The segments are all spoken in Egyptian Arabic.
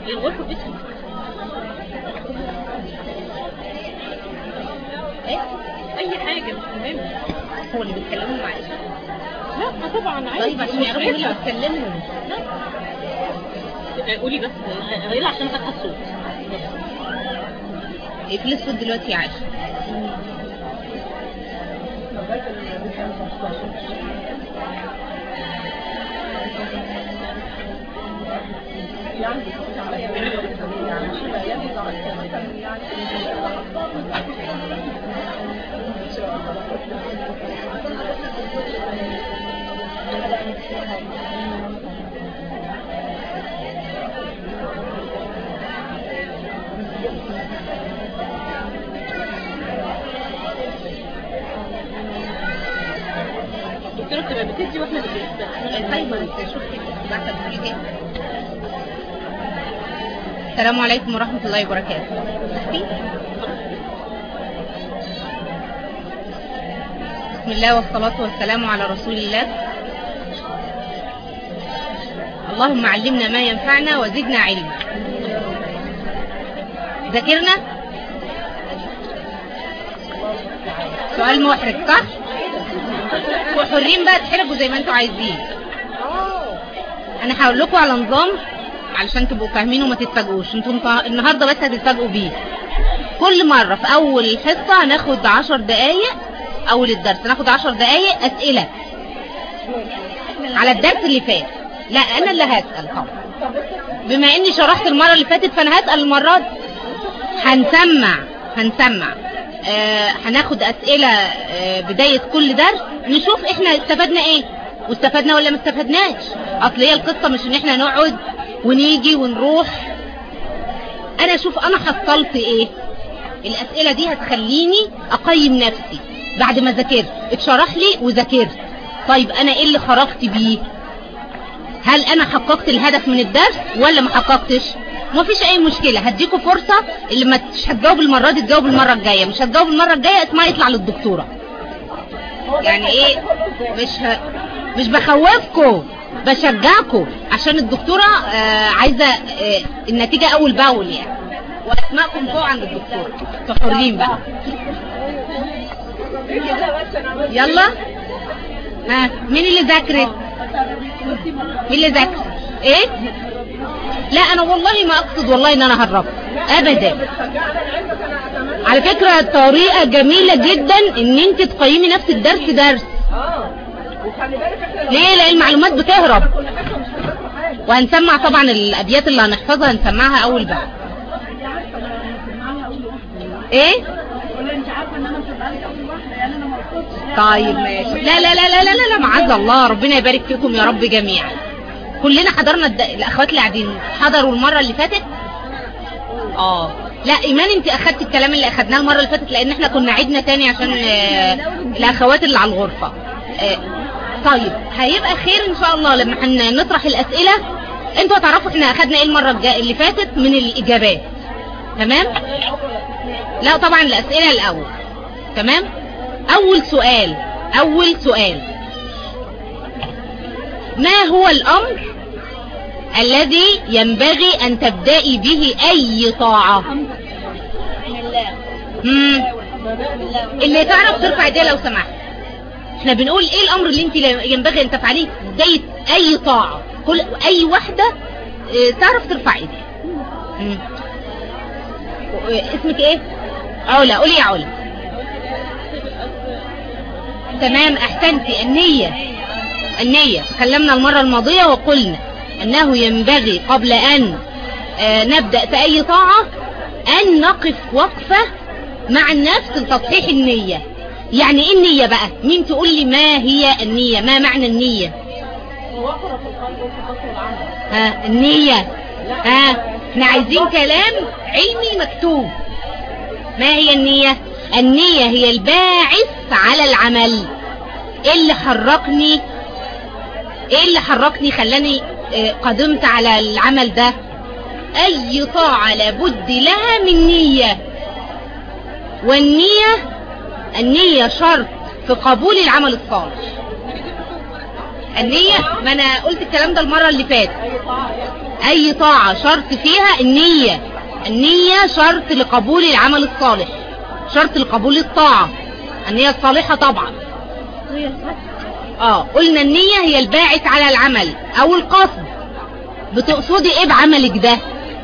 الغرفة باسمه ايه اي حاجة مش مهم هو اللي بيتكلموا معايا لا طبعا عادي طيب عشان يعرفوا مين اللي بتكلمهم قولي بس قولي عشان فاتحة الصوت ايه في الاسود دلوقتي يا عايشه الدكتورة بتبقى بتدي واحنا بنستنى طيب انت شفتي بعد بتقولي ايه السلام عليكم ورحمة الله وبركاته صحتي بسم الله والصلاة والسلام على رسول الله اللهم علمنا ما ينفعنا وزدنا علما ذاكرنا سؤال محرج صح وحرين بقى تحرجوا زي ما انتوا عايزين انا هقول لكم على نظام علشان تبقوا فاهمين وما تتفاجئوش انتوا انتوا النهارده بس هتتفاجئوا بيه كل مرة في اول حصة هناخد عشر دقايق اول الدرس هناخد عشر دقايق اسئلة على الدرس اللي فات لا انا اللي هسأل طبعا بما اني شرحت المرة اللي فاتت فانا هسأل المرة دي هنسمع هنسمع آه هناخد اسئلة آه بداية كل درس نشوف احنا استفدنا ايه واستفدنا ولا ما استفدناش اصل هي القصة مش ان احنا نقعد ونيجي ونروح انا اشوف انا حصلت ايه الاسئلة دي هتخليني اقيم نفسي بعد ما ذاكرت اتشرح لي وذاكرت طيب انا ايه اللي خرجت بيه هل انا حققت الهدف من الدرس ولا ما حققتش مفيش اي مشكلة هديكوا فرصة اللي ما مش هتجاوب المرة دي تجاوب المرة الجاية مش هتجاوب المرة الجاية اسمها يطلع للدكتورة يعني ايه مش ه... مش بخوفكم بشجعكم عشان الدكتورة آه عايزة آه النتيجة اول باول يعني واسماءكم فوق عند الدكتورة انتوا حرين بقى يلا ها مين اللي ذاكرت مين اللي ذاكر ايه لا انا والله ما اقصد والله ان انا هرب ابدا على فكرة طريقة جميلة جدا ان انت تقيمي نفس الدرس درس ليه لان المعلومات بتهرب وهنسمع طبعا الابيات اللي هنحفظها هنسمعها اول بقى ايه طيب ماشي لا لا لا لا لا لا, لا معاذ الله ربنا يبارك فيكم يا رب جميعا كلنا حضرنا الد... الاخوات اللي قاعدين حضروا المرة اللي فاتت اه لا ايمان انت اخدت الكلام اللي اخدناه المرة اللي فاتت لان احنا كنا عيدنا تاني عشان آه الاخوات اللي على الغرفة آه طيب هيبقى خير ان شاء الله لما هنطرح الاسئلة انتوا هتعرفوا احنا اخدنا ايه المرة اللي فاتت من الاجابات تمام لا طبعا الاسئلة الاول تمام اول سؤال اول سؤال ما هو الامر الذي ينبغي ان تبدأي به اي طاعة مم. اللي تعرف ترفع ايديها لو سمحت احنا بنقول ايه الامر اللي انت ينبغي ان تفعليه بداية اي طاعة كل اي واحدة اه تعرف ترفع ايديها اسمك ايه علا قولي يا علا تمام احسنتي النية النية تكلمنا المرة الماضية وقلنا انه ينبغي قبل ان آه نبدأ في اي طاعة ان نقف وقفة مع النفس لتصحيح النية يعني ايه النية بقى مين تقول لي ما هي النية ما معنى النية ها النية ها احنا عايزين كلام علمي مكتوب ما هي النية النية هي الباعث على العمل ايه اللي حركني ايه اللي حركني خلاني اه قدمت على العمل ده اي طاعة لابد لها من نية والنية النية شرط في قبول العمل الصالح النية ما انا قلت الكلام ده المرة اللي فاتت اي طاعة شرط فيها النية النية شرط لقبول العمل الصالح شرط لقبول الطاعة النية الصالحة طبعا اه قلنا النية هي الباعث على العمل او القصد بتقصدي ايه بعملك ده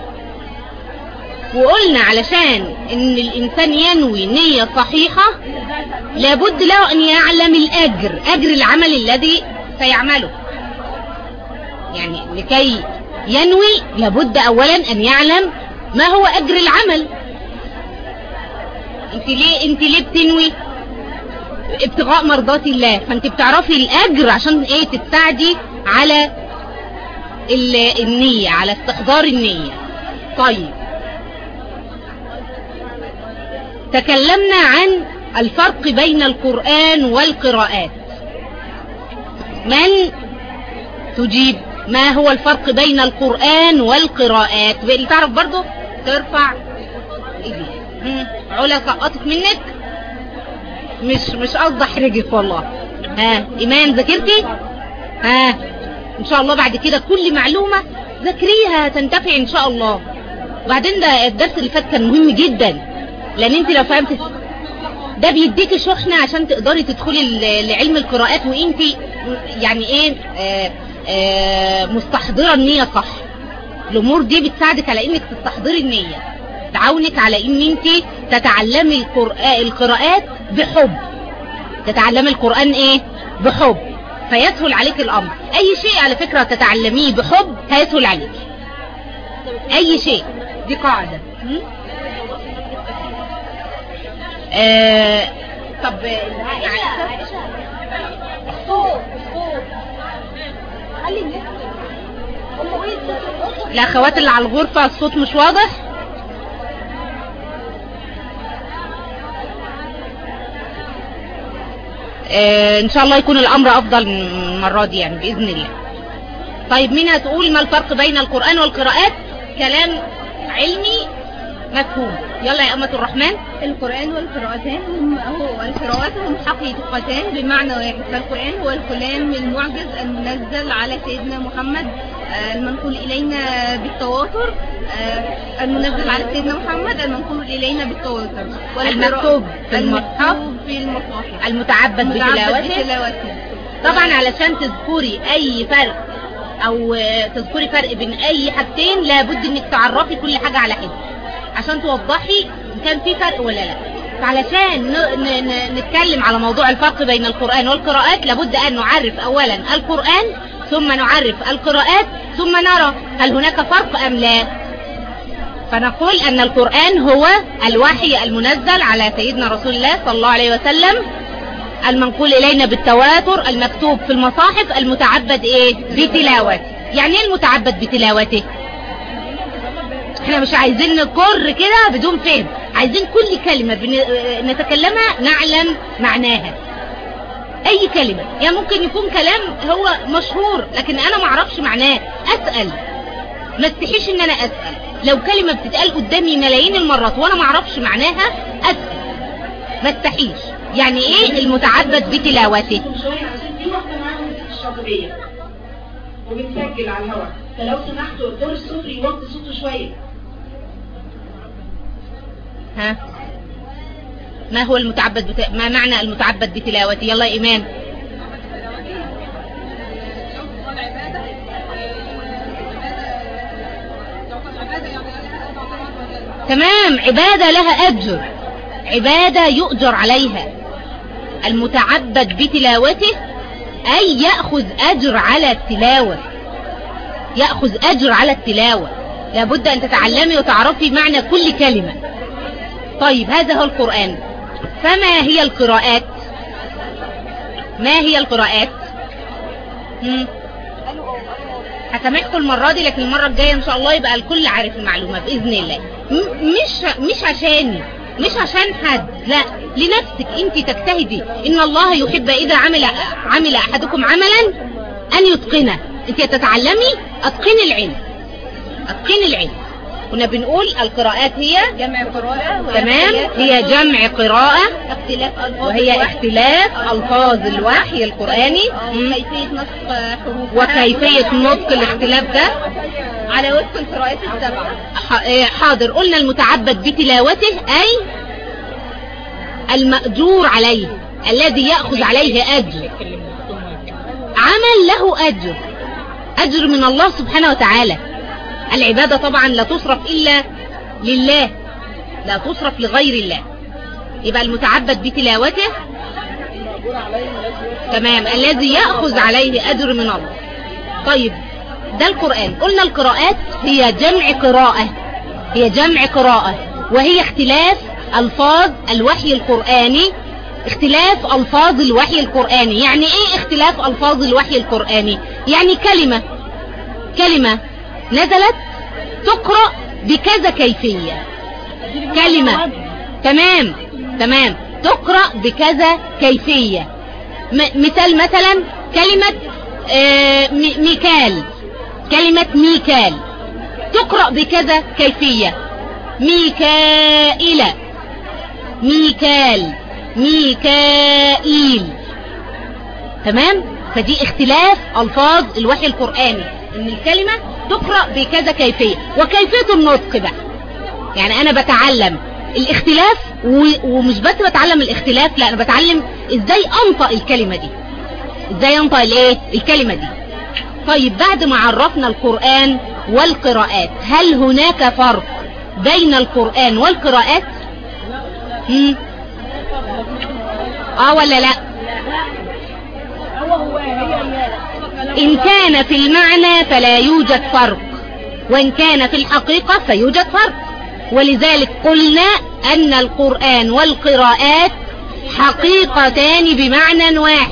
وقلنا علشان ان الانسان ينوي نية صحيحة لابد له ان يعلم الاجر اجر العمل الذي سيعمله يعني لكي ينوي لابد اولا ان يعلم ما هو اجر العمل انت ليه انت ليه بتنوي ابتغاء مرضات الله فانت بتعرفي الاجر عشان ايه تستعدي على ال- النية على استحضار النية طيب تكلمنا عن الفرق بين القرآن والقراءات من تجيب ما هو الفرق بين القرآن والقراءات اللي تعرف برضو ترفع ايديها مم. علا سقطت منك مش مش قصد احرجك والله ها ايمان ذاكرتي ها ان شاء الله بعد كده كل معلومة ذاكريها تنتفع ان شاء الله وبعدين ده الدرس اللي فات كان مهم جدا لان انت لو فهمت ده بيديكي شحنة عشان تقدري تدخلي ل- لعلم القراءات وانت يعني ايه آه آه مستحضرة النية صح الامور دي بتساعدك على انك تستحضري النية تعاونك على ان انت تتعلمي القرآ- القراءات بحب تتعلمي القرآن ايه بحب فيسهل عليك الامر اي شيء على فكرة تتعلميه بحب هيسهل عليك اي شيء دي قاعدة م? آه طب عائشة الاخوات اللي على الغرفة الصوت مش واضح آه ان شاء الله يكون الامر افضل من المرة دي يعني باذن الله طيب مين هتقول ما الفرق بين القرآن والقراءات كلام علمي مفهوم يلا يا أمة الرحمن القرآن والقراءتان هم هو القراءات هم حقيقتان بمعنى واحد فالقرآن هو الكلام المعجز المنزل على سيدنا محمد آه، المنقول إلينا بالتواتر آه، المنزل على سيدنا محمد المنقول إلينا بالتواتر والقراءة- المكتوب في المصحف المكتوب في المصاحف المتعبد متعبد بتلاوته بتلاوته طبعا علشان تذكري اي فرق او آه، تذكري فرق بين اي حاجتين لابد انك تعرفي كل حاجة على حد عشان توضحي ان كان في فرق ولا لا فعلشان ن- ن- ن- نتكلم على موضوع الفرق بين القرآن والقراءات لابد ان نعرف اولا القرآن ثم نعرف القراءات ثم نرى هل هناك فرق ام لا فنقول ان القرآن هو الوحي المنزل على سيدنا رسول الله صلى الله عليه وسلم المنقول إلينا بالتواتر المكتوب في المصاحف المتعبد إيه بتلاوته يعني إيه المتعبد بتلاوته احنا مش عايزين نكر كده بدون فهم عايزين كل كلمة بن- نتكلمها نعلم معناها اي كلمة يعني ممكن يكون كلام هو مشهور لكن انا معرفش معناه اسأل ما استحيش ان انا اسأل لو كلمة بتتقال قدامي ملايين المرات وانا معرفش معناها اسأل ما استحيش يعني ايه المتعبد بتلاوته شوية عشان دي واحدة معاهم الشاطبية وبتسجل على الهواء فلو سمحتوا الدور السفلي يوطي صوته شوية ها ما هو المتعبد بت... ما معنى المتعبد بتلاوته يلا يا ايمان تمام عبادة لها أجر عبادة يؤجر عليها المتعبد بتلاوته أي يأخذ أجر على التلاوة يأخذ أجر على التلاوة لابد أن تتعلمي وتعرفي معنى كل كلمة طيب هذا هو القرآن فما هي القراءات ما هي القراءات مم. هسامحكم المرة دي لكن المرة الجاية ان شاء الله يبقى الكل عارف المعلومة بإذن الله م- مش مش عشاني مش عشان حد لا لنفسك انت تجتهدي ان الله يحب اذا عمل عمل احدكم عملا ان يتقنه انت تتعلمي اتقني العلم اتقني العلم كنا بنقول القراءات هي جمع قراءة تمام هي جمع قراءة اختلاف ألفاظ وهي الوحي. اختلاف ألفاظ الوحي القرآني مم. وكيفية نطق حروف وكيفية نطق الاختلاف ده على وفق القراءات السبعة ح- إيه، حاضر قلنا المتعبد بتلاوته أي المأجور عليه الذي يأخذ عليه أجر عمل له أجر أجر من الله سبحانه وتعالى العبادة طبعا لا تصرف إلا لله لا تصرف لغير الله يبقى المتعبد بتلاوته تمام الذي يأخذ عليه أجر من الله طيب ده القرآن قلنا القراءات هي جمع قراءة هي جمع قراءة وهي اختلاف ألفاظ الوحي القرآني اختلاف ألفاظ الوحي القرآني يعني ايه اختلاف ألفاظ الوحي القرآني يعني كلمة كلمة نزلت تقرأ بكذا كيفية كلمة تمام تمام تقرأ بكذا كيفية م- مثال مثلا كلمة آه، مي- ميكال كلمة ميكال تقرأ بكذا كيفية ميكائيل ميكال ميكائيل تمام فدي اختلاف الفاظ الوحي القرآني ان الكلمة تقرأ بكذا كيفية وكيفية النطق بقى يعني انا بتعلم الاختلاف و- ومش بس بتعلم الاختلاف لا انا بتعلم ازاي انطق الكلمة دي ازاي انطق الايه الكلمة دي طيب بعد ما عرفنا القرآن والقراءات هل هناك فرق بين القرآن والقراءات مم. اه ولا لا ان كان في المعنى فلا يوجد فرق وان كان في الحقيقة فيوجد فرق ولذلك قلنا ان القرآن والقراءات حقيقتان بمعنى واحد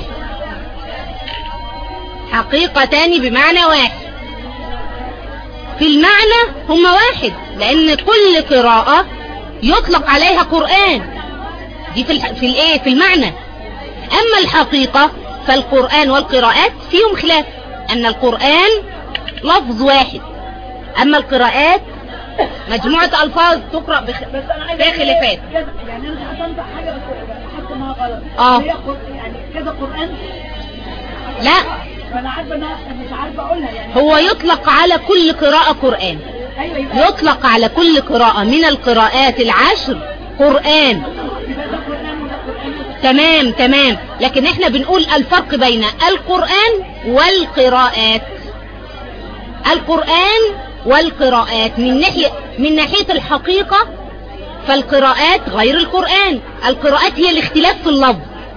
حقيقتان بمعنى واحد في المعنى هما واحد لان كل قراءة يطلق عليها قرآن دي في الح... في الايه في المعنى اما الحقيقة فالقرآن والقراءات فيهم خلاف ان القرآن لفظ واحد اما القراءات مجموعة الفاظ تقرأ بخ... فيها خلافات يعني انا هتنطق حاجه بس حاسه انها غلط آه. هي قر- يعني كذا قران لا فانا عارفه انها مش عارفه اقولها يعني هو يطلق على كل قراءة قرآن ايوه يبقى يطلق على كل قراءة من القراءات العشر قرآن يبقى ده قران وده قران تمام تمام لكن احنا بنقول الفرق بين القرآن والقراءات القرآن والقراءات من ناحية من ناحية الحقيقة فالقراءات غير القرآن القراءات هي الاختلاف في اللفظ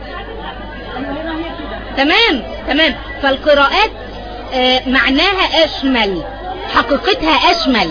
تمام تمام فالقراءات آه، معناها اشمل حقيقتها اشمل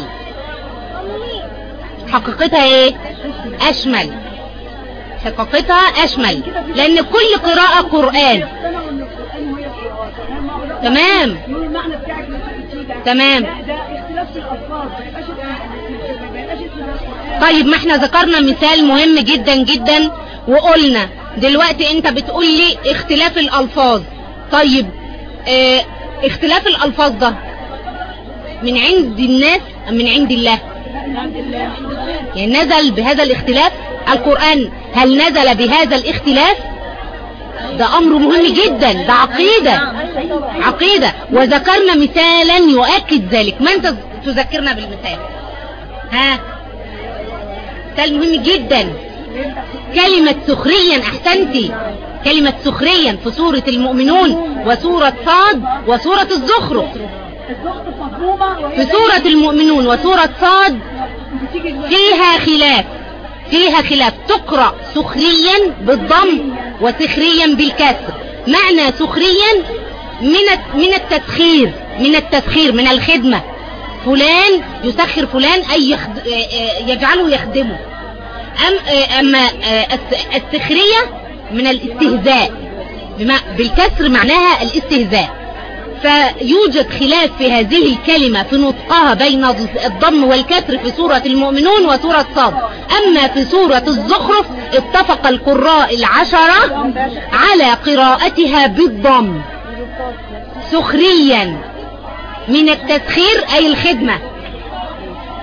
حقيقتها ايه اشمل حقيقتها اشمل لان كل قراءة قرآن اقتنعوا ان القران هو القراءات انا ما اقول تمام يقول المعنى بتاعك اللي انت قلتيه ده تمام. لا ده اختلاف في الالفاظ ما يبقاش اسمها- ما يبقاش اسمها القران طيب ما احنا ذكرنا مثال مهم جدا جدا وقلنا دلوقتي انت بتقول لي اختلاف الالفاظ طيب اه اختلاف الالفاظ ده من عند الناس ام من عند الله يعني نزل بهذا الاختلاف القرآن هل نزل بهذا الاختلاف ده امر مهم جدا ده عقيدة عقيدة وذكرنا مثالا يؤكد ذلك من تز- تذكرنا بالمثال ها مثال مهم جدا كلمة سخريا احسنتي كلمة سخريا في سورة المؤمنون وسورة صاد وسورة الزخرف الزخرف مفهومه وهي في سورة المؤمنون وسورة صاد بتيجي دلوقتي فيها خلاف فيها خلاف تقرأ سخريا بالضم وسخريا بالكسر معنى سخريا من الت- من التسخير من التسخير من الخدمة فلان يسخر فلان أي يخد... آه، آه، يجعله يخدمه أم... آه، أما آه، الس- السخرية من الاستهزاء بما... بالكسر معناها الاستهزاء فيوجد خلاف في هذه الكلمة في نطقها بين الضم والكسر في سورة المؤمنون وسورة صاد أما في سورة الزخرف اتفق القراء العشرة على قراءتها بالضم سخريا من التسخير أي الخدمة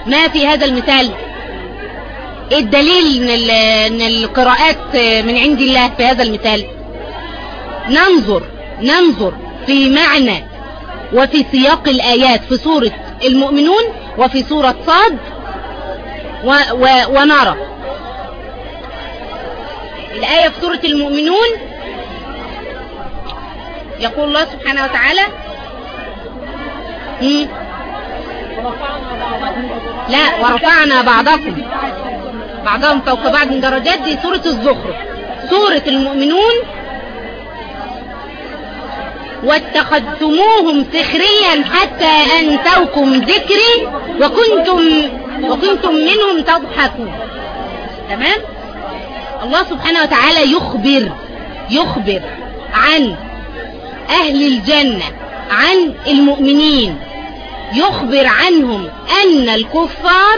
ما في هذا المثال ايه الدليل ان, ال- إن القراءات من عند الله في هذا المثال ننظر ننظر في معنى وفي سياق الآيات في سورة المؤمنون وفي سورة صاد و و ونرى الآية في سورة المؤمنون يقول الله سبحانه وتعالى مم. لا ورفعنا بعضكم بعضهم فوق بعض درجات دي سورة الزخرف سورة المؤمنون واتخذتموهم سخريا حتى أنسوكم ذكري وكنتم وكنتم منهم تضحكون تمام الله سبحانه وتعالى يخبر يخبر عن أهل الجنة عن المؤمنين يخبر عنهم أن الكفار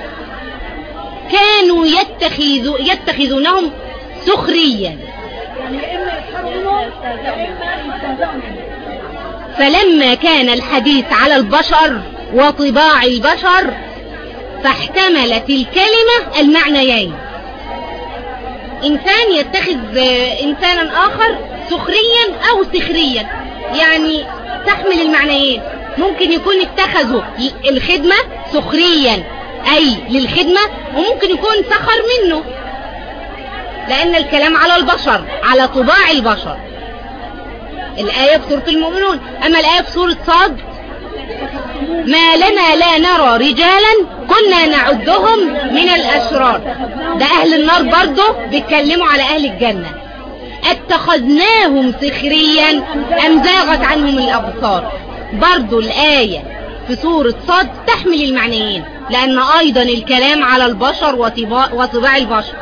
كانوا يتخذ يتخذونهم سخريا يعني إما يسخروا إما يستهزئوا منه. فلما كان الحديث على البشر وطباع البشر فاحتملت الكلمة المعنيين إنسان يتخذ آه، إنسانا آخر سخريا أو سخريا يعني تحمل المعنيين ممكن يكون اتخذوا الخدمة سخريا أي للخدمة وممكن يكون سخر منه لأن الكلام على البشر على طباع البشر الآية في سورة المؤمنون أما الآية في سورة صاد ما لنا لا نرى رجالا كنا نعدهم من الأشرار ده أهل النار برضه بيتكلموا على أهل الجنة اتخذناهم سخريا أم زاغت عنهم الأبصار برضه الآية في سورة صاد تحمل المعنيين لأن أيضا الكلام على البشر وطباع, وطباع البشر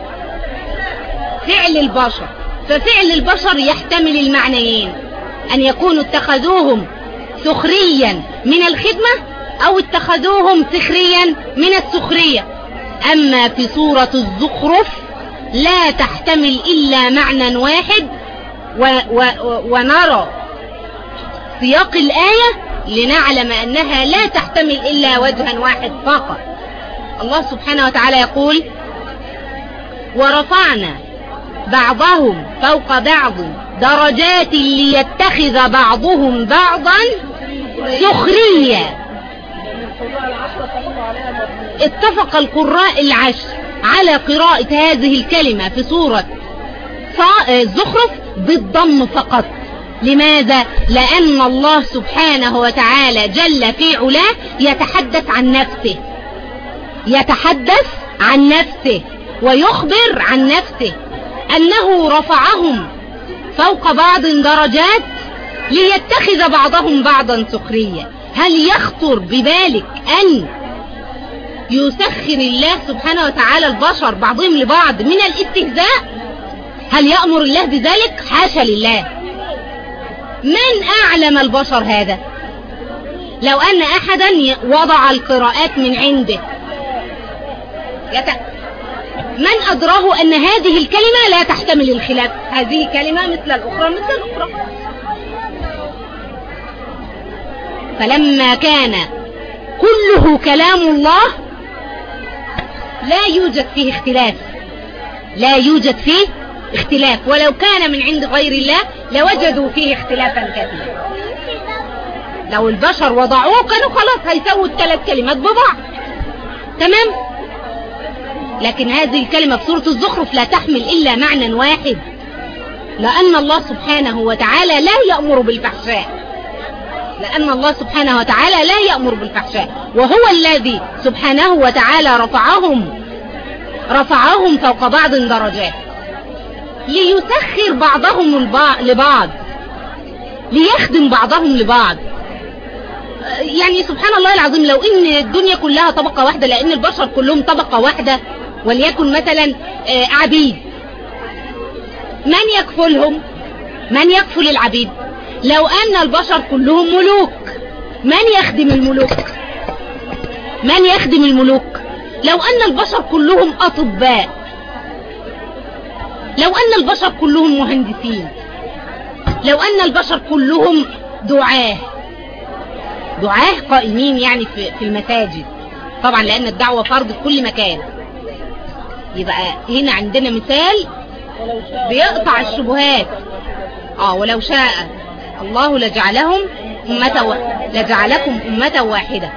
فعل البشر ففعل البشر يحتمل المعنيين أن يكونوا اتخذوهم سخريا من الخدمة أو اتخذوهم سخريا من السخرية أما في سورة الزخرف لا تحتمل إلا معنى واحد و و ونرى سياق الآية لنعلم أنها لا تحتمل إلا وجها واحد فقط الله سبحانه وتعالى يقول ورفعنا بعضهم فوق بعض درجات ليتخذ بعضهم بعضا سخريا اتفق القراء العشر على قراءة هذه الكلمة في سورة الزخرف بالضم فقط لماذا؟ لأن الله سبحانه وتعالى جل في علاه يتحدث عن نفسه يتحدث عن نفسه ويخبر عن نفسه أنه رفعهم فوق بعض درجات ليتخذ بعضهم بعضا سخريا هل يخطر ببالك أن يسخر الله سبحانه وتعالى البشر بعضهم لبعض من الاستهزاء هل يأمر الله بذلك حاشا لله من أعلم البشر هذا لو أن أحدا وضع القراءات من عنده يت... من أدراه أن هذه الكلمة لا تحتمل الخلاف هذه كلمة مثل الأخرى مثل الأخرى فلما كان كله كلام الله لا يوجد فيه اختلاف لا يوجد فيه اختلاف ولو كان من عند غير الله لوجدوا فيه اختلافا كثيرا لو البشر وضعوه كانوا خلاص هيسووا الثلاث كلمات ببعض تمام لكن هذه الكلمة في سورة الزخرف لا تحمل إلا معنى واحد لأن الله سبحانه وتعالى لا يأمر بالفحشاء لأن الله سبحانه وتعالى لا يأمر بالفحشاء وهو الذي سبحانه وتعالى رفعهم رفعهم فوق بعض درجات ليسخر بعضهم البع- لبعض ليخدم بعضهم لبعض يعني سبحان الله العظيم لو ان الدنيا كلها طبقة واحدة لان البشر كلهم طبقة واحدة وليكن مثلا آه، عبيد من يكفلهم من يكفل العبيد لو ان البشر كلهم ملوك من يخدم الملوك من يخدم الملوك لو ان البشر كلهم اطباء لو ان البشر كلهم مهندسين لو ان البشر كلهم دعاه دعاه قائمين يعني في, في المساجد طبعا لان الدعوة فرض في كل مكان يبقى هنا عندنا مثال بيقطع الشبهات اه ولو شاء الله لجعلهم أمة و... لجعلكم أمة واحدة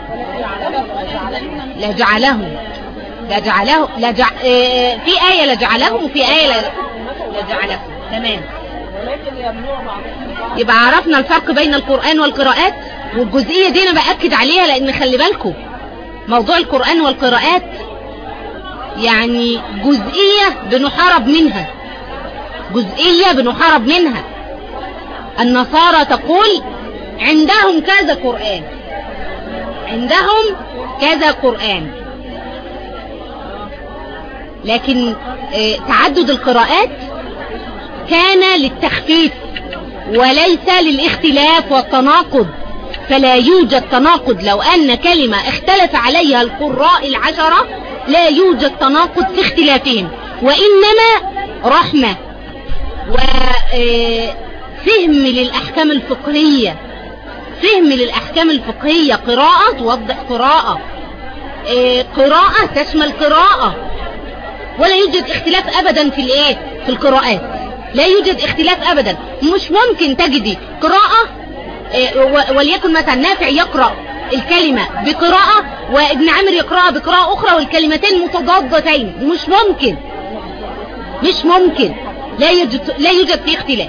لجعلهم لجعله لجع... آه، في آية لجعلهم وفي آية ل... لجعلكم تمام يبقى عرفنا الفرق بين القرآن والقراءات والجزئية دي أنا بأكد عليها لأن خلي بالكم موضوع القرآن والقراءات يعني جزئية بنحارب منها جزئية بنحارب منها النصارى تقول عندهم كذا قرآن عندهم كذا قرآن لكن آه، تعدد القراءات كان للتخفيف وليس للاختلاف والتناقض فلا يوجد تناقض لو أن كلمة اختلف عليها القراء العشرة لا يوجد تناقض في اختلافهم وإنما رحمة وفهم للأحكام الفقهية فهم للأحكام الفقهية قراءة توضح قراءة آه، قراءة تشمل قراءة ولا يوجد اختلاف أبدا في الايه في القراءات لا يوجد اختلاف أبدا مش ممكن تجدي قراءة آه، و- وليكن مثلا نافع يقرأ الكلمة بقراءة وابن عامر يقرأها بقراءة أخرى والكلمتين متضادتين مش ممكن مش ممكن لا يوجد, لا يوجد فيه اختلاف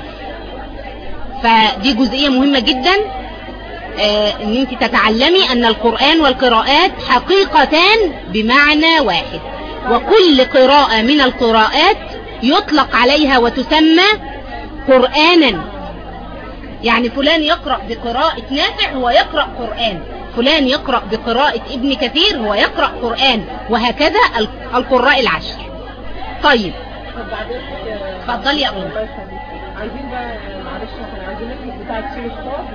فدي جزئية مهمة جدا آه، ان انت تتعلمي ان القرآن والقراءات حقيقتان بمعنى واحد وكل قراءة من القراءات يطلق عليها وتسمى قرآنا يعني فلان يقرأ بقراءة نافع هو يقرأ قرآن فلان يقرأ بقراءة ابن كثير هو يقرأ قرآن وهكذا ال- القراء العشر طيب اتفضلي يا أم عايزين بقى معلش احنا عايزين نكتب بتاع سير الصاد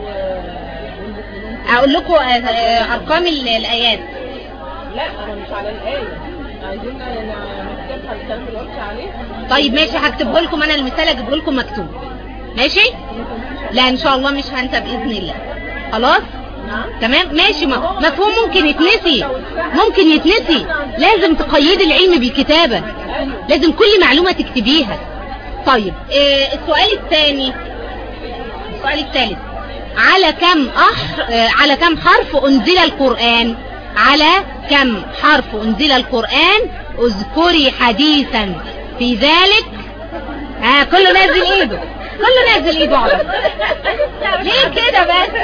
و اقول لكم آه، آه، ارقام ال- الايات لا انا مش على الآية عايزين نكتبها الكلام اللي قلت عليه طيب ماشي هكتبه لكم انا المثال اجيبه لكم مكتوب ماشي لا ان شاء الله مش هنسى باذن الله خلاص تمام ماشي ما مفهوم ممكن يتنسي ممكن يتنسي لازم تقيد العلم بالكتابة لازم كل معلومة تكتبيها طيب آه، السؤال الثاني السؤال الثالث على كم أحر آه، على كم حرف أنزل القرآن على كم حرف أنزل القرآن اذكري حديثا في ذلك ها كله نازل ايده كله نازل ايده على ليه كده بس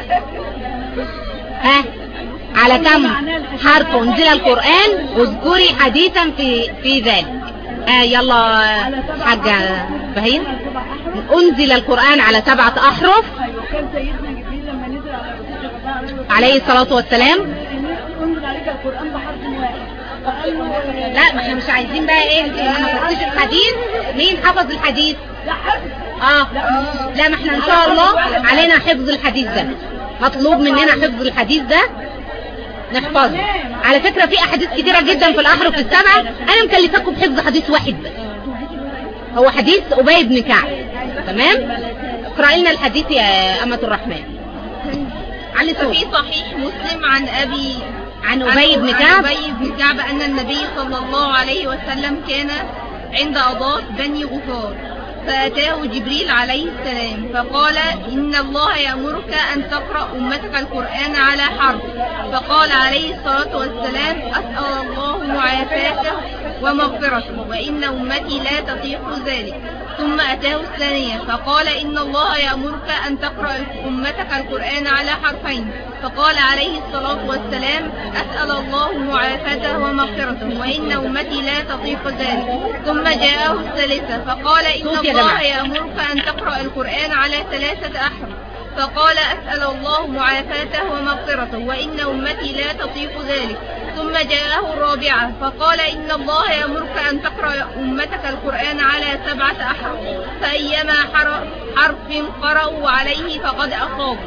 ها على كم حرف انزل القرآن اذكري حديثا في في ذلك آه يلا حاجة فهين انزل القرآن على سبعة احرف كان سيدنا جبريل لما نزل على الرسول صلى الله عليه وسلم عليه الصلاة والسلام انزل عليك القرآن بحرف واحد فقال له لا ما احنا مش عايزين بقى ايه ما حفظتش الحديث مين حفظ الحديث لا حفظ اه لا ما احنا ان شاء الله علينا حفظ الحديث ده مطلوب مننا حفظ الحديث ده نحفظه على فكرة في احاديث كتيرة جدا في الاحرف السبعة انا مكلفاكم بحفظ حديث واحد بس هو حديث ابي بن كعب تمام اقرأ لنا الحديث يا امة الرحمن علي صوت ففي صحيح مسلم عن أبي عن ابي بن عن كعب أبي بن كعب أن النبي صلى الله عليه وسلم كان عند أضاف بني غفار فأتاه جبريل عليه السلام فقال إن الله يأمرك أن تقرأ أمتك القرآن على حرف فقال عليه الصلاة والسلام أسأل الله معافاته ومغفرته وإن أمتي لا تطيق ذلك ثم أتاه الثانية فقال إن الله يأمرك أن تقرأ أمتك القرآن على حرفين فقال عليه الصلاة والسلام أسأل الله معافاته ومغفرته وإن أمتي لا تطيق ذلك ثم جاءه الثالثة فقال إن صوت يا الله جماعة. يأمرك أن تقرأ القرآن على ثلاثة أحرف فقال أسأل الله معافاته ومغفرته وإن أمتي لا تطيق ذلك ثم جاءه الرابعة فقال إن الله يأمرك أن تقرأ أمتك القرآن على سبعة أحرف فأيما حر- حرف قرأوا عليه فقد أصابوا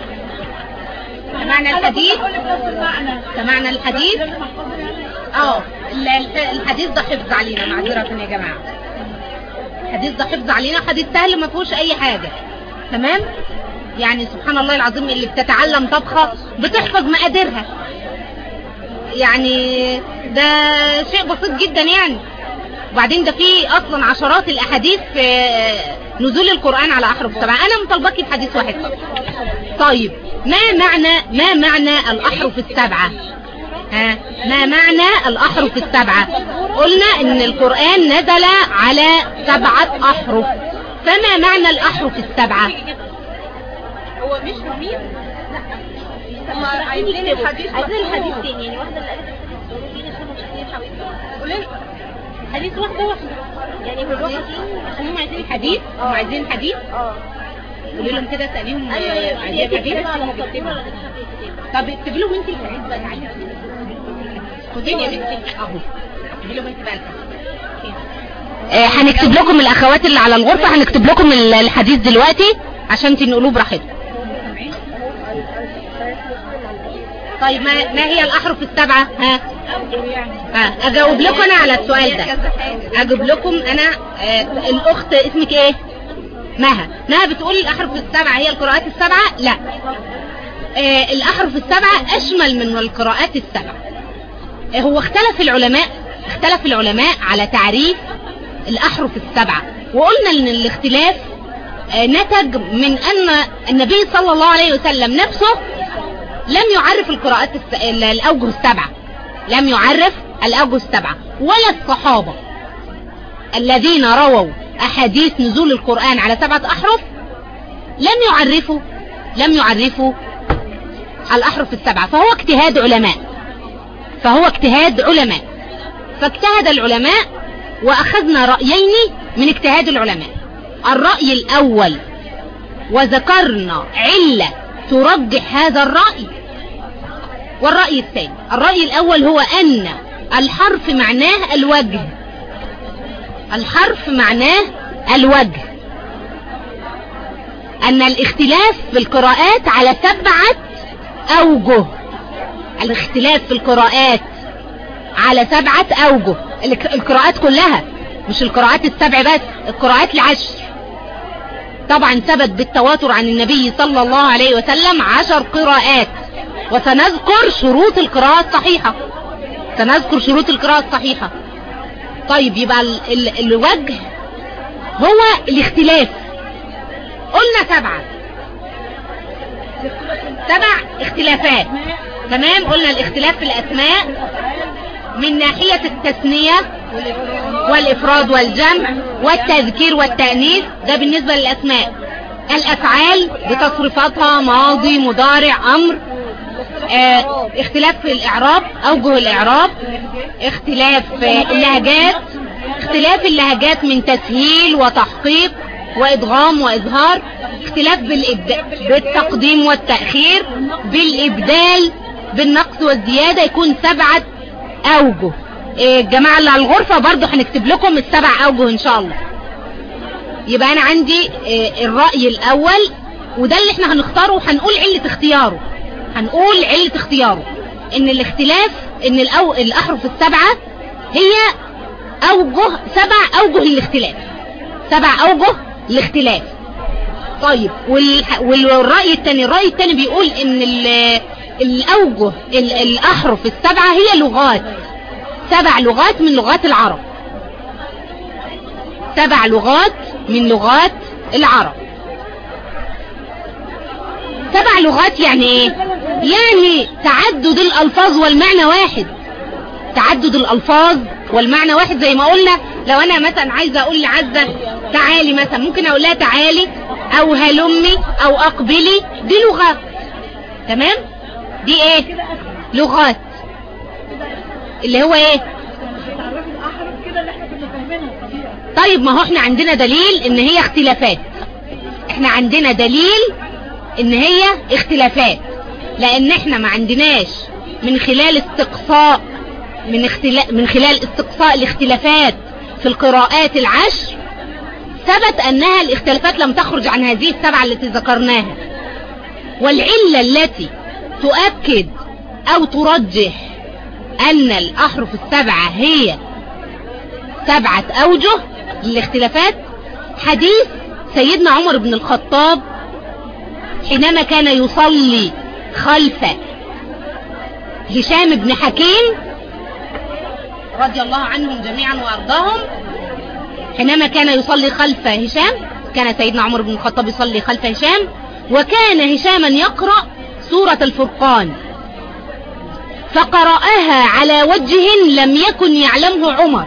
سمعنا الحديث كل بنفس المعنى سمعنا الحديث لازم احفظه يعني اه ال- ال- الحديث ده حفظ علينا معذرة يا جماعة الحديث ده حفظ علينا حديث سهل ما فيهوش اي حاجة تمام يعني سبحان الله العظيم اللي بتتعلم طبخة بتحفظ مقاديرها يعني ده شيء بسيط جدا يعني وبعدين ده في اصلا عشرات الاحاديث في نزول القرآن على احرف السبعة انا مطالباكي بحديث واحد فقط طيب ما معنى ما معنى الاحرف السبعة ها ما معنى الاحرف السبعة قلنا ان القرآن نزل على سبعة احرف فما معنى الاحرف السبعة هو مش مهم هم عايزين الحديث عايزين الحديث تاني يعني واحدة اللي قالت دي نسمة مش كتير حبيبي حديث واحدة واحدة يعني بالواحد عشان هم عايزين الحديث هم عايزين الحديث اه قولي لهم كده اساليهم آه، عايزين حديث هم بيكتبوا طب اكتبي لهم انت الحديث بقى تعالي خدين يا بنتي اهو اكتبي لهم انت بقى آه، هنكتب لكم الاخوات اللي على الغرفة هنكتب لكم ال- الحديث دلوقتي عشان تنقلوه براحتكم طيب ما, ما هي الاحرف السبعة ها ها اجاوب لكم انا على السؤال ده اجيب لكم انا آه الاخت اسمك ايه مها مها بتقول الاحرف السبعة هي القراءات السبعة لا آه الاحرف السبعة اشمل من القراءات السبعة آه هو اختلف العلماء اختلف العلماء على تعريف الاحرف السبعة وقلنا ان الاختلاف آه نتج من ان النبي صلى الله عليه وسلم نفسه لم يعرف القراءات الس... ال- الاوجه السبعة لم يعرف الاوجه السبعة ولا الصحابة الذين رووا احاديث نزول القرآن على سبعة احرف لم يعرفوا لم يعرفوا الاحرف السبعة فهو اجتهاد علماء فهو اجتهاد علماء فاجتهد العلماء واخذنا رأيين من اجتهاد العلماء الرأي الاول وذكرنا علة ترجح هذا الرأي والرأي الثاني الرأي الأول هو أن الحرف معناه الوجه الحرف معناه الوجه أن الاختلاف في القراءات على سبعة أوجه الاختلاف في القراءات على سبعة أوجه الك- القراءات كلها مش القراءات السبع بس القراءات العشر طبعا ثبت بالتواتر عن النبي صلى الله عليه وسلم عشر قراءات وسنذكر شروط القراءة الصحيحة سنذكر شروط القراءة الصحيحة طيب يبقى ال ال الوجه هو الاختلاف قلنا سبعة سبع اختلافات تمام قلنا الاختلاف في الاسماء من ناحية التثنية والإفراد والجمع والتذكير والتأنيث ده بالنسبة للأسماء الأفعال بتصريفاتها ماضي مضارع أمر آه اختلاف في الإعراب أوجه الإعراب اختلاف في اللهجات اختلاف اللهجات من تسهيل وتحقيق وإدغام وإظهار اختلاف بالإبداء بالتقديم والتأخير بالإبدال بالنقص والزيادة يكون سبعة أوجه إيه، الجماعة اللي على الغرفة برضو هنكتب لكم السبع أوجه إن شاء الله يبقى أنا عندي إيه، الرأي الأول وده اللي احنا هنختاره وهنقول علة اختياره هنقول علة اختياره ان الاختلاف ان الأو... الأحرف السبعة هي أوجه سبع أوجه الاختلاف سبع أوجه الاختلاف طيب وال... والرأي التاني الرأي التاني بيقول ان ال... الأوجه ال... الأحرف السبعة هي لغات سبع لغات من لغات العرب سبع لغات من لغات العرب سبع لغات يعني ايه يعني تعدد الالفاظ والمعنى واحد تعدد الالفاظ والمعنى واحد زي ما قلنا لو انا مثلا عايزه اقول لعزه تعالي مثلا ممكن اقول لها تعالي او هلمي او اقبلي دي لغات تمام دي ايه لغات اللي هو ايه طيب ما هو احنا عندنا دليل ان هي اختلافات احنا عندنا دليل ان هي اختلافات لان احنا ما عندناش من خلال استقصاء من, اختلا... من خلال استقصاء الاختلافات في القراءات العشر ثبت انها الاختلافات لم تخرج عن هذه السبعة التي ذكرناها والعلة التي تؤكد او ترجح ان الاحرف السبعة هي سبعة اوجه للاختلافات حديث سيدنا عمر بن الخطاب حينما كان يصلي خلف هشام بن حكيم رضي الله عنهم جميعا وارضاهم حينما كان يصلي خلف هشام كان سيدنا عمر بن الخطاب يصلي خلف هشام وكان هشاما يقرأ سورة الفرقان فقرأها على وجه لم يكن يعلمه عمر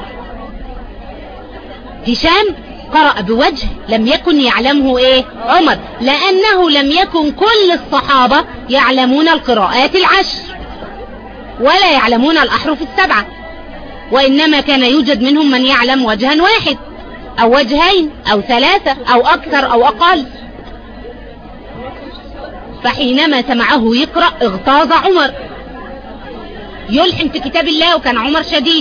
هشام قرأ بوجه لم يكن يعلمه ايه عمر لانه لم يكن كل الصحابة يعلمون القراءات العشر ولا يعلمون الاحرف السبعة وانما كان يوجد منهم من يعلم وجها واحد او وجهين او ثلاثة او اكثر او اقل فحينما سمعه يقرأ اغتاظ عمر يلحن في كتاب الله وكان عمر شديد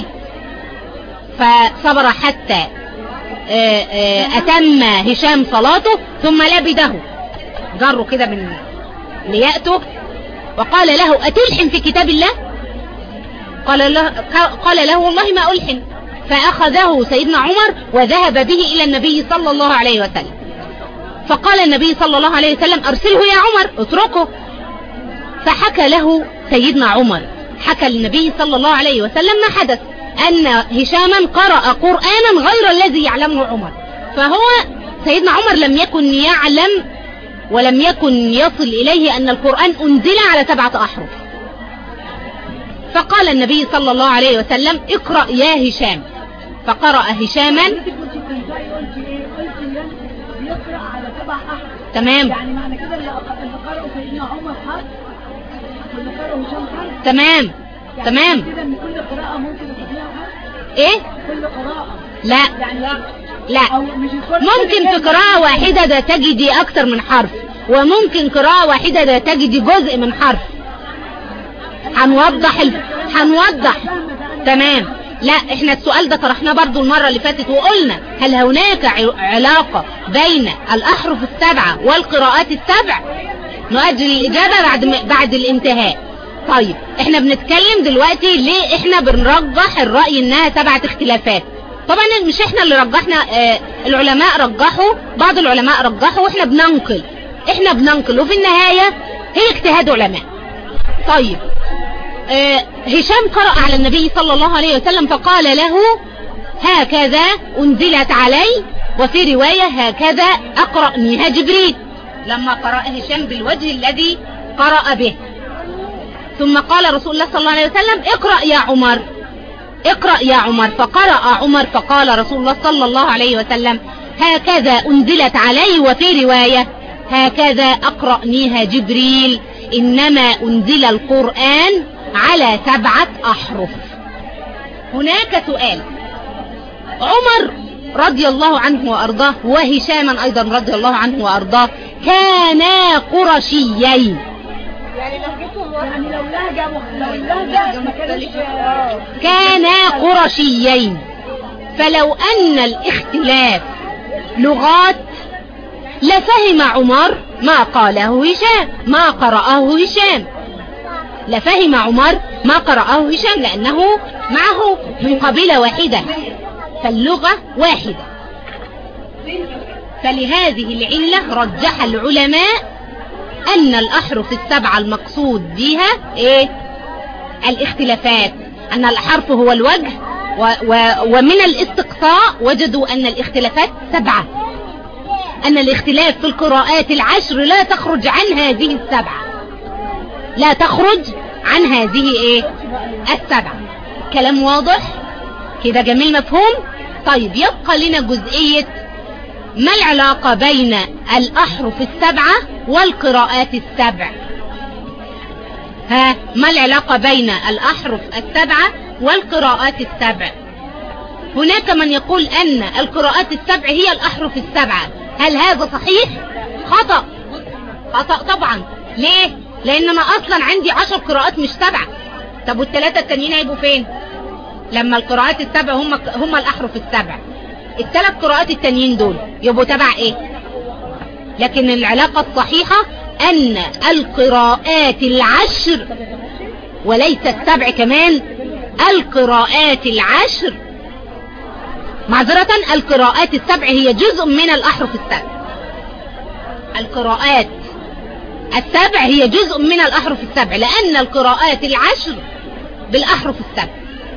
فصبر حتى آه، آه، أتم هشام صلاته ثم لبده جره كده من ليأته وقال له أتلحن في كتاب الله قال له, قال له والله ما ألحن فأخذه سيدنا عمر وذهب به إلى النبي صلى الله عليه وسلم فقال النبي صلى الله عليه وسلم أرسله يا عمر اتركه فحكى له سيدنا عمر حكى النبي صلى الله عليه وسلم ما حدث أن هشاما قرأ قرآنا غير الذي يعلمه عمر فهو سيدنا عمر لم يكن يعلم ولم يكن يصل إليه أن القرآن أنزل على سبعة أحرف فقال النبي صلى الله عليه وسلم اقرأ يا هشام فقرأ هشاما بيقرأ على سبع أحرف تمام يعني معنى كده اللي أق- اللي قرأه سيدنا عمر حرف واللي قرأه هشام حرف تمام يعني تمام كده ان كل قراءة ممكن يبقى فيها حرف ايه كل قراءة لا يعني لا لا او مش الكل ممكن في قراءة واحدة ده تجدي أكثر من حرف وممكن قراءة واحدة ده تجدي جزء من حرف هنوضح ال... هنوضح تمام لا احنا السؤال ده طرحناه برضو المرة اللي فاتت وقلنا هل هناك ع- علاقة بين الأحرف السبعة والقراءات السبع نؤجل الإجابة بعد م... بعد الانتهاء طيب احنا بنتكلم دلوقتي ليه احنا بنرجح الرأي انها سبعة اختلافات طبعا مش احنا اللي رجحنا اه العلماء رجحوا بعض العلماء رجحوا واحنا بننقل احنا بننقل وفي النهاية هي اجتهاد علماء طيب آه، هشام قرأ على النبي صلى الله عليه وسلم فقال له هكذا أنزلت علي وفي رواية هكذا أقرأنيها جبريل لما قرأ هشام بالوجه الذي قرأ به ثم قال رسول الله صلى الله عليه وسلم اقرأ يا عمر اقرأ يا عمر فقرأ عمر فقال رسول الله صلى الله عليه وسلم هكذا أنزلت علي وفي رواية هكذا أقرأنيها جبريل إنما أنزل القرآن على سبعة أحرف هناك سؤال عمر رضي الله عنه وأرضاه وهشاما أيضا رضي الله عنه وأرضاه كانا قرشيين يعني لو لهجة مخ... لو اللهجة ما كانش آه. كانا قرشيين فلو أن الاختلاف لغات لفهم عمر ما قاله هشام ما قرأه هشام لفهم عمر ما قرأه هشام لأنه معه من قبيلة واحدة فاللغة واحدة فلهذه العلة رجح العلماء أن الأحرف السبعة المقصود بها إيه؟ الاختلافات أن الحرف هو الوجه و و ومن الاستقصاء وجدوا أن الاختلافات سبعة أن الاختلاف في القراءات العشر لا تخرج عن هذه السبعة لا تخرج عن هذه ايه السبعة كلام واضح كده جميل مفهوم طيب يبقى لنا جزئية ما العلاقة بين الأحرف السبعة والقراءات السبع ها ما العلاقة بين الأحرف السبعة والقراءات السبع هناك من يقول أن القراءات السبع هي الأحرف السبعة هل هذا صحيح خطأ خطأ طبعا ليه لان انا اصلا عندي عشر قراءات مش سبعة طب والثلاثة التانيين هيبقوا فين لما القراءات السبع هم هم الاحرف السبع الثلاث قراءات التانيين دول يبقوا تبع ايه لكن العلاقة الصحيحة ان القراءات العشر وليس السبع كمان القراءات العشر معذرة القراءات السبع هي جزء من الأحرف السبع القراءات السبع هي جزء من الأحرف السبع لأن القراءات العشر بالأحرف السبع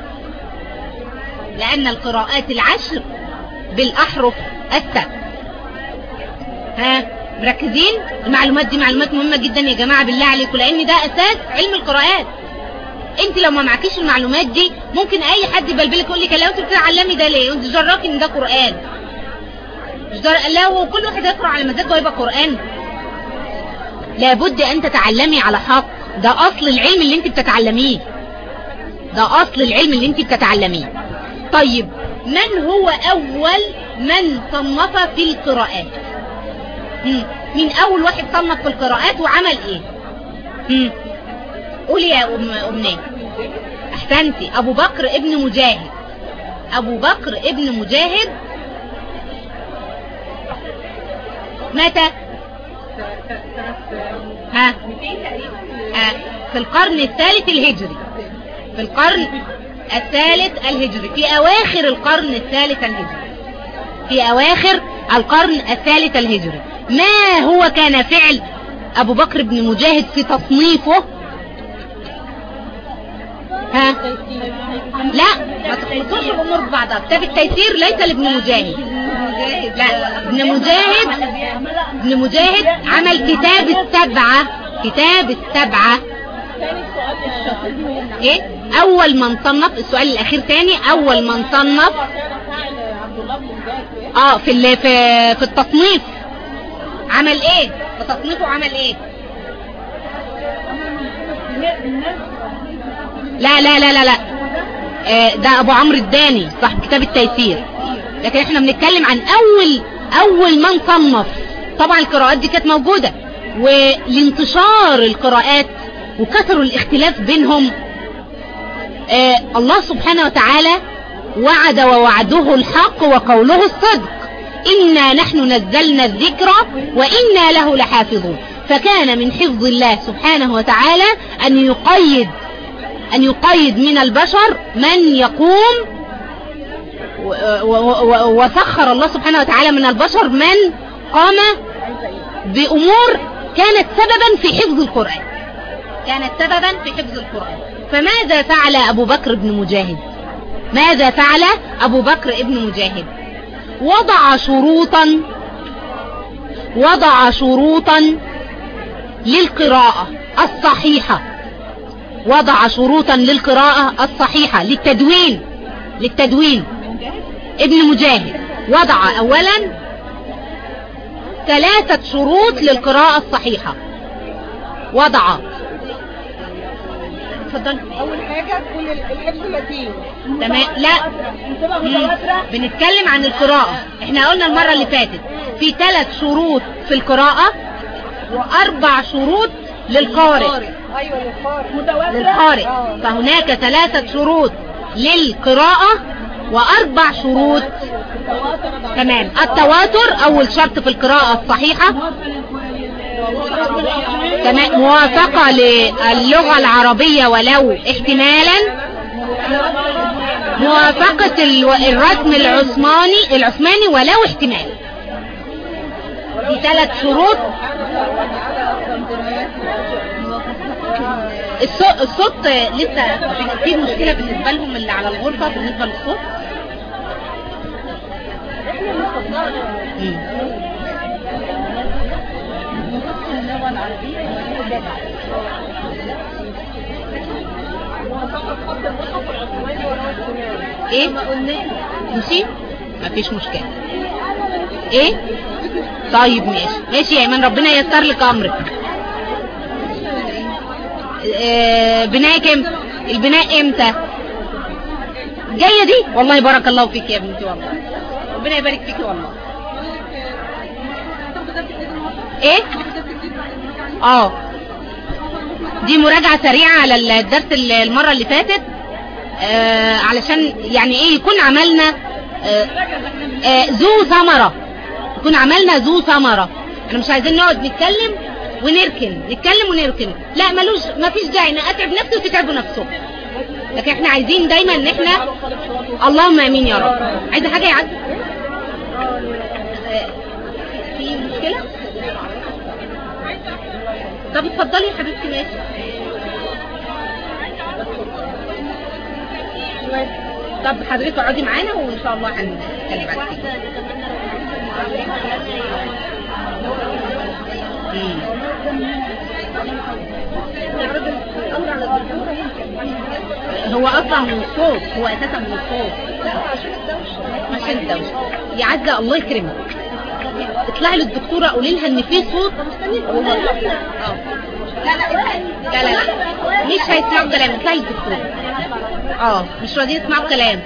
لأن القراءات العشر بالأحرف السبع ها مركزين المعلومات دي معلومات مهمة جدا يا جماعة بالله عليكم لأن ده أساس علم القراءات انت لو ما معكيش المعلومات دي ممكن اي حد يبلبلك يقول لك لو انت بتتعلمي ده ليه انت جراك ان ده قرآن مش در... لا وكل واحد يقرأ على مزاجه يبقى قرآن لابد ان تتعلمي على حق ده اصل العلم اللي انت بتتعلميه ده اصل العلم اللي انت بتتعلميه طيب من هو اول من صنف في القراءات مم. مين اول واحد صنف في القراءات وعمل ايه مم. قولي يا ام امنيه احسنتي ابو بكر ابن مجاهد ابو بكر ابن مجاهد متى ها آه. في القرن الثالث الهجري في القرن الثالث الهجري في اواخر القرن الثالث الهجري في اواخر القرن الثالث الهجري ما هو كان فعل ابو بكر بن مجاهد في تصنيفه ها لا ما تخلطوش الامور ببعضها كتاب التيسير ليس لابن مجاهد لا ابن مجاهد ابن مجاهد عمل كتاب السبعة كتاب السبعة ايه اول من صنف السؤال الاخير تاني اول من صنف اه في ال- في في التصنيف عمل ايه في تصنيفه عمل ايه لا لا لا لا لا آه، ده ابو عمرو الداني صاحب كتاب التيسير لكن احنا بنتكلم عن اول اول من صنف طبعا القراءات دي كانت موجودة ولانتشار القراءات وكثر الاختلاف بينهم آه الله سبحانه وتعالى وعد ووعده الحق وقوله الصدق إنا نحن نزلنا الذكر وإنا له لحافظون فكان من حفظ الله سبحانه وتعالى أن يقيد أن يقيد من البشر من يقوم و- و- و- وسخر الله سبحانه وتعالى من البشر من قام بأمور كانت سببا في حفظ القرآن كانت سببا في حفظ القرآن فماذا فعل أبو بكر بن مجاهد ماذا فعل أبو بكر بن مجاهد وضع شروطا وضع شروطا للقراءة الصحيحة وضع شروطا للقراءة الصحيحة للتدوين للتدوين ابن مجاهد وضع اولا ثلاثة شروط للقراءة الصحيحة وضع اتفضل اول حاجه تكون الحفظ متين تمام لا تبقى مم. متواتره بنتكلم عن القراءة احنا قلنا المرة اللي فاتت في ثلاث شروط في القراءة واربع شروط للقارئ ايوه للقارئ متواتره للقارئ آه. فهناك ثلاثة شروط للقراءة واربع شروط تمام التواتر اول شرط في القراءة الصحيحة تمام موافقة للغة العربية ولو احتمالا موافقة الو- الرسم العثماني العثماني ولو احتمال دي ثلاث شروط الصوت, الصوت لسه في مشكلة بالنسبة لهم اللي على الغرفة بالنسبة للصوت مم. ايه ماشي مفيش مشكلة ايه طيب ماشي ماشي يا ايمان ربنا ييسر لك امرك آه، بناء كم البناء امتى جاية دي والله بارك الله فيك يا بنتي والله ربنا يبارك فيك والله ايه اه دي مراجعة سريعة على الدرس المرة اللي فاتت آه علشان يعني ايه يكون عملنا آه آه ذو ثمرة يكون عملنا ذو ثمرة احنا مش عايزين نقعد نتكلم ونركن نتكلم ونركن لا ملوش ما فيش داعي انا اتعب نفسي وتتعبوا نفسكم لكن احنا عايزين دايما ان احنا اللهم امين يا رب عايزه حاجه يعدي آه، في مشكله طب اتفضلي يا حبيبتي ماشي طب حضرتك اقعدي معانا وان شاء الله هنتكلم بعد كده مم. هو اصلا من الصوت هو اساسا من الصوت عشان الدوشه يا عزه الله يكرمك اطلعي للدكتوره قولي لها ان في صوت آه. لا لا لا لا لا مش هيسمعوا كلام اطلعي للدكتوره اه مش راضيين يسمعوا كلام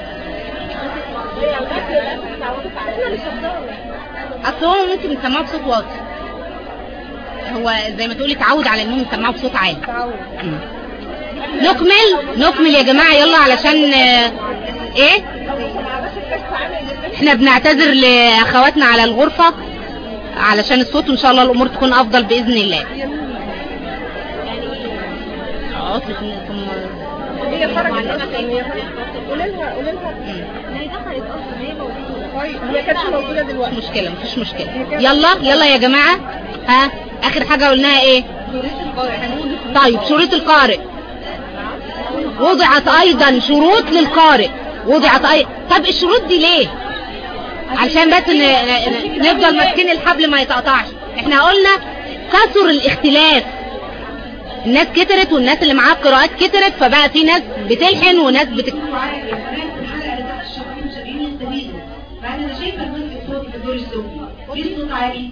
اصل هو ممكن يسمعوا بصوت واطي هو زي ما تقولي تعود على انهم يسمعوا بصوت عالي مم. نكمل نكمل يا جماعة يلا علشان آه، ايه احنا بنعتذر لاخواتنا على الغرفة علشان الصوت وان شاء الله الامور تكون افضل باذن الله اه ثم هي خرجت اصلا هي خرجت قولي لها قولي لها طيب هي كانتش موجوده دلوقتي مش مشكلة مفيش مشكلة يلا يلا يا جماعة ها اخر حاجة قلناها ايه طيب شروط القارئ وضعت ايضا شروط للقارئ وضعت ايضا طب الشروط دي ليه علشان بس ن... ن... نفضل ماسكين الحبل ما يتقطعش احنا قلنا كثر الاختلاف الناس كترت والناس اللي معاها قراءات كترت فبقى في ناس بتلحن وناس بتك... بعد انا شايفه الجزء الصوتي في الدور السفلي ليه الصوت عالي؟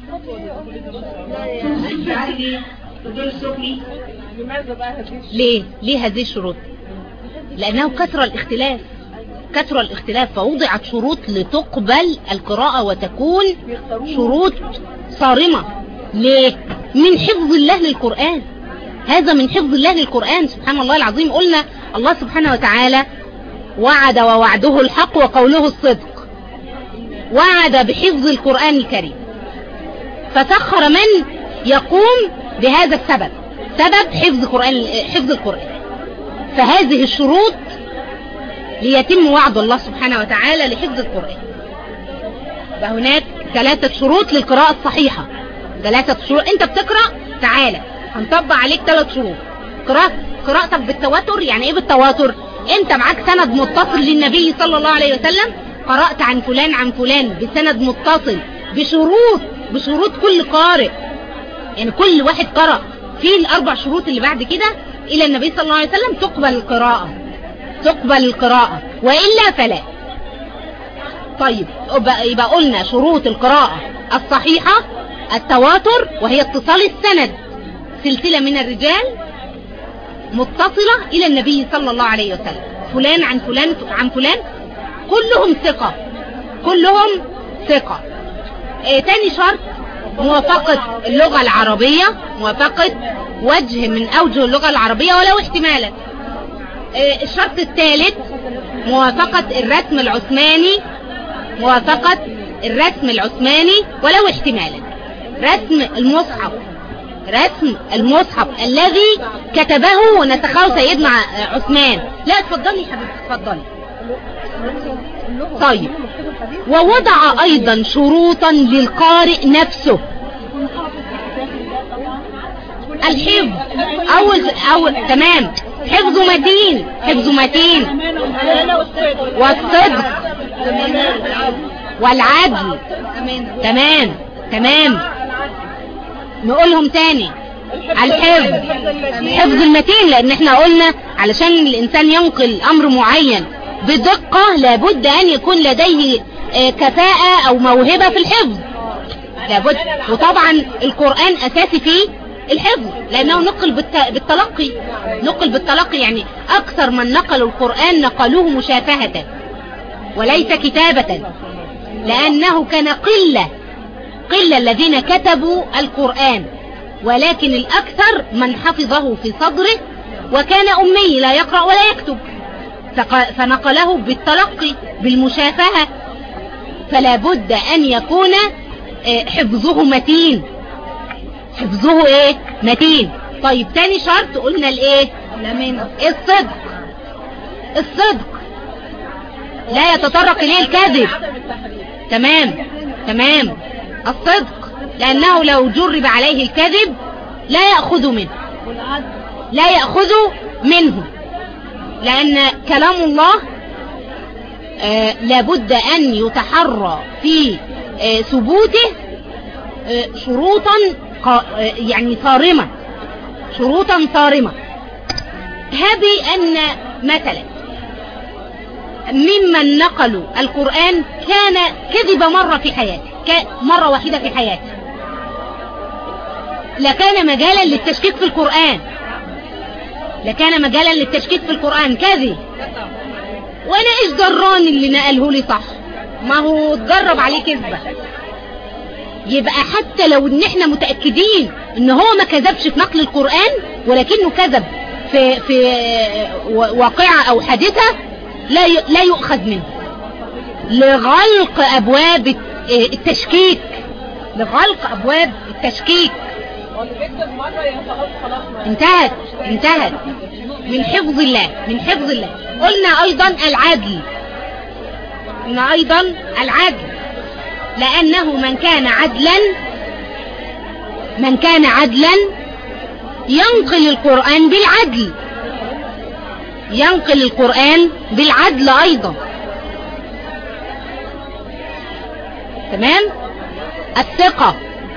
الصوت عالي ليه؟ في الدور السفلي لماذا بقى هذه ليه ليه هذه الشروط لانه كثر الاختلاف كثر الاختلاف فوضعت شروط لتقبل القراءة وتكون شروط صارمة ليه من حفظ الله للقرآن هذا من حفظ الله للقرآن سبحان الله العظيم قلنا الله سبحانه وتعالى وعد ووعده الحق وقوله الصدق وعد بحفظ القرآن الكريم فسخر من يقوم بهذا السبب سبب حفظ قرآن حفظ القرآن فهذه الشروط ليتم وعد الله سبحانه وتعالى لحفظ القرآن فهناك ثلاثة شروط للقراءة الصحيحة ثلاثة شروط انت بتقرأ تعالى هنطبق عليك ثلاث شروط قراءة قراءتك بالتواتر يعني ايه بالتواتر انت معاك سند متصل للنبي صلى الله عليه وسلم قرأت عن فلان عن فلان بسند متصل بشروط بشروط كل قارئ يعني كل واحد قرأ في الاربع شروط اللي بعد كده الى النبي صلى الله عليه وسلم تقبل القراءة تقبل القراءة وإلا فلا طيب يبقى يبقى قلنا شروط القراءة الصحيحة التواتر وهي اتصال السند سلسلة من الرجال متصلة إلى النبي صلى الله عليه وسلم فلان عن فلان عن فلان كلهم ثقة كلهم ثقة إيه تاني شرط موافقة اللغة العربية موافقة وجه من أوجه اللغة العربية ولو احتمالا إيه الشرط الثالث موافقة الرسم العثماني موافقة الرسم العثماني ولو احتمالا رسم المصحف رسم المصحف الذي كتبه ونسخه سيدنا عثمان لا اتفضلي يا حبيبتي اتفضلي طيب ووضع ايضا شروطا للقارئ نفسه الحفظ اول اول تمام حفظ متين حفظ متين والصدق والعدل تمام تمام نقولهم تاني الحفظ حفظ المتين لان احنا قلنا علشان الانسان ينقل امر معين بدقة لابد ان يكون لديه آه، كفاءة او موهبة في الحفظ لابد وطبعا القرآن اساسي فيه الحفظ لانه نقل بالت- بالتلقي نقل بالتلقي يعني اكثر من نقلوا القرآن نقلوه مشافهة وليس كتابة لانه كان قلة قلة الذين كتبوا القرآن ولكن الأكثر من حفظه في صدره وكان أمي لا يقرأ ولا يكتب فق- فنقله بالتلقي بالمشافهة فلا بد أن يكون آه، حفظه متين حفظه ايه متين طيب تاني شرط قلنا الايه الصدق الصدق لا يتطرق اليه الكذب تمام تمام الصدق لأنه لو جرب عليه الكذب لا يأخذ منه لا يأخذ منه لأن كلام الله آه لابد أن يتحرى في آه ثبوته آه شروطا قا- آه يعني صارمة شروطا صارمة هذه أن مثلا ممن نقلوا القرآن كان كذب مرة في حياته ك- مرة واحدة في حياته لكان مجالا للتشكيك في القرآن لكان مجالا للتشكيك في القرآن كذب وانا ايش دراني اللي نقله لي صح ما هو اتجرب عليه كذبة يبقى حتى لو ان احنا متأكدين ان هو ما كذبش في نقل القرآن ولكنه كذب في, في واقعة او حادثة لا ي- لا يؤخذ منه لغلق ابواب التشكيك لغلق ابواب التشكيك هو اللي بيكتب مرة يا خلاص خلاص ما انتهت انتهت من حفظ الله من حفظ الله قلنا ايضا العدل قلنا ايضا العدل لانه من كان عدلا من كان عدلا ينقل القرآن بالعدل ينقل القرآن بالعدل ايضا تمام الثقة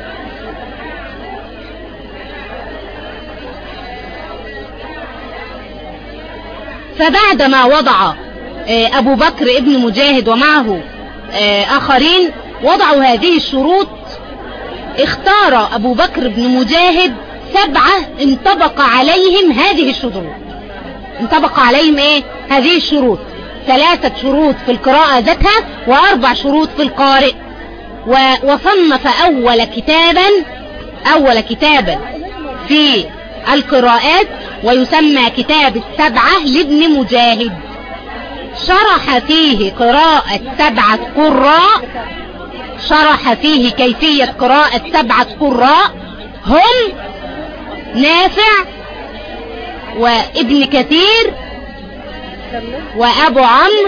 فبعدما وضع آه، أبو بكر ابن مجاهد ومعه آه، آخرين وضعوا هذه الشروط اختار أبو بكر بن مجاهد سبعة انطبق عليهم هذه الشروط انطبق عليهم ايه هذه الشروط ثلاثة شروط في القراءة ذاتها وأربع شروط في القارئ و- وصنف أول كتابا أول كتابا في القراءات ويسمى كتاب السبعة لابن مجاهد شرح فيه قراءة سبعة قراء شرح فيه كيفية قراءة سبعة قراء هم نافع وابن كثير وابو عمرو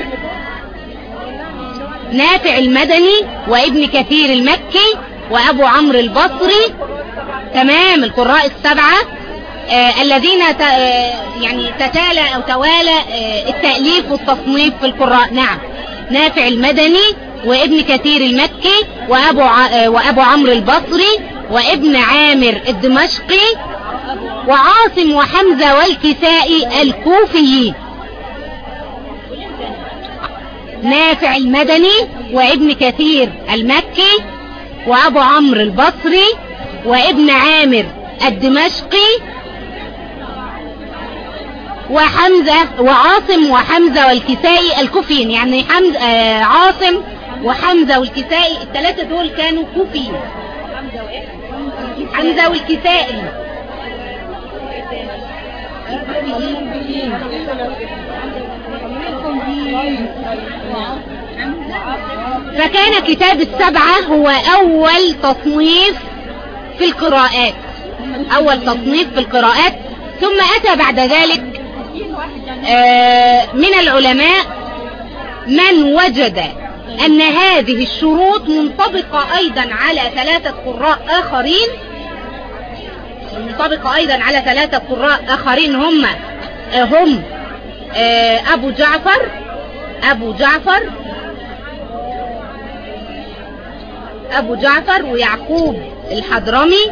نافع المدني وابن كثير المكي وابو عمرو البصري تمام القراء السبعة آه الذين ت... آه يعني تتالى او توالى آه التأليف والتصنيف في القراء نعم نافع المدني وابن كثير المكي وابو ع... آه وابو عمرو البصري وابن عامر الدمشقي وعاصم وحمزة والكسائي الكوفيين نافع المدني وابن كثير المكي وابو عمرو البصري وابن عامر الدمشقي وحمزة وعاصم وحمزة والكسائي الكوفيين يعني حمزة آه عاصم وحمزة والكسائي الثلاثة دول كانوا كوفيين حمزة والكسائي فكان كتاب السبعة هو أول تصنيف في القراءات أول تصنيف في القراءات ثم أتى بعد ذلك آه، من العلماء من وجد أن هذه الشروط منطبقة أيضا على ثلاثة قراء آخرين منطبقة أيضا على ثلاثة قراء آخرين هم آه، هم آه، أبو جعفر أبو جعفر أبو جعفر ويعقوب الحضرمي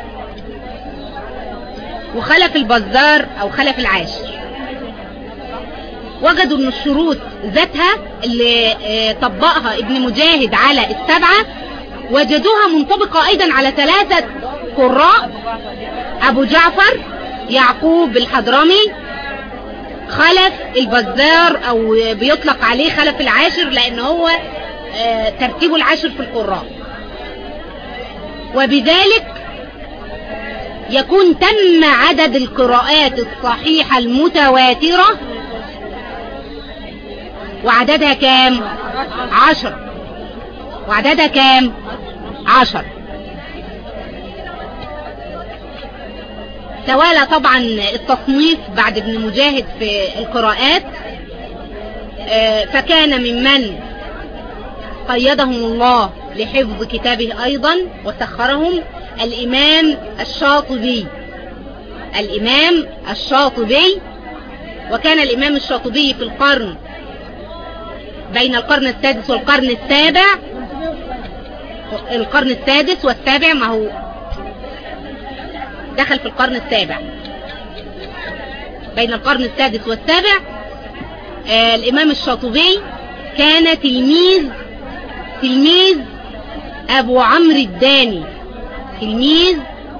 وخلف البزار أو خلف العاشر وجدوا ان الشروط ذاتها اللي آه، طبقها ابن مجاهد على السبعة وجدوها منطبقة ايضا على ثلاثة قراء ابو جعفر يعقوب الحضرمي خلف البزار او بيطلق عليه خلف العاشر لان هو آه، ترتيبه العاشر في القراء وبذلك يكون تم عدد القراءات الصحيحة المتواترة وعددها كام عشر وعددها كام عشر توالى طبعا التصنيف بعد ابن مجاهد في القراءات آه، فكان ممن قيدهم الله لحفظ كتابه أيضا وسخرهم الإمام الشاطبي الإمام الشاطبي وكان الإمام الشاطبي في القرن بين القرن السادس والقرن السابع القرن السادس والسابع ما هو دخل في القرن السابع بين القرن السادس والسابع آه الإمام الشاطبي كان تلميذ تلميذ أبو عمرو الداني تلميذ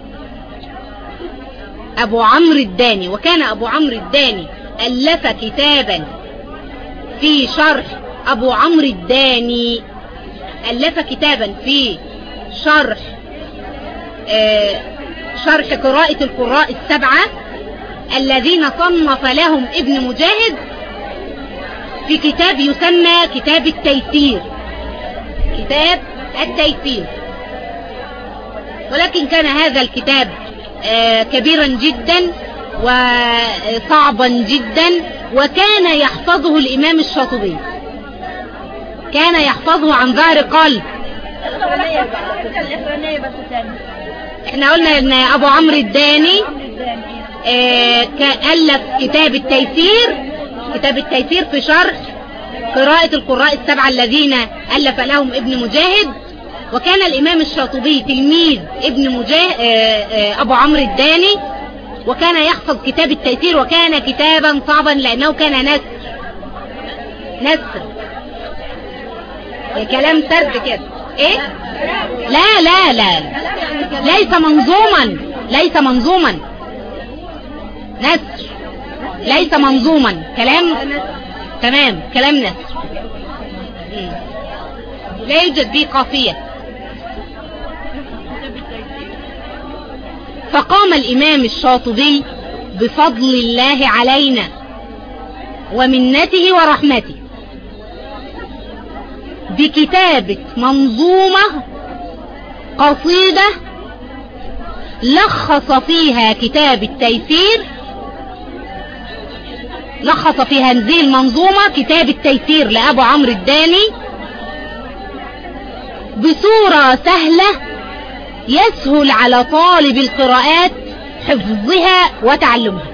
أبو عمرو الداني وكان أبو عمرو الداني ألف كتابا في شرح أبو عمرو الداني ألف كتابا في شرح آه شرح قراءة القراء السبعة الذين صنف لهم ابن مجاهد في كتاب يسمى كتاب التيسير كتاب التيسير ولكن كان هذا الكتاب آه كبيرا جدا وصعبا جدا وكان يحفظه الإمام الشاطبي كان يحفظه عن ظهر قلب احنا قلنا ان ابو عمرو الداني آه ألف كتاب التيسير كتاب التيسير في شرح قراءة القراء السبعة الذين ألف لهم ابن مجاهد وكان الإمام الشاطبي تلميذ ابن مجاهد أبو عمرو الداني وكان يحفظ كتاب التيسير وكان كتابا صعبا لأنه كان نسر نسر كلام سرد كده ايه لا لا لا ليس منظوما ليس منظوما نسر ليس منظوما كلام تمام كلام نسر لا يوجد به قافية فقام الإمام الشاطبي بفضل الله علينا ومنته ورحمته بكتابة منظومة قصيدة لخص فيها كتاب التيسير لخص في هذه المنظومة كتاب التيسير لأبو عمرو الداني بصورة سهلة يسهل على طالب القراءات حفظها وتعلمها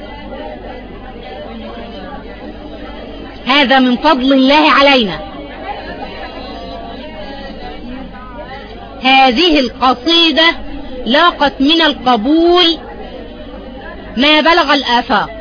هذا من فضل الله علينا هذه القصيدة لاقت من القبول ما بلغ الآفاق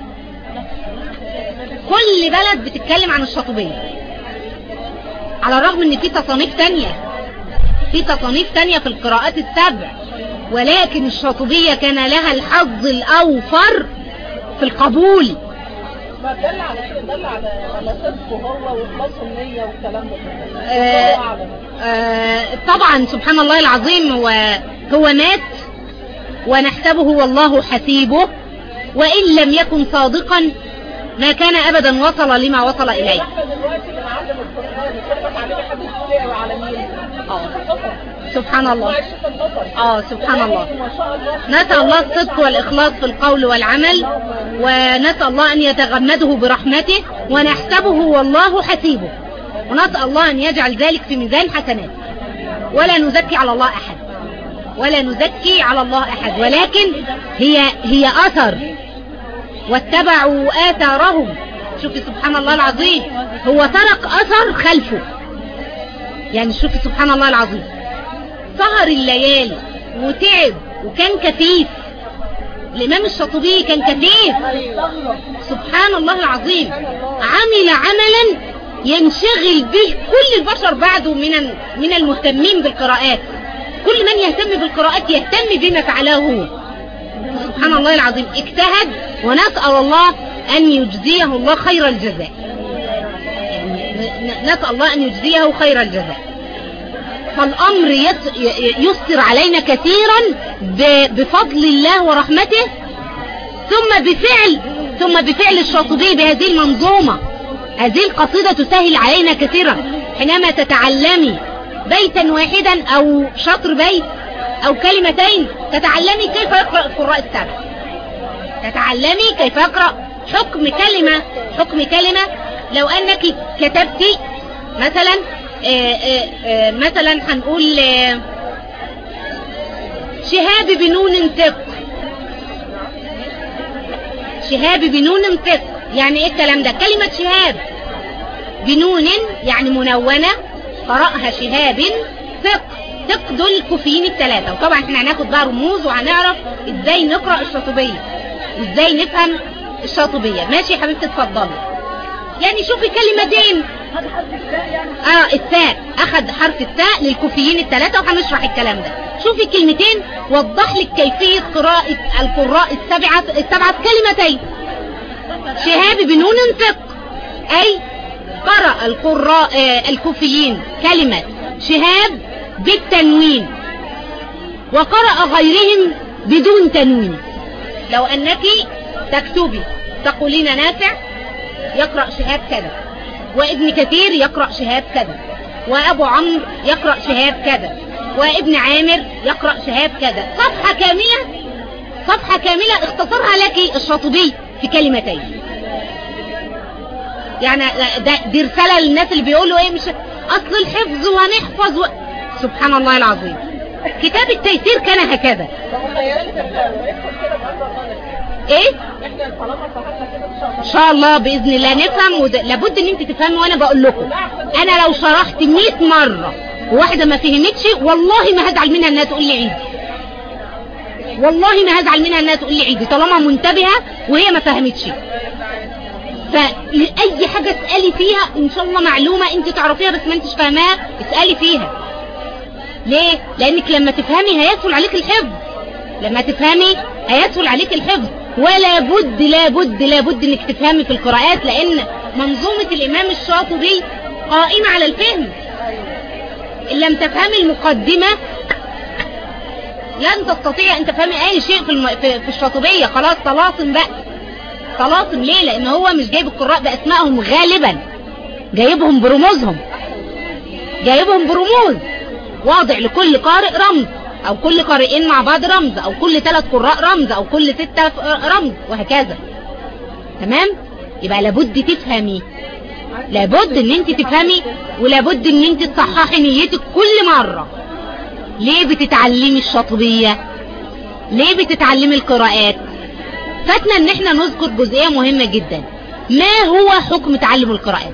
كل بلد بتتكلم عن الشاطبية على الرغم ان في تصانيف تانية في تصانيف تانية في القراءات السبع ولكن الشاطبية كان لها الحظ الأوفر في القبول ما دل على شيء دل على على صدقه هو واخلاص النية والكلام ده كله. آه، الله أعلم. آه، طبعا سبحان الله العظيم هو هو مات ونحسبه والله حسيبه وإن لم يكن صادقا ما كان أبدا وصل لما وصل إليه احنا دلوقتي بنعلم القرآن كتبت عليه حد السوري على مين؟ القطر. سبحان الله الشيخ القطر. اه سبحان الله ما شاء الله نسأل الله الصدق والإخلاص في القول والعمل ونسأل الله أن يتغمده برحمته ونحسبه والله حسيبه ونسأل الله أن يجعل ذلك في ميزان حسنات ولا نزكي على الله أحد ولا نزكي على الله أحد ولكن هي هي أثر واتبعوا آثارهم شوفي سبحان الله العظيم هو ترك أثر خلفه يعني شوفي سبحان الله العظيم سهر الليالي وتعب وكان كفيف الإمام الشاطبي كان كفيف سبحان الله العظيم عمل عملا ينشغل به كل البشر بعده من من المهتمين بالقراءات كل من يهتم بالقراءات يهتم بما فعله هو سبحان الله العظيم اجتهد ونسأل الله أن يجزيه الله خير الجزاء يعني نسأل الله أن يجزيه خير الجزاء فالأمر يس- ي- يسر علينا كثيرا ب- بفضل الله ورحمته ثم بفعل ثم بفعل الشاطبي بهذه المنظومة هذه القصيدة تسهل علينا كثيرا حينما تتعلمي بيتا واحدا أو شطر بيت أو كلمتين تتعلمي كيف يقرأ القراء السبع تتعلمي كيف يقرأ حكم كلمة حكم كلمة لو أنك كتبتي مثلا آه، آه، آه، مثلا هنقول آه، شهاب بنون تق شهاب بنون فق يعني ايه الكلام ده كلمة شهاب بنون يعني منونة قرأها شهاب فق فق دول الكوفيين الثلاثة وطبعا احنا هناخد بقى رموز وهنعرف ازاي نقرأ الشاطبية وازاي نفهم الشاطبية ماشي يا حبيبتي اتفضلي يعني شوفي كلمتين اه التاء اخذ حرف التاء للكوفيين الثلاثة وهنشرح الكلام ده شوفي كلمتين وضح لك كيفية قراءة القراء السبعة السبعة كلمتين شهاب بن نون فق اي قرأ القراء آه الكوفيين كلمة شهاب بالتنوين وقرأ غيرهم بدون تنوين لو انك تكتبي تقولين نافع يقرأ شهاب كذا وابن كثير يقرأ شهاب كذا وابو عمرو يقرأ شهاب كذا وابن عامر يقرأ شهاب كذا صفحة كاملة صفحة كاملة اختصرها لك الشاطبي في كلمتين يعني ده دي رسالة للناس اللي بيقولوا ايه مش اصل الحفظ وهنحفظ و... سبحان الله العظيم كتاب التيسير كان هكذا ايه ان شاء الله باذن الله نفهم ود... لابد ان انت تفهمي وانا بقول لكم انا لو شرحت 100 مره وواحده ما فهمتش والله ما هزعل منها انها تقول لي عيدي والله ما هزعل منها انها تقول لي عيدي طالما منتبهه وهي ما فهمتش فاي حاجه اسالي فيها ان شاء الله معلومه انت تعرفيها بس ما انتش فاهماها اسالي فيها ليه لانك لما تفهمي هيسهل عليك الحفظ لما تفهمي هيسهل عليك الحفظ ولا بد لا بد لا بد انك تفهمي في القراءات لان منظومة الامام الشاطبي قائمة على الفهم ان لم تفهمي المقدمة لن تستطيع ان تفهمي اي شيء في, الم... في, في الشاطبية خلاص طلاسم بقى طلاسم ليه لان هو مش جايب القراء باسمائهم غالبا جايبهم برموزهم جايبهم برموز واضع لكل قارئ رمز او كل قارئين مع بعض رمز او كل ثلاث قراء رمز او كل ستة رمز وهكذا تمام يبقى لابد تفهمي لابد ان انت تفهمي ولابد ان انت تصححي نيتك كل مرة ليه بتتعلمي الشاطبية ليه بتتعلمي القراءات فاتنا ان احنا نذكر جزئية مهمة جدا ما هو حكم تعلم القراءات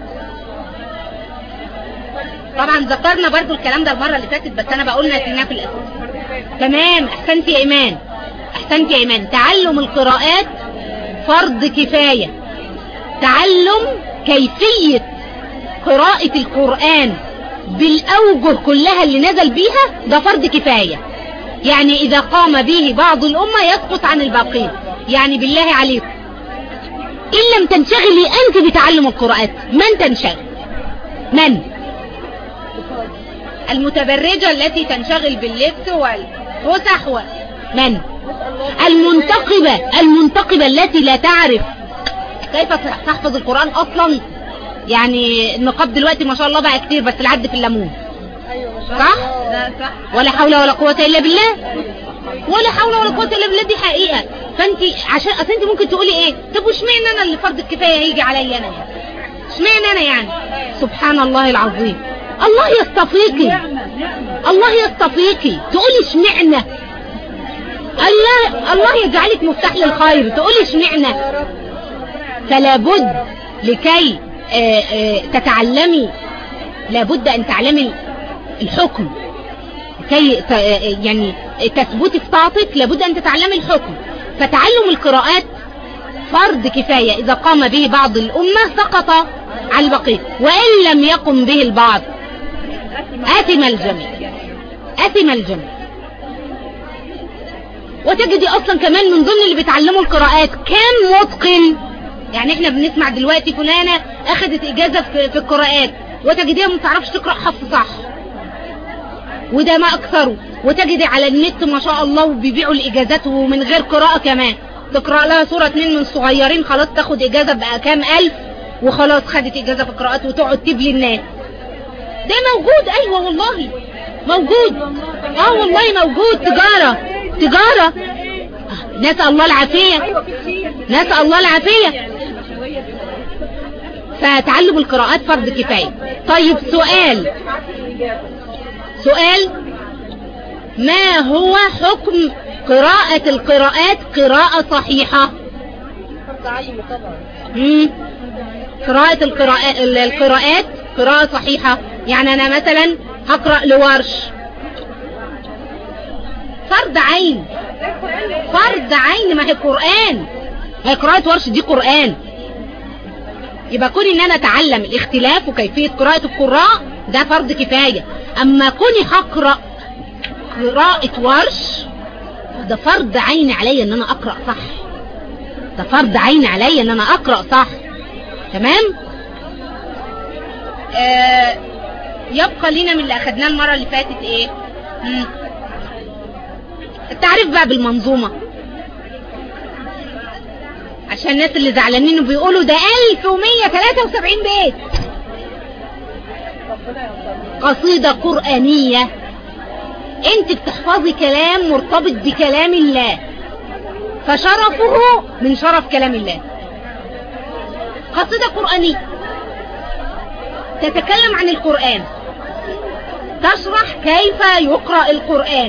طبعا ذكرنا برضو الكلام ده المرة اللي فاتت بس انا بقول نسيناه في الاساس تمام احسنت يا ايمان احسنت يا ايمان تعلم القراءات فرض كفاية تعلم كيفية قراءة القرآن بالاوجه كلها اللي نزل بيها ده فرض كفاية يعني اذا قام به بعض الامة يسقط عن الباقين يعني بالله عليكم ان لم تنشغلي انت بتعلم القراءات من تنشغل من المتبرجة التي تنشغل باللبس والفسح و... من المنتقبة المنتقبة التي لا تعرف كيف تحفظ القرآن اصلا يعني النقاب دلوقتي ما شاء الله بقى كتير بس العد في الليمون صح ولا حول ولا قوة الا بالله ولا حول ولا قوة الا بالله دي حقيقة فانت عشان اصل انت ممكن تقولي ايه طب واشمعنى انا اللي فرض الكفاية هيجي عليا انا يعني اشمعنى انا يعني سبحان الله العظيم الله يصطفيكي الله يصطفيكي تقولي اشمعنى الله الله يجعلك مفتاح للخير تقولي اشمعنى فلا بد لكي آآ آآ تتعلمي لابد ان تعلمي الحكم كي يعني تثبتي في طاعتك لابد ان تتعلمي الحكم فتعلم القراءات فرض كفاية اذا قام به بعض الامة سقط على البقية وان لم يقم به البعض آثم الجميع آثم الجميع وتجدي اصلا كمان من ضمن اللي بيتعلموا القراءات كم متقن يعني احنا بنسمع دلوقتي فلانة اخذت اجازة في القراءات وتجديها ما تعرفش تقرأ حفظ صح وده ما اكثره وتجدي على النت ما شاء الله وبيبيعوا الاجازات ومن غير قراءة كمان تقرأ لها سورة اتنين من الصغيرين خلاص تاخد اجازة بقى كام الف وخلاص خدت اجازة في القراءات وتقعد تبلي الناس ده موجود ايوه والله موجود اه والله موجود تجارة تجارة نسأل الله العافية نسأل الله العافية فتعلم القراءات فرض كفاية طيب سؤال سؤال ما هو حكم قراءة القراءات قراءة صحيحة فرض عين طبعا مم. قراءة القراءات القراءات قراءة صحيحة يعني أنا مثلا هقرأ لورش فرض عين فرض عين ما هي قرآن هي قراءة ورش دي قرآن يبقى كوني ان انا اتعلم الاختلاف وكيفية قراءة القراء ده فرض كفاية اما كوني هقرأ قراءة ورش ده فرض عين عليا ان انا اقرأ صح ده فرض عين عليا ان انا اقرأ صح تمام آه يبقى لنا من اللي اخدناه المرة اللي فاتت ايه مم. التعريف بقى بالمنظومة عشان الناس اللي زعلانين وبيقولوا ده 1173 بيت قصيدة قرآنية انت بتحفظي كلام مرتبط بكلام الله فشرفه من شرف كلام الله قصيدة قرآنية تتكلم عن القرآن تشرح كيف يقرأ القرآن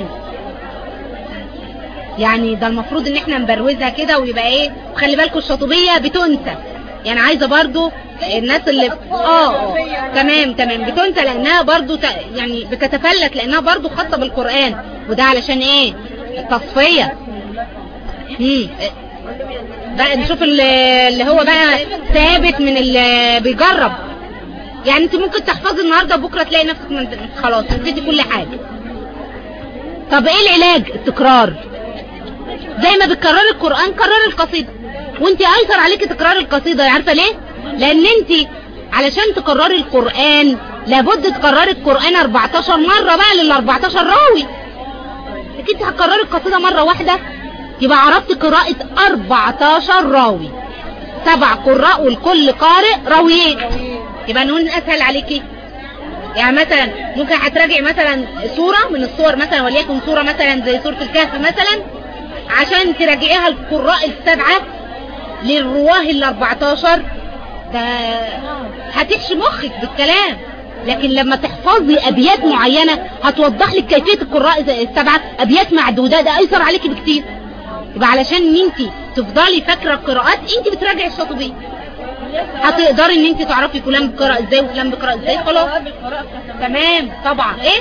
يعني ده المفروض ان احنا نبروزها كده ويبقى ايه وخلي بالكم الشاطبية بتنسى يعني عايزة برضو الناس اللي اه اه تمام تمام بتنسى لانها برضو ت... يعني بتتفلت لانها برضو خاصة بالقرآن وده علشان ايه التصفية مم. بقى نشوف اللي اللي هو بقى ثابت من اللي بيجرب يعني انت ممكن تحفظي النهاردة بكرة تلاقي نفسك من... خلاص نسيتي كل حاجة طب ايه العلاج التكرار زي ما بتكرري القرآن كرري القصيدة وانت ايسر عليكي تكرار القصيدة عارفة ليه لان انت علشان تكرري القرآن لابد تكرري القرآن 14 مرة بقى لل 14 راوي لكن انت هتكرري القصيدة مرة واحدة يبقى عرفت قراءة 14 راوي سبع قراء والكل قارئ راويين يبقى نقول اسهل عليكي يعني مثلا ممكن هتراجع مثلا سورة من الصور مثلا وليكن سورة مثلا زي سورة الكهف مثلا عشان تراجعيها القراء السبعة للرواه ال 14 ده هتحشي مخك بالكلام لكن لما تحفظي ابيات معينة هتوضح لك كيفية القراء السبعة ابيات معدودة ده ايسر عليكي بكتير يبقى علشان ان انت تفضلي فاكرة القراءات انت بتراجعي الشاطبية هتقدري ان انت تعرفي فلان بيقرأ ازاي وفلان بيقرأ ازاي خلاص تمام طبعا ايه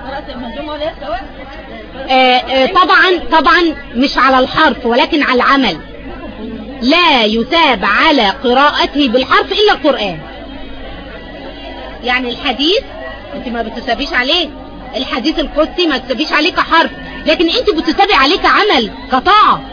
آه آه طبعا طبعا مش على الحرف ولكن على العمل لا يثاب على قراءته بالحرف الا القرآن يعني الحديث انت ما بتثابيش عليه الحديث القدسي ما تثابيش عليه كحرف لكن انت بتثابي عليه كعمل كطاعة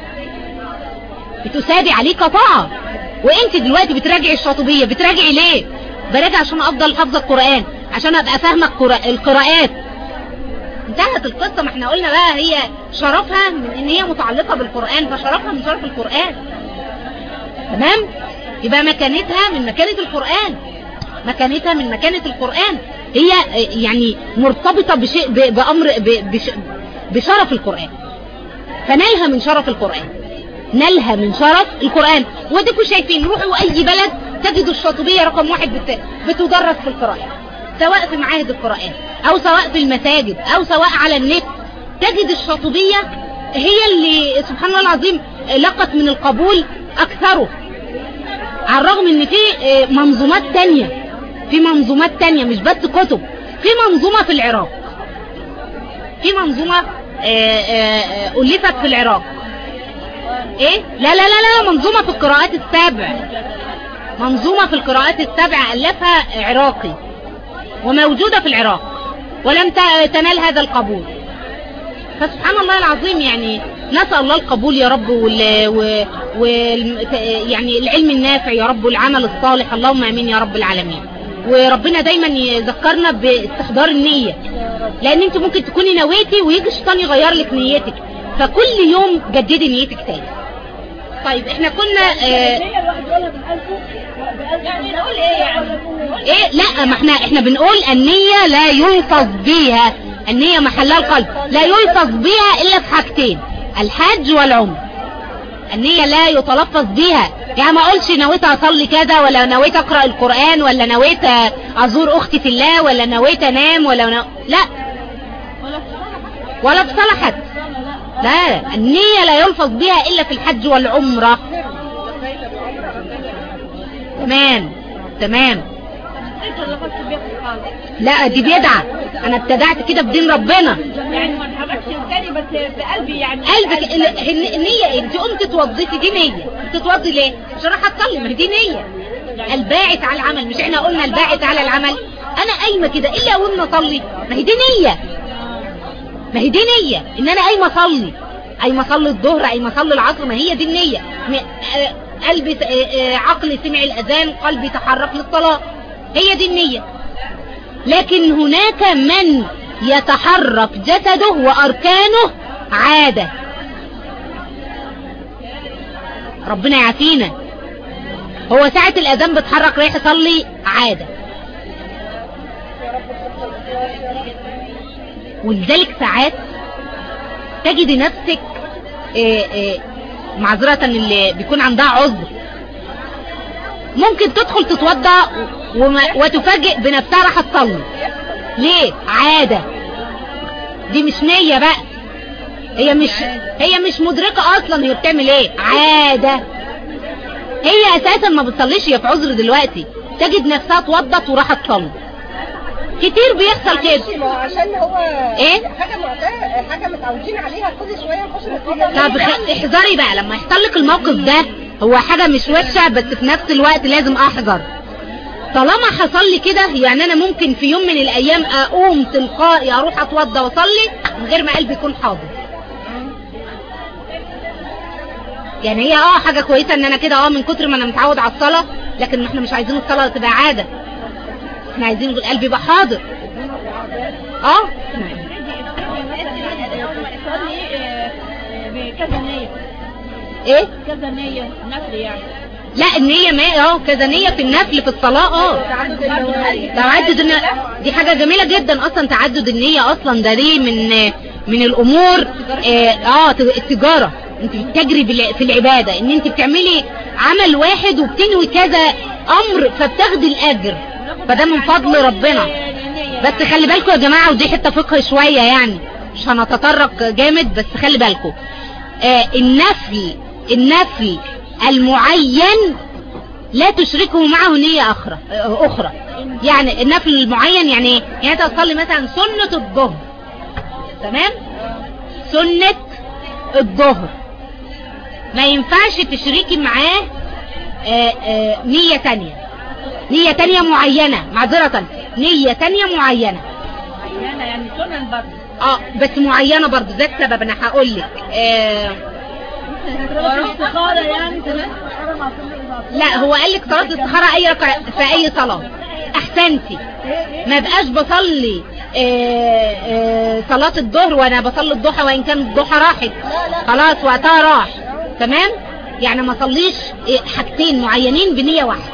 بتثابي عليه كطاعة وانت دلوقتي بتراجعي الشاطبية بتراجعي ليه براجع عشان افضل حافظة القرآن عشان ابقى فاهمة القراءات انتهت القصة ما احنا قلنا بقى هي شرفها من ان هي متعلقة بالقرآن فشرفها من شرف القرآن تمام يبقى مكانتها من مكانة القرآن مكانتها من مكانة القرآن هي يعني مرتبطة بشيء بأمر بش بشرف القرآن فنالها من شرف القرآن نالها من شرف القرآن وديكوا شايفين روحوا اي بلد تجدوا الشاطبية رقم واحد بت... بتدرس في القرآن سواء في معاهد القرآن او سواء في المساجد او سواء على النت تجد الشاطبية هي اللي سبحان الله العظيم لقت من القبول اكثره على الرغم ان في منظومات تانية في منظومات تانية مش بس كتب في منظومة في العراق في منظومة ألفت في العراق ايه لا لا لا لا منظومة في القراءات السبع منظومة في القراءات السبع ألفها عراقي وموجودة في العراق ولم تنال هذا القبول فسبحان الله العظيم يعني نسأل الله القبول يا رب وال... و... و... يعني العلم النافع يا رب والعمل الصالح اللهم امين يا رب العالمين وربنا دايما يذكرنا باستحضار النية لان انت ممكن تكوني نويتي ويجي الشيطان يغير لك نيتك فكل يوم جددي نيتك تاني طيب احنا كنا اه يعني نقول ايه يعني ايه لا ما احنا احنا بنقول النية لا يلفظ بيها النية محلها القلب لا يلفظ بيها الا في حاجتين الحج والعمر النية لا يتلفظ بيها يعني ما اقولش نويت اصلي كذا ولا نويت اقرأ القرآن ولا نويت ازور اختي في الله ولا نويت انام ولا نو... لا ولا في صلاحات لا النية لا يلفظ بها الا في الحج والعمرة تمام تمام انت اللي خدت بيها خالص لا دي بدعة انا ابتدعت كده بدين ربنا يعني ما اتحركش لساني بس بقلبي يعني قلبك ال- ال- النية ايه انت قمت توضيتي دي نية بتتوضي ليه مش راح اصلي ما هي دي نية الباعت على العمل مش احنا قلنا الباعت على العمل انا قايمة كده الا اقوم اصلي ما هي دي نية ما هي دي نية ان انا قايمة اصلي قايمة اصلي الظهر قايمة اصلي العصر ما هي دي النية م- آه، قلبي س- آه، آه، عقلي سمع الاذان قلبي تحرك للصلاة هي دي النية لكن هناك من يتحرك جسده وأركانه عادة ربنا يعافينا هو ساعة الأذان بتحرك رايح يصلي عادة ولذلك ساعات تجد نفسك آه، آه، معذرة اللي بيكون عندها عذر ممكن تدخل تتوضا وما- وتفاجئ بنفسها راح تصلي ليه عادة دي مش نية بقى هي مش هي مش مدركة اصلا هي بتعمل ايه عادة هي اساسا ما بتصليش هي في عذر دلوقتي تجد نفسها اتوضت وراحت تصلي كتير بيحصل كده ما هو عشان هو ايه حاجه معتاده حاجه متعودين عليها كل شويه نخش نتفرج طب خ- احذري بقى لما يحصل لك الموقف ده هو حاجة مش وحشة بس في نفس الوقت لازم احذر طالما حصل لي كده يعني انا ممكن في يوم من الايام اقوم تلقائي اروح اتوضى واصلي من غير ما قلبي يكون حاضر يعني هي اه حاجة كويسة ان انا كده اه من كتر ما انا متعود على الصلاة لكن احنا مش عايزين الصلاة تبقى عادة احنا عايزين القلب يبقى حاضر اه بكذا نية ايه كذا نية نفل يعني لا النية ما اه كذا نية في النفل في الصلاة اه تعدد الن... دي حاجة جميلة جدا اصلا تعدد النية اصلا ده دي من من الامور اه, آه ت- التجارة انت بتجري بالع- في العبادة ان انت بتعملي عمل واحد وبتنوي كذا امر فبتاخدي الاجر فده من فضل ربنا بس خلي بالكم يا جماعة ودي حتة فقه شوية يعني مش هنتطرق جامد بس خلي بالكم آه النفل النفل المعين لا تشركه معه نية أخرى آه، أخرى يعني النفل المعين يعني ايه يعني انت تصلي مثلا سنة الظهر تمام سنة الظهر ما ينفعش تشركي معاه آه، آه، نية تانية نية تانية معينة معذرة نية تانية معينة يعني يعني سنن برضه اه بس معينة برضو ده السبب انا هقول لك آه استخارة يعني تمام لا هو قال لك صلاة الاستخارة اي ركعة في اي صلاة احسنتي ما بقاش بصلي آه آه صلاة الظهر وانا بصلي الضحى وان كان الضحى راحت خلاص وقتها راح تمام يعني ما صليش آه، حاجتين معينين بنية واحدة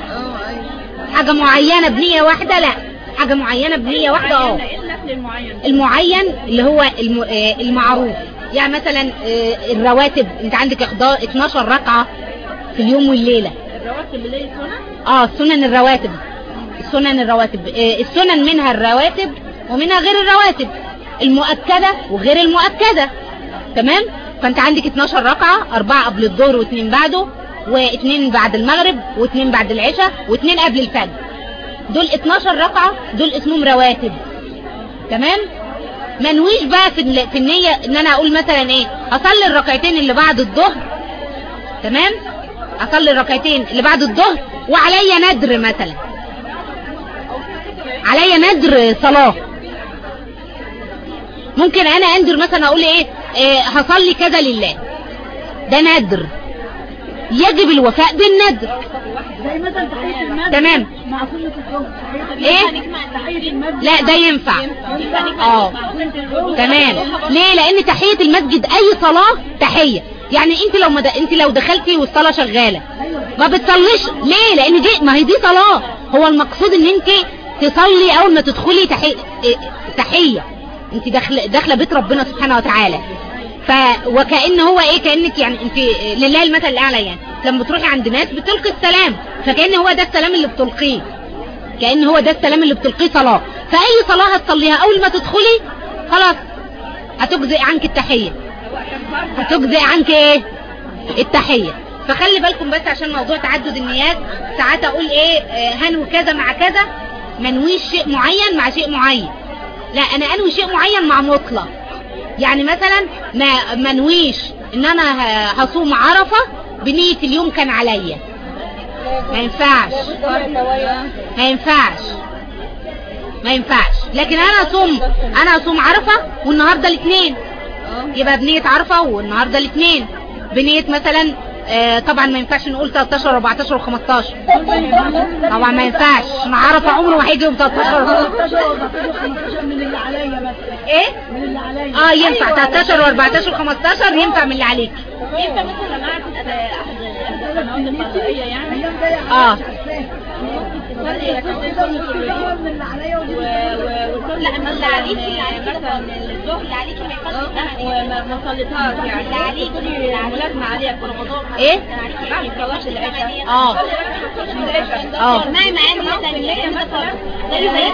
حاجة معينة بنية واحدة لا حاجة معينة بنية واحدة اه ايه النفل المعين المعين اللي هو الم... آه، المعروف يعني مثلا آه، الرواتب انت عندك إخضاء 12 ركعة في اليوم والليلة الرواتب اللي هي سنن اه سنن الرواتب سنن الرواتب آه، السنن منها الرواتب ومنها غير الرواتب المؤكدة وغير المؤكدة تمام فانت عندك 12 ركعة اربعة قبل الظهر واثنين بعده واثنين بعد المغرب واثنين بعد العشاء واثنين قبل الفجر دول 12 ركعة دول اسمهم رواتب تمام منويش بقى في ال- في النية ان انا اقول مثلا ايه اصلي الركعتين اللي بعد الظهر تمام اصلي الركعتين اللي بعد الظهر وعليا ندر مثلا عليا ندر صلاة ممكن انا اندر مثلا اقول ايه, إيه هصلي كذا لله ده ندر يجب الوفاء بالندر زي مثلا تحيه المسجد تمام مع سنه الظهر ايه تحيه المسجد لا ده ينفع اه تمام ليه لان تحية المسجد اي صلاة تحية يعني انت لو ما د... انت لو دخلتي والصلاة شغالة ما بتصليش ليه لان دي ما هي دي صلاة هو المقصود ان انت تصلي اول ما تدخلي تحية تحية انت داخله داخله بيت ربنا سبحانه وتعالى ف وكأن هو ايه كأنك يعني انت لله المثل الاعلى يعني لما بتروحي عند ناس بتلقي السلام فكأن هو ده السلام اللي بتلقيه كأن هو ده السلام اللي بتلقيه صلاة فأي صلاة هتصليها أول ما تدخلي خلاص هتجزئ عنك التحية هتجزئ عنك ايه التحية ف فخلي بالكم بس عشان موضوع تعدد النيات ساعات اقول ايه آه، هنوي كذا مع كذا منويش شيء معين مع شيء معين لا انا انوي شيء معين مع مطلق يعني مثلا ما منويش ان انا ه- هصوم عرفة بنية اليوم كان عليا ما ينفعش ما ينفعش ما ينفعش لكن انا اصوم انا اصوم عرفة والنهاردة الاثنين يبقى بنية عرفة والنهاردة الاثنين بنية مثلا آه، طبعا ما ينفعش نقول 13 14 و15 طبعا ما ينفعش عشان عرفة عمره ما هيجي يوم 13 من اللي عليا بس ايه من اللي عليا اه ينفع 13 و14 و15 ينفع من اللي عليك انت مثلا لما قعدت احد احد القنوات الفضائيه يعني ايام جايه اه من اللي عليا ودي لا ما اللي عليكي اللي عليكي مثلا الظهر اللي عليكي ما ينفعش وما ما صليتهاش يعني اللي عليكي ملازمه عليها في رمضان ايه بعد صلاه العشاء اه اه ما مع ان مثلا اللي هي مثلا زي زي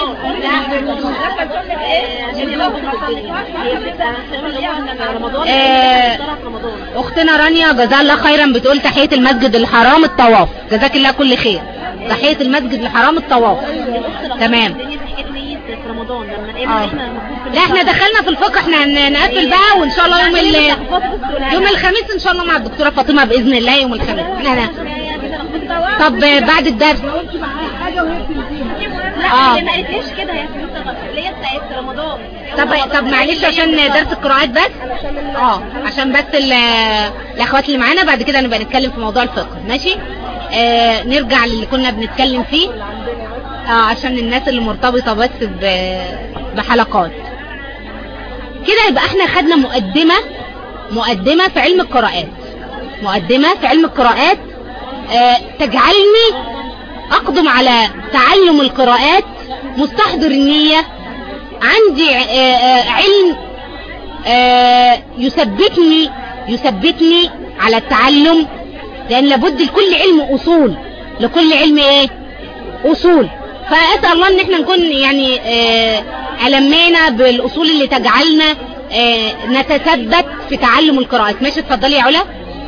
رمضان آه، اختنا رانيا جزاها الله خيرا بتقول تحية المسجد الحرام الطواف جزاك الله كل خير تحية المسجد الحرام الطواف تمام في رمضان لما اه احنا المفروض لا احنا دخلنا في الفقه احنا ن- نقفل بقى وان شاء الله يوم ال... يوم الخميس ان شاء الله مع الدكتورة فاطمة باذن الله يوم الخميس احنا ن- طب بعد الدرس حاجه وهي بتنزيها اه. اه اللي ما قالتليش كده يا فلوسة اللي هي بتاعت رمضان طب طب معلش عشان درس القراءات بس اه عشان بس ال- الاخوات اللي معانا بعد كده نبقى نتكلم في موضوع الفقه ماشي آه نرجع للي كنا بنتكلم فيه اه عشان الناس اللي مرتبطة بس ب- بحلقات كده يبقى احنا خدنا مقدمة مقدمة في علم القراءات مقدمة في علم القراءات آه تجعلني اقدم على تعلم القراءات مستحضر النية عندي آه، آه، علم آه، يثبتني يثبتني على التعلم لان لابد لكل علم اصول لكل علم ايه اصول فاسال الله ان احنا نكون يعني آه، المينا بالاصول اللي تجعلنا آه، نتثبت في تعلم القراءات ماشي اتفضلي يا علا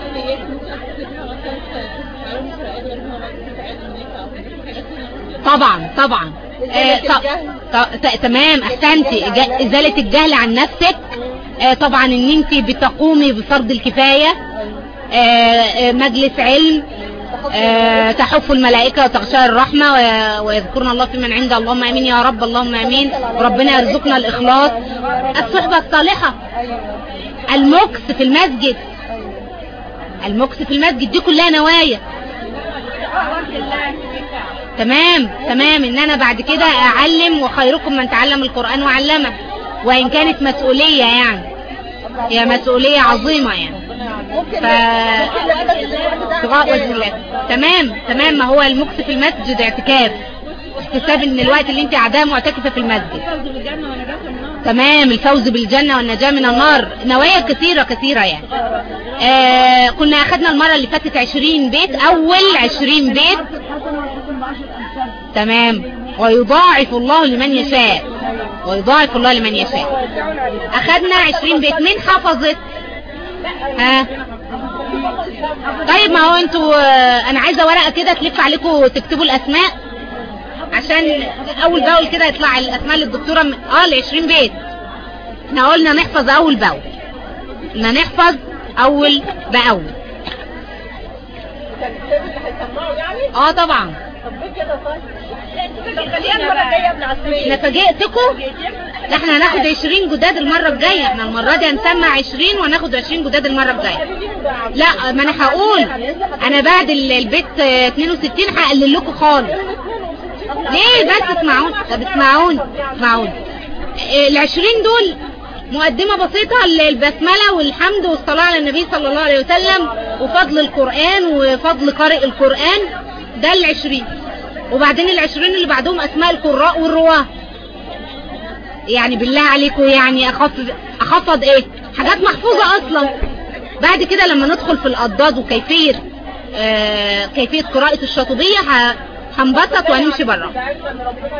طبعا طبعا آه، ط- ط- ت- تمام احسنتي إجا- ازالة الجهل عن نفسك آه، طبعا ان انت بتقومي بفرض الكفاية آه، آه، مجلس علم آه، تحف الملائكة وتغشى الرحمة و- ويذكرنا الله في من عند اللهم امين يا رب اللهم امين وربنا يرزقنا الاخلاص الصحبة الصالحة المكس في المسجد المكس في المسجد دي كلها نوايا تمام تمام ان انا بعد كده اعلم وخيركم من تعلم القرآن وعلمه وان كانت مسؤولية يعني هي مسؤولية عظيمة يعني ف ابتغاء وجه الله تمام تمام ما هو المكس في المسجد اعتكاف احتساب ان الوقت اللي انت قاعداه معتكفة في المسجد تمام الفوز بالجنة والنجاة من النار نوايا كثيرة كثيرة يعني آه كنا اخدنا المرة اللي فاتت عشرين بيت اول عشرين بيت تمام ويضاعف الله لمن يشاء ويضاعف الله لمن يشاء اخدنا عشرين بيت مين حفظت ها طيب ما هو انتوا آه، انا عايزة ورقة كده تلف عليكم تكتبوا الاسماء عشان اول باول كده يطلع الاسماء للدكتورة م- اه ال 20 بيت احنا قلنا نحفظ اول باول قلنا نحفظ اول باول اه طبعا انا فاجئتكم ده احنا هناخد 20 جداد المرة الجاية احنا المرة دي هنسمع 20 وهناخد 20 جداد المرة الجاية لا ما انا هقول انا بعد ال- البيت آه، 62 هقلل لكم خالص ليه بس اسمعون طب اسمعون اسمعون العشرين دول مقدمة بسيطة للبسملة والحمد والصلاة على النبي صلى الله عليه وسلم وفضل القرآن وفضل قارئ القرآن ده العشرين وبعدين العشرين اللي بعدهم اسماء القراء والرواه يعني بالله عليكم يعني اخفض اخفض ايه حاجات محفوظة اصلا بعد كده لما ندخل في الاضداد وكيفية آه كيفية قراءة الشاطبية ه- هنبسط وهنمشي بره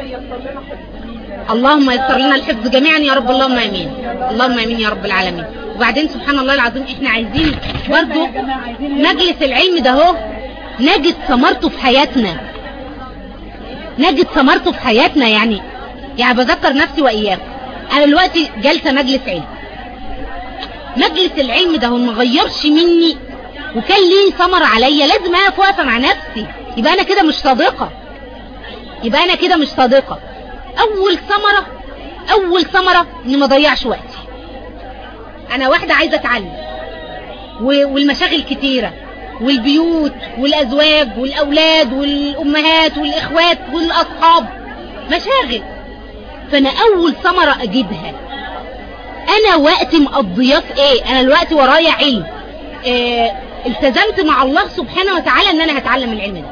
اللهم يسر لنا الحفظ جميعا يا رب اللهم امين اللهم امين يا رب العالمين وبعدين سبحان الله العظيم احنا عايزين برضو يا جماعة عايزين مجلس العلم ده هو نجد ثمرته في حياتنا نجد ثمرته في حياتنا يعني يعني بذكر نفسي وإياكم أنا دلوقتي جالسة مجلس علم مجلس العلم ده هو ما غيرش مني وكان ليه ثمر عليا لازم اقف واقفه مع نفسي يبقى انا كده مش صادقه يبقى انا كده مش صادقه اول ثمره اول ثمره اني ما اضيعش وقتي انا واحده عايزه اتعلم و- والمشاغل كتيره والبيوت والازواج والاولاد والامهات والاخوات والاصحاب مشاغل فانا اول ثمره اجدها انا وقت مقضياه في ايه انا الوقت ورايا علم آه التزمت مع الله سبحانه وتعالى ان انا هتعلم العلم ده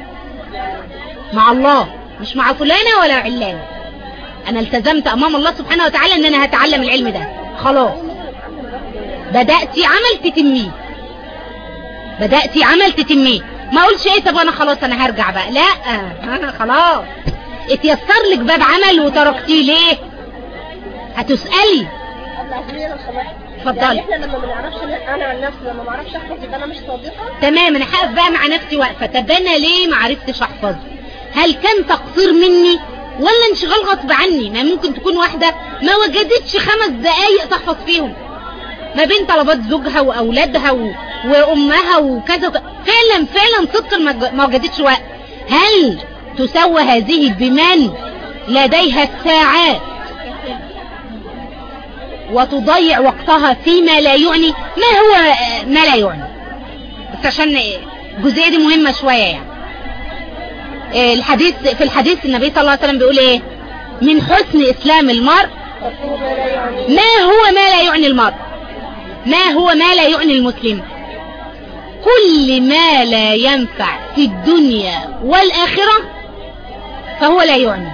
مع الله مش مع فلانة ولا علانة انا التزمت امام الله سبحانه وتعالى ان انا هتعلم العلم ده خلاص بدأت عمل تتميه بدأت عمل تتميه ما اقولش ايه طب انا خلاص انا هرجع بقى لا انا خلاص اتيسر لك باب عمل وتركتيه ليه هتسألي اتفضلي يعني احنا لما ما نعرفش انا عن نفسي لما ما اعرفش احفظ يبقى انا مش صادقه تمام انا هقف بقى مع نفسي واقفه طب انا ليه ما عرفتش احفظ هل كان تقصير مني ولا انشغال غصب عني ما ممكن تكون واحده ما وجدتش خمس دقايق تحفظ فيهم ما بين طلبات زوجها واولادها و... وامها وكذا وكذا فعلا فعلا صدقا ما ج- ما وجدتش وقت هل تسوى هذه بمن لديها الساعات وتضيع وقتها فيما لا يعني ما هو آه، ما لا يعني بس عشان الجزئية دي مهمة شوية يعني آه، الحديث في الحديث النبي صلى الله عليه وسلم بيقول ايه من حسن اسلام المرء ما هو ما لا يعني المرء ما هو ما لا يعني المسلم كل ما لا ينفع في الدنيا والآخرة فهو لا يعني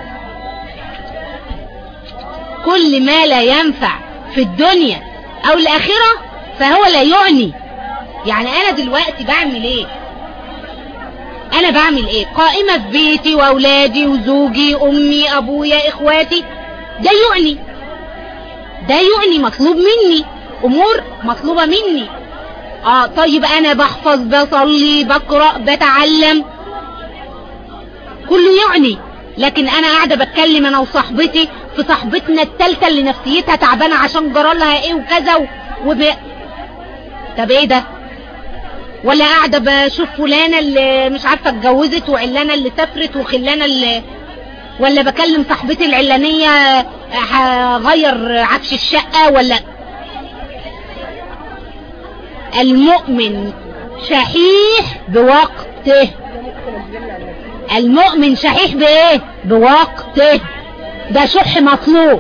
كل ما لا ينفع في الدنيا او الاخرة فهو لا يعني يعني انا دلوقتي بعمل ايه انا بعمل ايه قائمة في بيتي واولادي وزوجي امي ابويا اخواتي ده يعني ده يعني مطلوب مني امور مطلوبة مني اه طيب انا بحفظ بصلي بقرأ بتعلم كله يعني لكن انا قاعدة بتكلم انا وصاحبتي في صاحبتنا التالتة اللي نفسيتها تعبانة عشان جرالها ايه وكذا و... وب... طب ايه ده ولا قاعدة بشوف فلانة اللي مش عارفة اتجوزت وعلانة اللي سافرت وخلانة اللي ولا بكلم صاحبتي العلانية هغير عفش الشقة ولا المؤمن شحيح بوقته المؤمن شحيح بايه بوقته ده شح مطلوب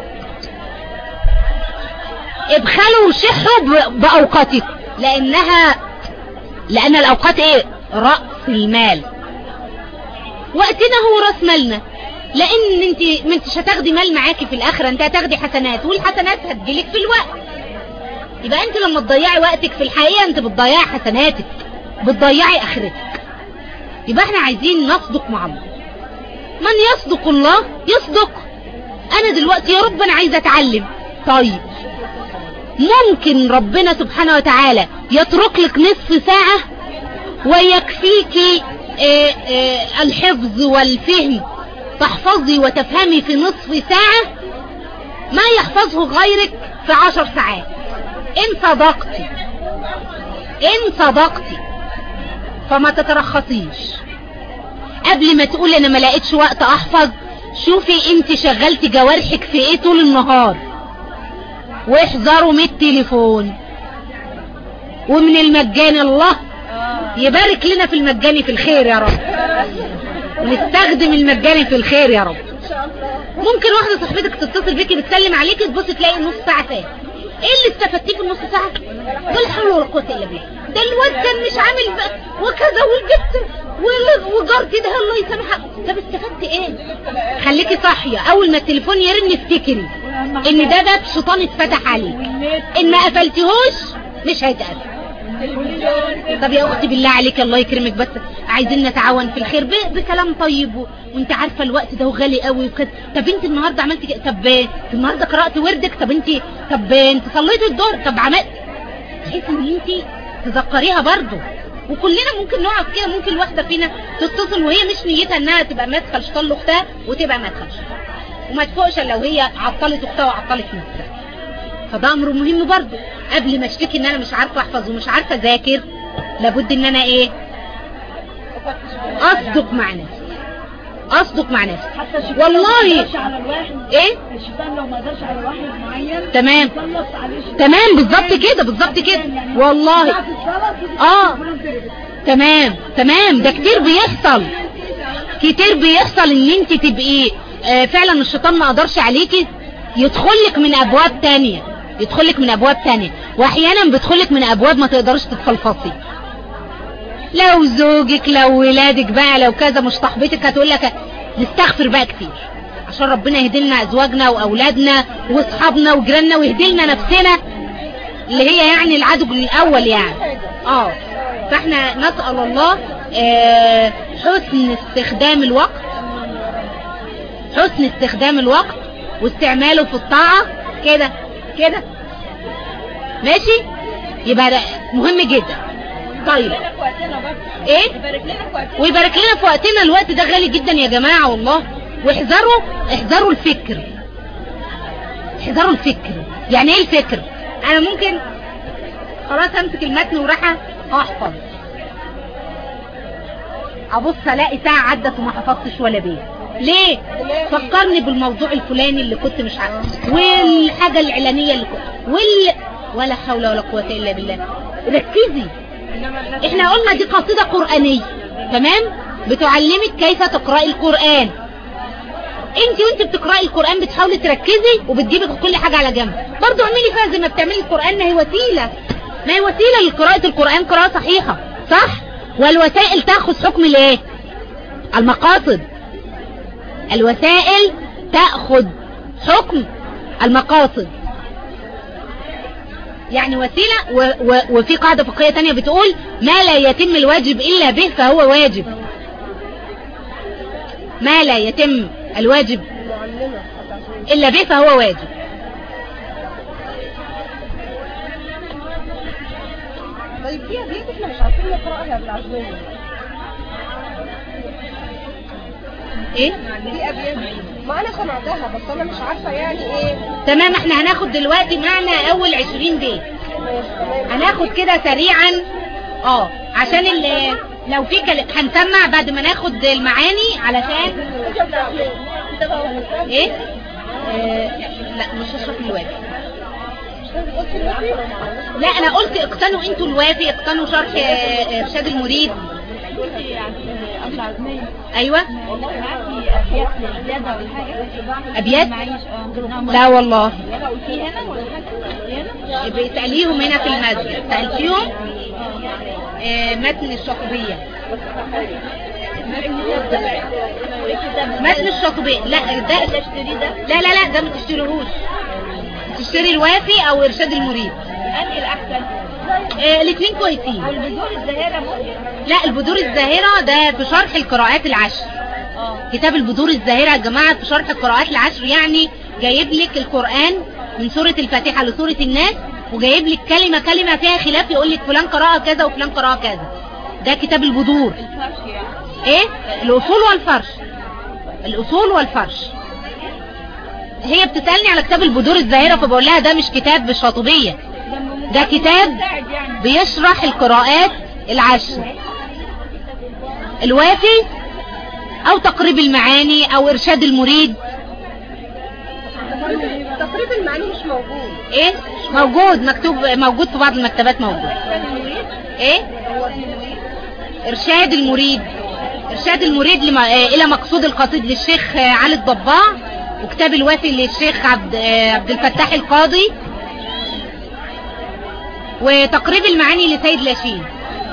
ابخلوا وشحوا ب- باوقاتكم لانها لان الاوقات ايه رأس المال وقتنا هو راس مالنا لان انت ما انتش هتاخدي مال معاكي في الاخره انت هتاخدي حسنات والحسنات هتجيلك في الوقت يبقى انت لما تضيعي وقتك في الحقيقه انت بتضيعي حسناتك بتضيعي اخرتك يبقى احنا عايزين نصدق مع الله من يصدق الله يصدق انا دلوقتي يا رب انا عايزه اتعلم طيب ممكن ربنا سبحانه وتعالى يترك لك نصف ساعة ويكفيك آه، آه، الحفظ والفهم تحفظي وتفهمي في نصف ساعة ما يحفظه غيرك في عشر ساعات ان صدقتي ان صدقتي فما تترخصيش قبل ما تقول انا ما لقيتش وقت احفظ شوفي انت شغلتي جوارحك في ايه طول النهار واحذروا من التليفون ومن المجاني الله يبارك لنا في المجاني في الخير يا رب نستخدم المجاني في الخير يا رب ممكن واحدة صاحبتك تتصل بيكي بتسلم عليكي تبص تلاقي نص ساعة فات ايه اللي استفدتيه في النص ساعة ولا حول ولا قوة الا بالله ده الواد كان مش عامل بقى وكذا والبت وال- وجارتي ده الله يسامحها طب استفدت ايه خليكي صاحية اول ما التليفون يرن افتكري ان ده باب شيطان اتفتح عليك ان ما قفلتهوش مش هيتقفل طب يا اختي بالله عليك الله يكرمك بس عايزين نتعاون في الخير ب- بكلام طيب و... وانت عارفه الوقت ده غالي قوي وكده طب انت النهارده عملتي كده طب انت النهارده قرات وردك طب انت طب انت صليتي الظهر طب عملت تحسي ان انت تذكريها برضه وكلنا ممكن نقع في كده ممكن واحده فينا تتصل وهي مش نيتها انها تبقى مدخل شيطان لاختها وتبقى مدخل شيطان وما تفوقش إلا لو هي عطلت اختها وعطلت نفسها فده امر مهم برضه قبل ما اشتكي ان انا مش عارفه احفظ ومش عارفه اذاكر لابد ان انا ايه اصدق مع نفسي اصدق مع نفسي حتى الشيطان لو ما والله قدرش على الواحد ايه الشيطان لو ما قدرش على واحد معين تمام يخلص عليه الشيطان. تمام بالظبط كده بالظبط كده يعني والله ساعة الصلاة كده اه كلهم تربط. تمام تمام ده كتير بيحصل كتير بيحصل ان انت تبقي آه، فعلا الشيطان ما قدرش عليكي يدخلك من ابواب تانية يدخلك من ابواب تانية واحيانا بيدخلك من ابواب ما تقدرش تتفلفصي لو زوجك لو ولادك بقى لو كذا مش صاحبتك هتقول لك نستغفر بقى كتير عشان ربنا يهدي لنا ازواجنا واولادنا واصحابنا وجيراننا ويهدي لنا نفسنا اللي هي يعني العدو الاول يعني اه فاحنا نسأل الله آه، حسن استخدام الوقت حسن استخدام الوقت واستعماله في الطاعة كده كده ماشي يبقى ده مهم جدا طيب ايه ويبارك لنا في وقتنا الوقت ده غالي جدا يا جماعة والله واحذروا احذروا الفكر احذروا الفكر يعني ايه الفكر انا ممكن خلاص امسك المتن وراح احفظ ابص الاقي ساعة عدت وما حفظتش ولا بيت ليه فكرني بالموضوع الفلاني اللي كنت مش عارفه والحاجة العلانية اللي كنت وال ولا حول ولا قوة الا بالله ركزي احنا قلنا دي قصيدة قرآنية تمام بتعلمك كيف تقرأي القرآن انت وانت بتقرأي القرآن بتحاولي تركزي وبتجيبي كل حاجة على جنب برضو اعملي فيها زي ما بتعملي القرآن ما هي وسيلة ما هي وسيلة لقراءة القرآن قراءة صحيحة صح والوسائل تأخذ حكم الايه المقاصد الوسائل تأخذ حكم المقاصد يعني وسيلة و و وفي قاعدة فقهية تانية بتقول ما لا يتم الواجب إلا به فهو واجب ما لا يتم الواجب إلا به فهو واجب طيب في ابيات احنا مش عارفين نقراها بالعربية ايه في ابيات ما انا سمعتها بس انا مش عارفة يعني ايه تمام احنا هناخد دلوقتي معنا اول عشرين بيت هناخد كده سريعا اه عشان اللي لو في كلام هنسمع بعد ما ناخد المعاني علشان ايه آه لا مش هشرح الوافي لا انا قلت اقتنوا انتوا الوافي اقتنوا شرح آه، ارشاد المريد ايوه ابيات لا والله يبقى اساليهم هنا في المسجد سالتيهم آه، متن الشاطبيه متن الشاطبيه لا ده لا لا لا ده ما تشتريهوش تشتري الوافي او ارشاد المريد انهي الاحسن آه، الاثنين كويسين البذور الزهيره ممكن لا البذور الزاهرة ده في شرح القراءات العشر كتاب البذور الزاهرة يا جماعة في شرح القراءات العشر يعني جايب لك القرآن من سورة الفاتحة لسورة الناس وجايب لك كلمة كلمة فيها خلاف يقول لك فلان قراءة كذا وفلان قراءة كذا ده كتاب البذور ايه الاصول والفرش الاصول والفرش هي بتسألني على كتاب البذور الزاهرة فبقول لها ده مش كتاب بالشاطبية ده كتاب بيشرح القراءات العشر الوافي او تقريب المعاني او ارشاد المريد تقريب المعاني مش موجود ايه موجود مكتوب موجود في بعض المكتبات موجود ايه ارشاد المريد ارشاد المريد لما آه، الى مقصود القصيد للشيخ آه، علي الضباع وكتاب الوافي للشيخ عبد آه، عبد الفتاح القاضي وتقريب المعاني لسيد لاشين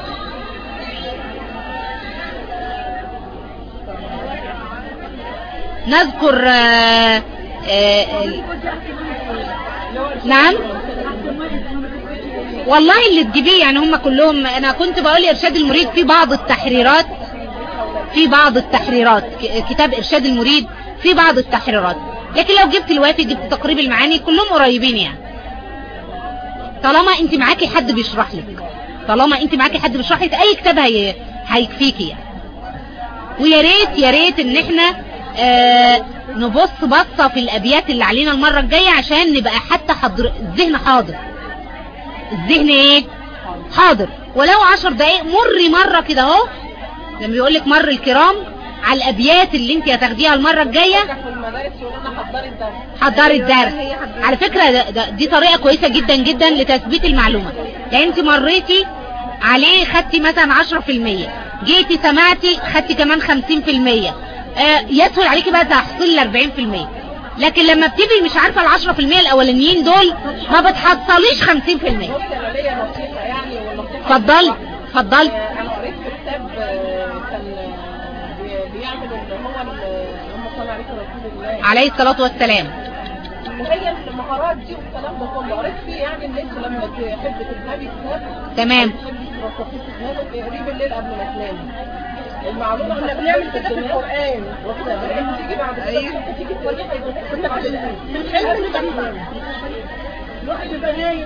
نذكر آه، آه، ال- نعم والله اللي تجيبيه يعني هم كلهم انا كنت بقول ارشاد المريد في بعض التحريرات في بعض التحريرات ك- كتاب ارشاد المريد في بعض التحريرات لكن لو جبت الوافي جبت تقريب المعاني كلهم قريبين يعني طالما انت معاكي حد بيشرح لك طالما انت معاكي حد بيشرح لك اي كتاب هي هيكفيكي يعني ويا ريت يا ريت ان احنا آه نبص بصة في الابيات اللي علينا المرة الجاية عشان نبقى حتى حضر الذهن حاضر الذهن ايه حاضر ولو عشر دقايق مري مرة كده اهو لما بيقول لك مر الكرام على الابيات اللي انت هتاخديها المرة الجاية في المدارس يقولوا لنا حضري الدرس حضري الدرس على فكرة ده ده دي طريقة كويسة جدا جدا لتثبيت المعلومة يعني انت مريتي عليه خدتي مثلا 10% جيتي سمعتي خدتي كمان 50% آه يسهل عليكي بقى تحصيل ال 40% لكن لما بتبقي مش عارفة ال 10% الاولانيين دول ما بتحصليش 50% انا ليا نصيحه يعني والنصيحه اتفضلي اتفضلي انا قريت في كتاب آه، كان آه، بي- بيعمل اللي هو ال- اللهم صل عليك رسول الله عليه الصلاة والسلام اللي هي المهارات دي والكلام ده كله قريت فيه يعني ان انت لما تحب تذهبي كتاب تمام تحبي ترصصي في دماغك اقريه بالليل قبل ما تنامي المعلومه احنا بنعمل كده في القران واخده بالك تيجي بعد كده الصبح تيجي تقولي كنت في الحلم اللي بنام الواحد يبقى نايم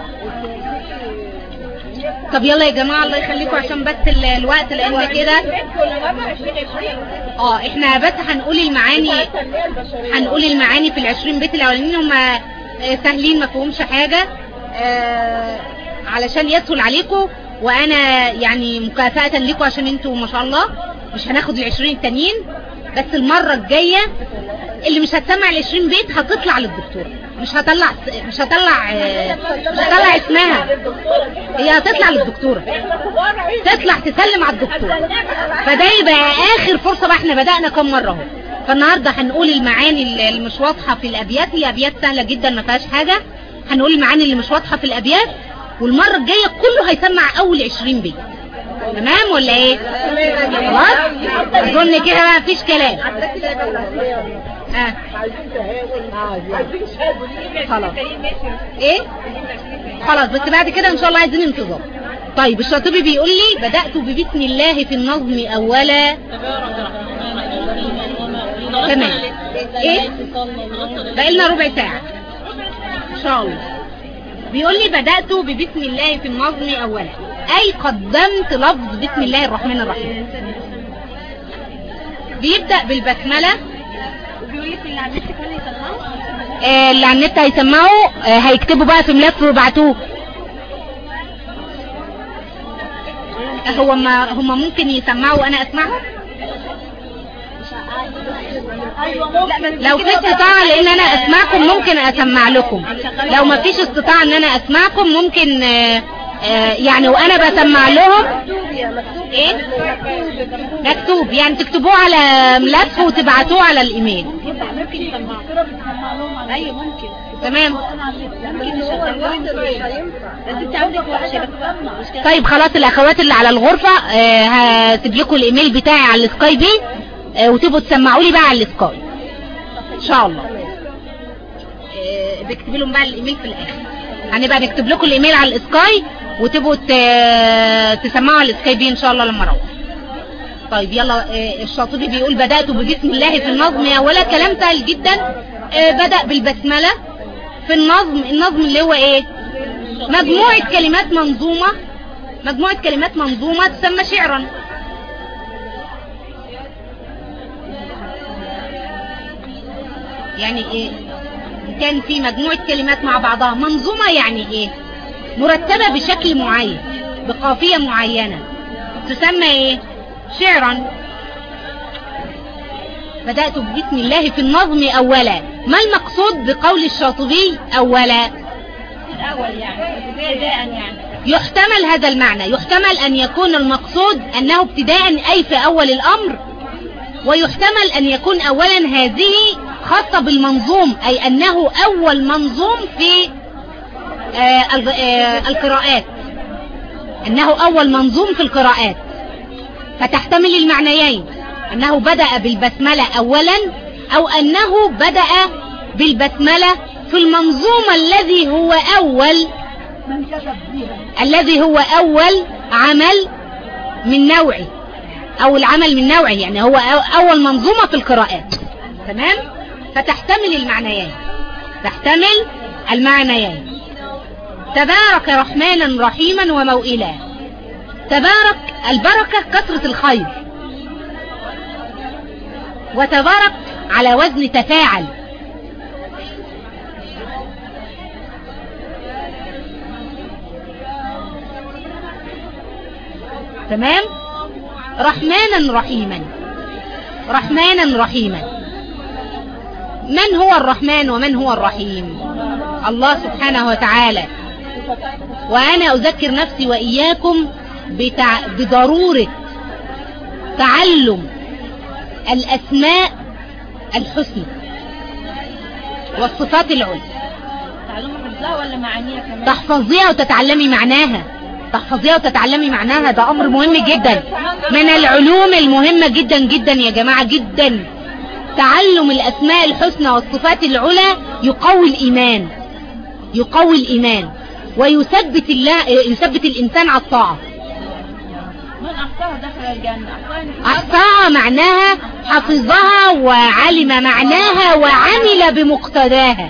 طب يلا يا جماعة الله يخليكم عشان بس ال- الوقت لان كده اه احنا بس هنقول المعاني هنقول المعاني في العشرين بيت الاولانيين هم سهلين ما فيهمش حاجة آه، علشان يسهل عليكم وانا يعني مكافأة لكم عشان انتوا ما شاء الله مش هناخد العشرين التانيين بس المرة الجاية اللي مش هتسمع العشرين بيت هتطلع للدكتور مش هطلع مش هطلع آه، مش هطلع اسمها هي هتطلع للدكتورة تطلع تسلم على الدكتور فده يبقى اخر فرصة بقى احنا بدأنا كم مرة اهو فالنهاردة هنقول المعاني اللي اللي مش واضحة في الابيات هي ابيات سهلة جدا ما فيهاش حاجة هنقول المعاني اللي مش واضحة في الابيات والمرة الجاية كله هيسمع اول 20 بيت تمام ولا ايه خلاص اظن كده ما فيش كلام اه خلاص ايه خلاص بس بعد كده ان شاء الله عايزين انتظار طيب الشاطبي بيقول لي بدأت ببسم الله في النظم اولا تمام ايه بقى لنا ربع ساعة ان شاء الله بيقول لي بدأت ببسم الله في النظم اولا اي قدمت لفظ بسم الله الرحمن الرحيم بيبدأ بالبسملة وبيقول لك اللي عملت كان يسمعه آه، اللي على النت هيسمعوا آه، هيكتبوا بقى في ملف ويبعتوه آه، هو ما هم ممكن يسمعوا وانا اسمعهم لو في استطاعة لان انا اسمعكم ممكن اسمع لكم لو ما فيش استطاعة ان انا اسمعكم ممكن آه، آه، يعني وانا بسمع لهم ايه مكتوب يعني تكتبوه على ملف وتبعتوه على الايميل ممكن يسمعه ايوه ممكن تمام ممكن نشغلوه بس انت عندك وحشه بس مش كده طيب خلاص الاخوات اللي على الغرفة آه، هسيب لكم الايميل بتاعي على السكاي بي آه، وتبقوا تسمعوا لي بقى على السكاي ان شاء الله آه، بكتب لهم بقى الايميل في الاخر هنبقى نكتب لكم الايميل على السكاي وتبقوا ت- تسمعوا على السكاي بي ان شاء الله لما اروح طيب يلا آه، الشاطبي بيقول بدأت ببسم الله في النظم اولا كلام سهل جدا آه، بدأ بالبسملة في النظم النظم اللي هو ايه مجموعة كلمات منظومة مجموعة كلمات منظومة تسمى شعرا يعني ايه كان في مجموعة كلمات مع بعضها منظومة يعني ايه مرتبة بشكل معين بقافية معينة تسمى ايه شعرا بدأت بسم الله في النظم اولا ما المقصود بقول الشاطبي اولا الاول يعني ابتداء يعني يحتمل هذا المعنى يحتمل أن يكون المقصود أنه ابتداء أي في أول الأمر ويحتمل أن يكون أولا هذه خاصة بالمنظوم أي أنه أول منظوم في آه، ال- آه، القراءات أنه أول منظوم في القراءات فتحتمل المعنيين أنه بدأ بالبسملة أولا أو أنه بدأ بالبسملة في المنظوم الذي هو أول من كتب بها الذي هو أول عمل من نوعه أو العمل من نوعه يعني هو أو- أول منظومة في القراءات تمام فتحتمل المعنيين تحتمل المعنيين تبارك رحمانا رحيما وموئلا تبارك البركة كثرة الخير وتبارك على وزن تفاعل تمام رحمانا رحيما رحمانا رحيما من هو الرحمن ومن هو الرحيم الله سبحانه وتعالى وأنا أذكر نفسي وإياكم بتع... بضرورة تعلم الأسماء الحسنى والصفات العلى تعلموا حفظها ولا معانيها كمان تحفظيها وتتعلمي معناها تحفظيها وتتعلمي معناها ده أمر مهم جدا من العلوم المهمة جدا جدا يا جماعة جدا تعلم الأسماء الحسنى والصفات العلى يقوي الإيمان يقوي الإيمان ويثبت الله يثبت الإنسان على الطاعة من أحصاها دخل الجنة أحصاها أحصاها معناها حفظها وعلم معناها وعمل بمقتضاها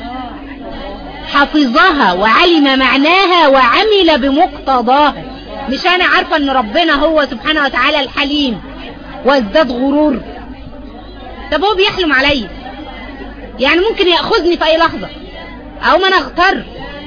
حفظها وعلم معناها وعمل بمقتضاها مش أنا عارفة أن ربنا هو سبحانه وتعالى الحليم وازداد غرور طب هو بيحلم عليا يعني ممكن يأخذني في أي لحظة أو ما أنا أغتر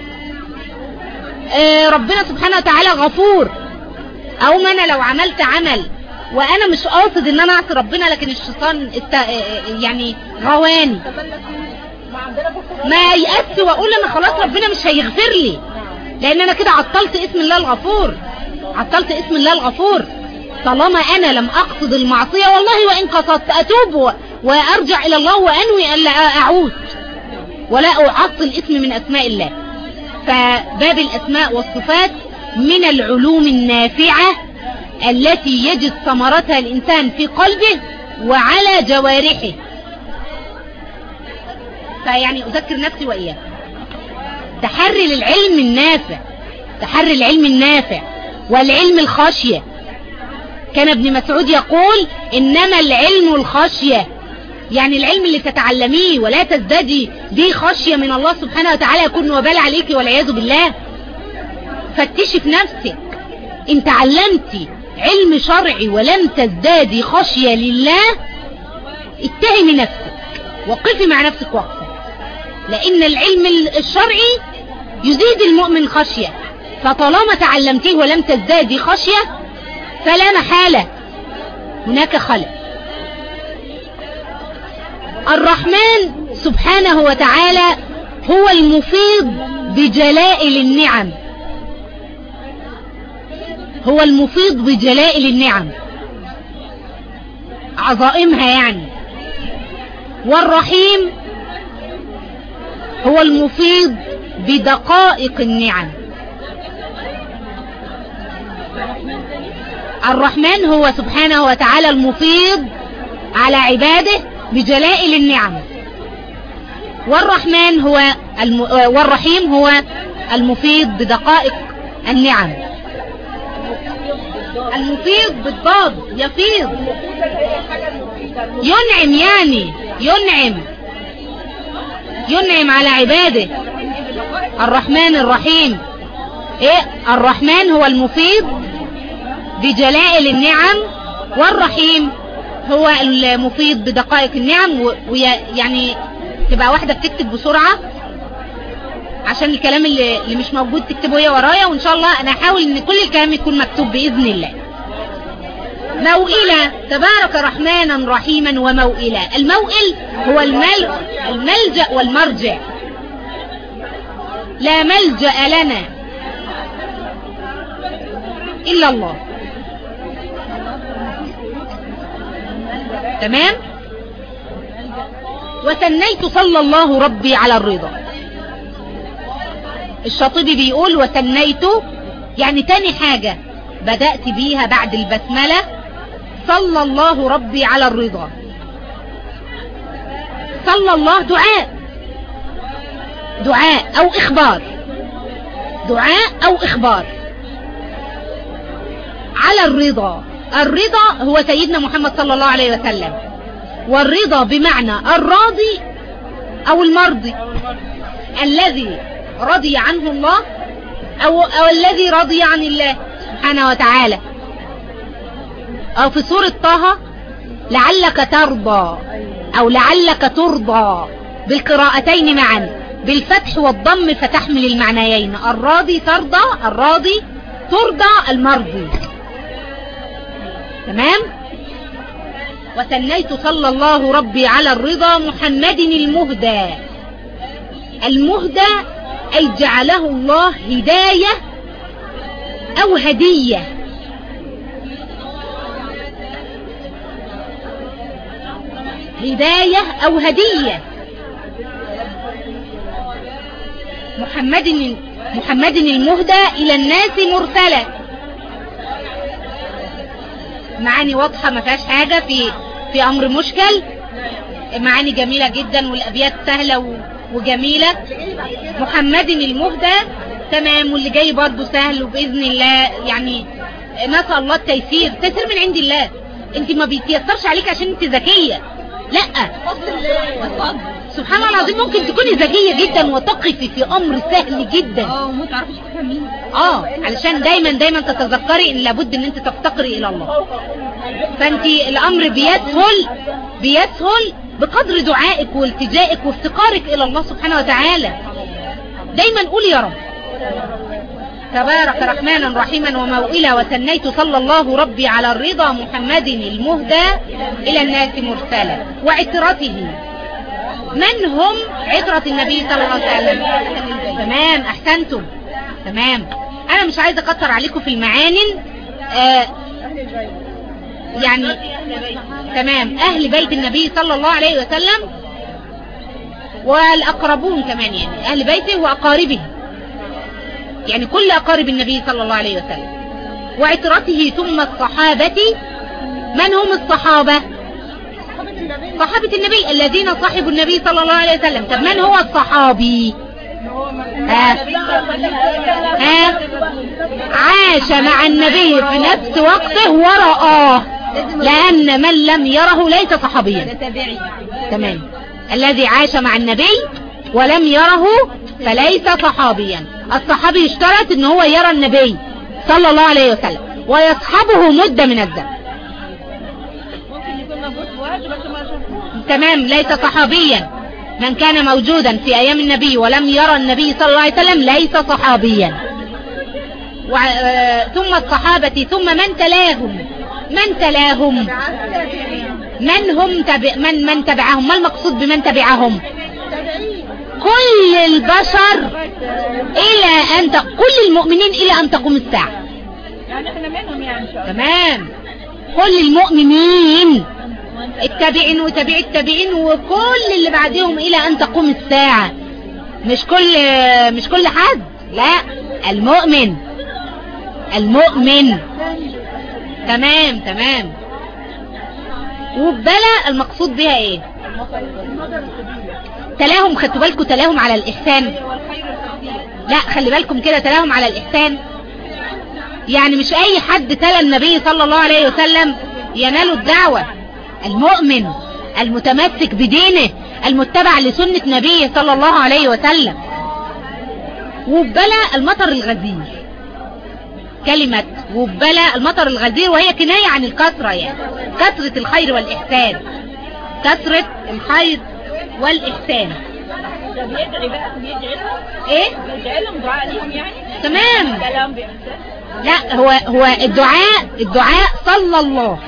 آه، ربنا سبحانه وتعالى غفور او ما انا لو عملت عمل وانا مش قاصد ان انا اعصي ربنا لكن الشيطان است... يعني غواني ما عندنا في القرآن ما يأس واقول انا خلاص ربنا مش هيغفر لي لان انا كده عطلت اسم الله الغفور عطلت اسم الله الغفور طالما انا لم اقصد المعصية والله وان قصدت اتوب و... وارجع الى الله وانوي الا اعود ولا اعطل اسم من اسماء الله فباب الأسماء والصفات من العلوم النافعة التي يجد ثمرتها الإنسان في قلبه وعلى جوارحه فيعني أذكر نفسي وإياه تحري للعلم النافع تحري العلم النافع والعلم الخشية كان ابن مسعود يقول إنما العلم الخشية يعني العلم اللي تتعلميه ولا تزدادي دي خشية من الله سبحانه وتعالى يكون وبال عليك والعياذ بالله فتشي في نفسك ان تعلمتي علم شرعي ولم تزدادي خشية لله اتهمي نفسك وقفي مع نفسك وقفة لان العلم الشرعي يزيد المؤمن خشية فطالما تعلمتيه ولم تزدادي خشية فلا محالة هناك خلل الرحمن سبحانه وتعالى هو المفيض بجلائل النعم هو المفيض بجلائل النعم عظائمها يعني والرحيم هو المفيض بدقائق النعم الرحمن هو سبحانه وتعالى المفيض على عباده بجلائل النعم والرحمن هو الم... والرحيم هو المفيض بدقائق النعم المفيض بالضاد يفيض ينعم يعني ينعم ينعم على عباده الرحمن الرحيم ايه الرحمن هو المفيض بجلائل النعم والرحيم هو المفيض بدقائق النعم ويعني تبقى واحدة بتكتب بسرعة عشان الكلام اللي, اللي مش موجود تكتبه هي ورايا وان شاء الله انا هحاول ان كل الكلام يكون مكتوب باذن الله موئلة تبارك رحمانا رحيما وموئلة الموئل هو المل الملجأ والمرجع لا ملجأ لنا إلا الله تمام وثنيت صلى الله ربي على الرضا الشاطبي بيقول وثنيت يعني تاني حاجة بدأت بيها بعد البسملة صلى الله ربي على الرضا صلى الله دعاء دعاء او اخبار دعاء او اخبار على الرضا الرضا هو سيدنا محمد صلى الله عليه وسلم والرضا بمعنى الراضي او المرضي الذي رضي عنه الله او, أو الذي رضي عن الله سبحانه وتعالى او في سورة طه لعلك ترضى او لعلك ترضى بالقراءتين معا بالفتح والضم فتحمل المعنيين الراضي ترضى الراضي ترضى المرضي تمام وثنيت صلى الله ربي على الرضا محمد المهدى المهدى أي جعله الله هداية أو هدية هداية أو هدية محمد محمد المهدى إلى الناس مرسلة معاني واضحة ما فيهاش حاجة في في أمر مشكل معاني جميلة جدا والأبيات سهلة و- وجميلة محمد المهدى تمام واللي جاي برضه سهل وبإذن الله يعني نسأل الله التيسير تيسير من عند الله انت ما بيتيسرش عليك عشان انت ذكية لا سبحان الله العظيم ممكن تكوني ذكية جدا وتقفي في امر سهل جدا اه وما تعرفيش تفهمين اه علشان دايما دايما تتذكري ان لابد ان انت تفتقري الى الله فانت الامر بيسهل بيسهل بقدر دعائك والتجائك وافتقارك الى الله سبحانه وتعالى دايما قولي يا رب تبارك رحمانا رحيما وموئلا وثنيت صلى الله ربي على الرضا محمد المهدى الى الناس مرسلا وعترته من هم عترة النبي صلى الله عليه وسلم تمام احسنتم تمام انا مش عايزه اكتر عليكم في المعاني آه يعني تمام اهل بيت النبي صلى الله عليه وسلم والاقربون كمان يعني اهل بيته واقاربه يعني كل اقارب النبي صلى الله عليه وسلم وعترته ثم الصحابة من هم الصحابة صحابة النبي الذين صحبوا النبي صلى الله عليه وسلم طب من هو الصحابي ها ها عاش مع النبي في نفس وقته ورآه لأن من لم يره ليس صحابيا تابعي تمام الذي عاش مع النبي ولم يره فليس صحابيا الصحابي يشترط ان هو يرى النبي صلى الله عليه وسلم ويصحبه مدة من الزمن تمام ليس صحابيا من كان موجودا في ايام النبي ولم يرى النبي صلى الله عليه وسلم ليس صحابيا وع- آه، ثم الصحابة ثم من تلاهم من تلاهم من هم تبع من من تبعهم ما المقصود بمن تبعهم كل البشر الى ان ت... كل المؤمنين الى ان تقوم الساعة يعني احنا منهم يعني ان شاء الله تمام كل المؤمنين التابعين وتابع التابعين وكل اللي بعدهم الى ان تقوم الساعة مش كل مش كل حد لا المؤمن المؤمن تمام تمام وبلا المقصود بها ايه تلاهم خدتوا بالكم تلاهم على الاحسان لا خلي بالكم كده تلاهم على الاحسان يعني مش اي حد تلا النبي صلى الله عليه وسلم ينال الدعوة المؤمن المتمسك بدينه المتبع لسنة نبيه صلى الله عليه وسلم وبلا المطر الغزير كلمة وبلا المطر الغزير وهي كناية عن الكثرة يعني كثرة الخير والإحسان كثرة الخير والإحسان ده بيدعي بقى بيدعي لهم ايه بيدعي لهم دعاء ليهم يعني تمام كلام بإحسان لا هو هو الدعاء الدعاء صلى الله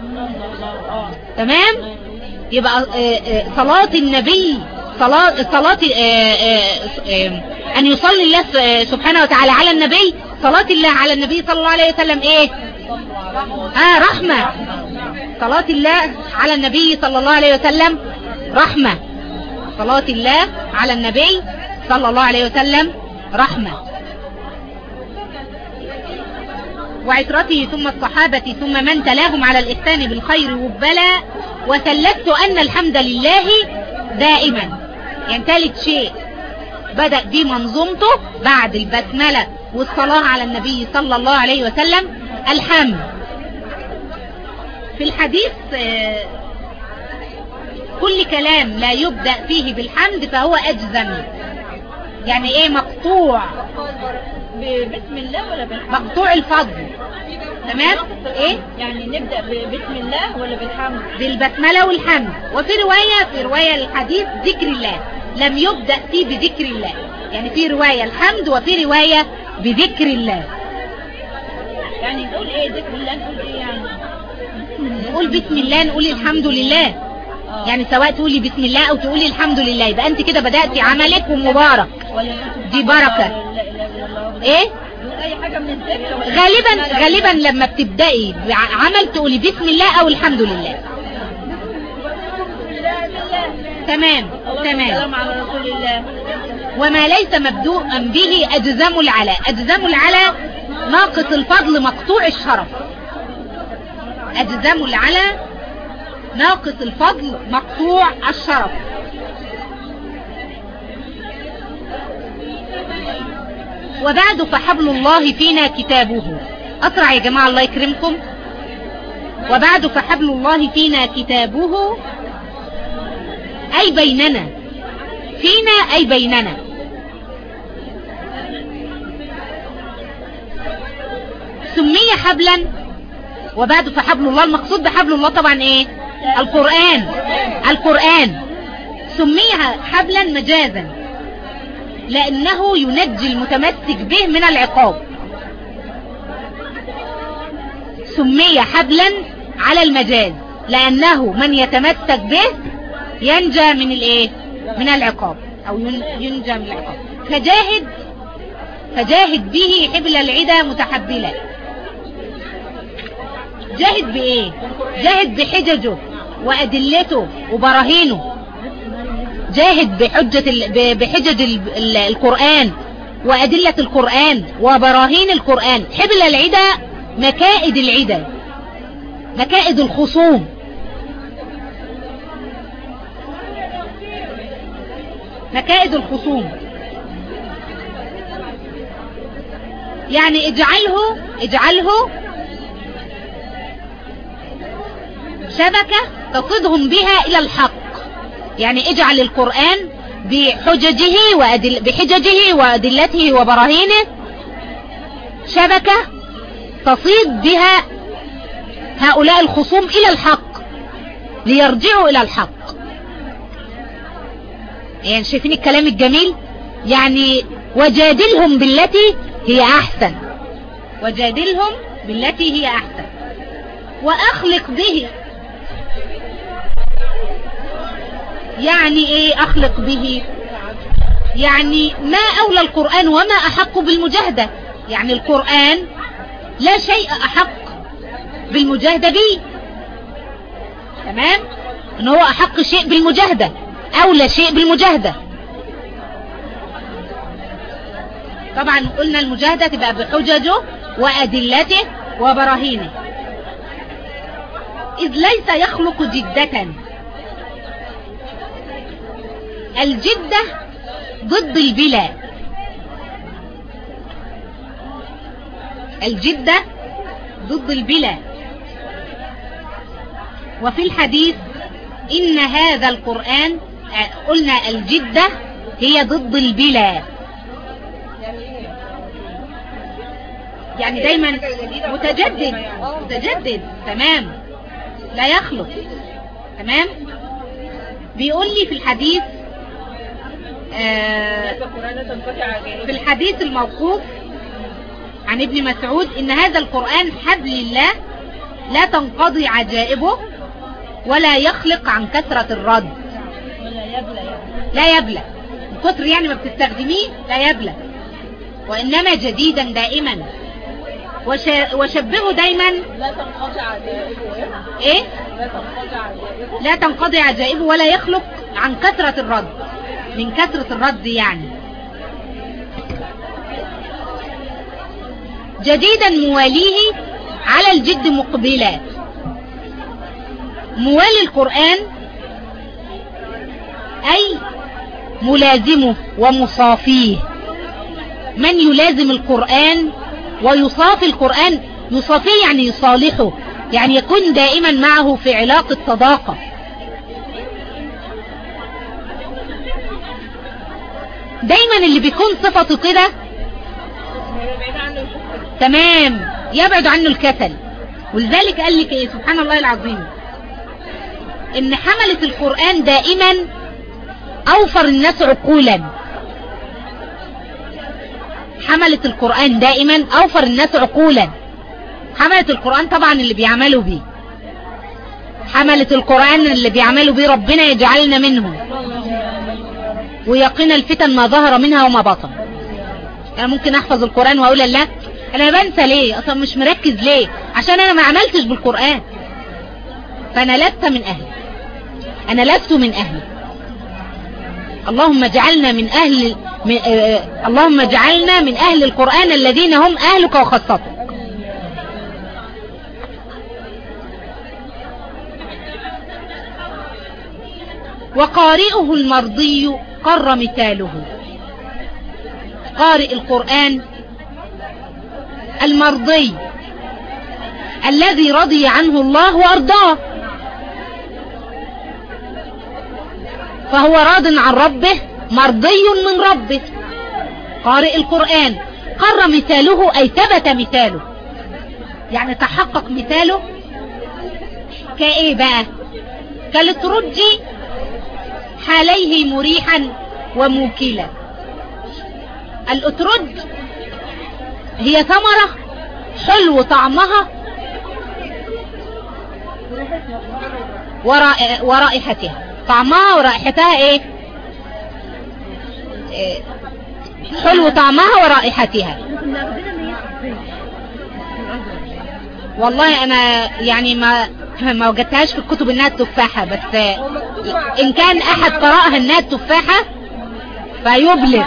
تمام يبقى آه، آه، صلاة النبي صلاة صلاة آه، آه، آه، أن يصلي الله س- آه، سبحانه وتعالى على النبي صلاة الله على النبي صلى الله عليه وسلم إيه آه رحمة صلاة الله على النبي صلى الله عليه وسلم رحمة صلاة الله على النبي صلى الله عليه وسلم رحمة وعترته ثم الصحابة ثم من تلاهم على الإحسان بالخير والبلاء وثلثت أن الحمد لله دائما يعني ثالث شيء بدأ بمنظومته بعد البسملة والصلاة على النبي صلى الله عليه وسلم الحمد في الحديث آه، كل كلام لا يبدأ فيه بالحمد فهو أجزم يعني ايه مقطوع بسم الله ولا بالحمد مقطوع الفضل تمام ايه يعني نبدأ بسم الله ولا بالحمد بالبسملة والحمد وفي رواية في رواية الحديث ذكر الله لم يبدأ فيه بذكر الله يعني في رواية الحمد وفي رواية بذكر الله يعني نقول ايه ذكر الله نقول ايه يعني نقول بسم الله نقول الحمد لله يعني سواء تقولي بسم الله او تقولي الحمد لله يبقى انت كده بدأتي عملك ومبارك ولا نقول دي بركة لا اله الا الله ايه نقول اي حاجة من الذكر ولا غالبا غالبا لما بتبدأي عمل تقولي بسم الله او الحمد لله تمام تمام السلام على رسول الله وما ليس مبدوءا به أجزام العلاء أجزام العلاء ناقص الفضل مقطوع الشرف أجزام العلاء ناقص الفضل مقطوع الشرف وبعد فحبل الله فينا كتابه أسرع يا جماعة الله يكرمكم وبعد فحبل الله فينا كتابه أي بيننا فينا أي بيننا سمي حبلا وبعد فحبل الله المقصود بحبل الله طبعا ايه القرآن القرآن سمي حبلا مجازا لأنه ينجي المتمسك به من العقاب سمي حبلا على المجاز لأنه من يتمسك به ينجى من الايه من العقاب او ين- ينجى من العقاب فجاهد فجاهد به حبل العدا متحبلا جاهد بايه جاهد بحججه وادلته وبراهينه جاهد بحجة ال- ب- بحجج ال- ال- القرآن وأدلة القرآن وبراهين القرآن حبل العدا مكائد العدا مكائد الخصوم مكائد الخصوم يعني اجعله اجعله شبكة تصدهم بها الى الحق يعني اجعل القرآن بحججه وأدل بحججه وأدلته وبراهينه شبكة تصيد بها هؤلاء الخصوم الى الحق ليرجعوا الى الحق يعني شايفين الكلام الجميل يعني وجادلهم بالتي هي احسن وجادلهم بالتي هي احسن واخلق به يعني ايه اخلق به يعني ما اولى القرآن وما احق بالمجاهدة يعني القرآن لا شيء احق بالمجاهدة به تمام ان هو احق شيء بالمجاهدة اولى شيء بالمجاهدة طبعا قلنا المجاهدة تبقى بحججه وادلته وبراهينه اذ ليس يخلق جدة الجدة ضد البلا الجدة ضد البلا وفي الحديث إن هذا القرآن آه، قلنا الجدة هي ضد البلا يعني دايما متجدد متجدد تمام لا يخلق تمام بيقول لي في الحديث آه، في الحديث الموقوف عن ابن مسعود ان هذا القرآن حبل الله لا تنقضي عجائبه ولا يخلق عن كثرة الرد لا يبلى من كتر يعني ما بتستخدميه لا يبلى وإنما جديدا دائما وش- وشبهه دايما لا تنقطع عجائبه ايه لا تنقطع عجائبه لا تنقضي عجائبه ولا يخلق عن كثرة الرد من كثرة الرد يعني جديدا مواليه على الجد مقبلا موالي القرآن أي ملازمه ومصافيه من يلازم القرآن ويصافي القرآن يصافيه يعني يصالحه يعني يكون دائما معه في علاقة صداقة دايما اللي بيكون صفته كده تمام يبعد عنه الكسل ولذلك قال لك ايه سبحان الله العظيم ان حملة القرآن دائما اوفر الناس عقولا حملة القرآن دائما اوفر الناس عقولا حملة القرآن طبعا اللي بيعملوا بيه حملة القرآن اللي بيعملوا بيه ربنا يجعلنا منهم ويقين الفتن ما ظهر منها وما بطن انا ممكن احفظ القرآن واقول لا انا بنسى ليه اصلا مش مركز ليه عشان انا ما عملتش بالقرآن فانا لست من اهلي انا لست من اهلي اللهم اجعلنا من اهل من آه اللهم اجعلنا من اهل القرآن الذين هم اهلك وخاصتك وقارئه المرضي قر مثاله قارئ القرآن المرضي الذي رضي عنه الله وارضاه فهو راض عن ربه مرضي من ربه قارئ القرآن قر مثاله أي ثبت مثاله يعني تحقق مثاله كايه بقى كالترجي حاليه مريحا وموكلا الأترج هي ثمرة حلو طعمها ورائحتها طعمها ورائحتها ايه, إيه حلو طعمها ورائحتها والله انا يعني ما ما وجدتهاش في الكتب انها التفاحة بس ان كان احد قرأها انها التفاحة فيبلغ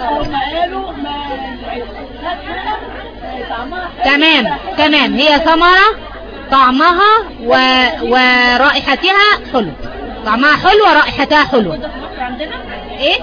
تمام تمام هي ثمرة طعمها و... ورائحتها حلو طعمها حلو ورائحتها حلوة ايه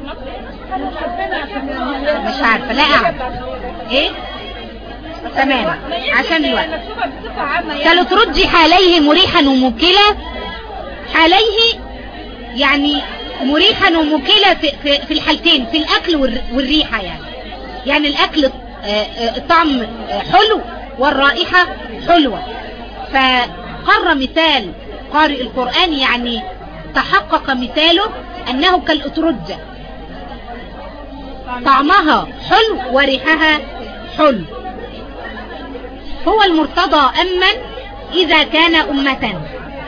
مش عارفة لا اعرف ايه تمام عشان الوقت كالترجي حاليه مريحا وموكلا حاليه يعني مريحا وموكلا في, في, في الحالتين في الاكل والريحة يعني يعني الاكل الطعم حلو والرائحة حلوة فقر مثال قارئ القرآن يعني تحقق مثاله أنه كالأترجة طعمها حلو وريحها حلو هو المرتضى أما إذا كان أمة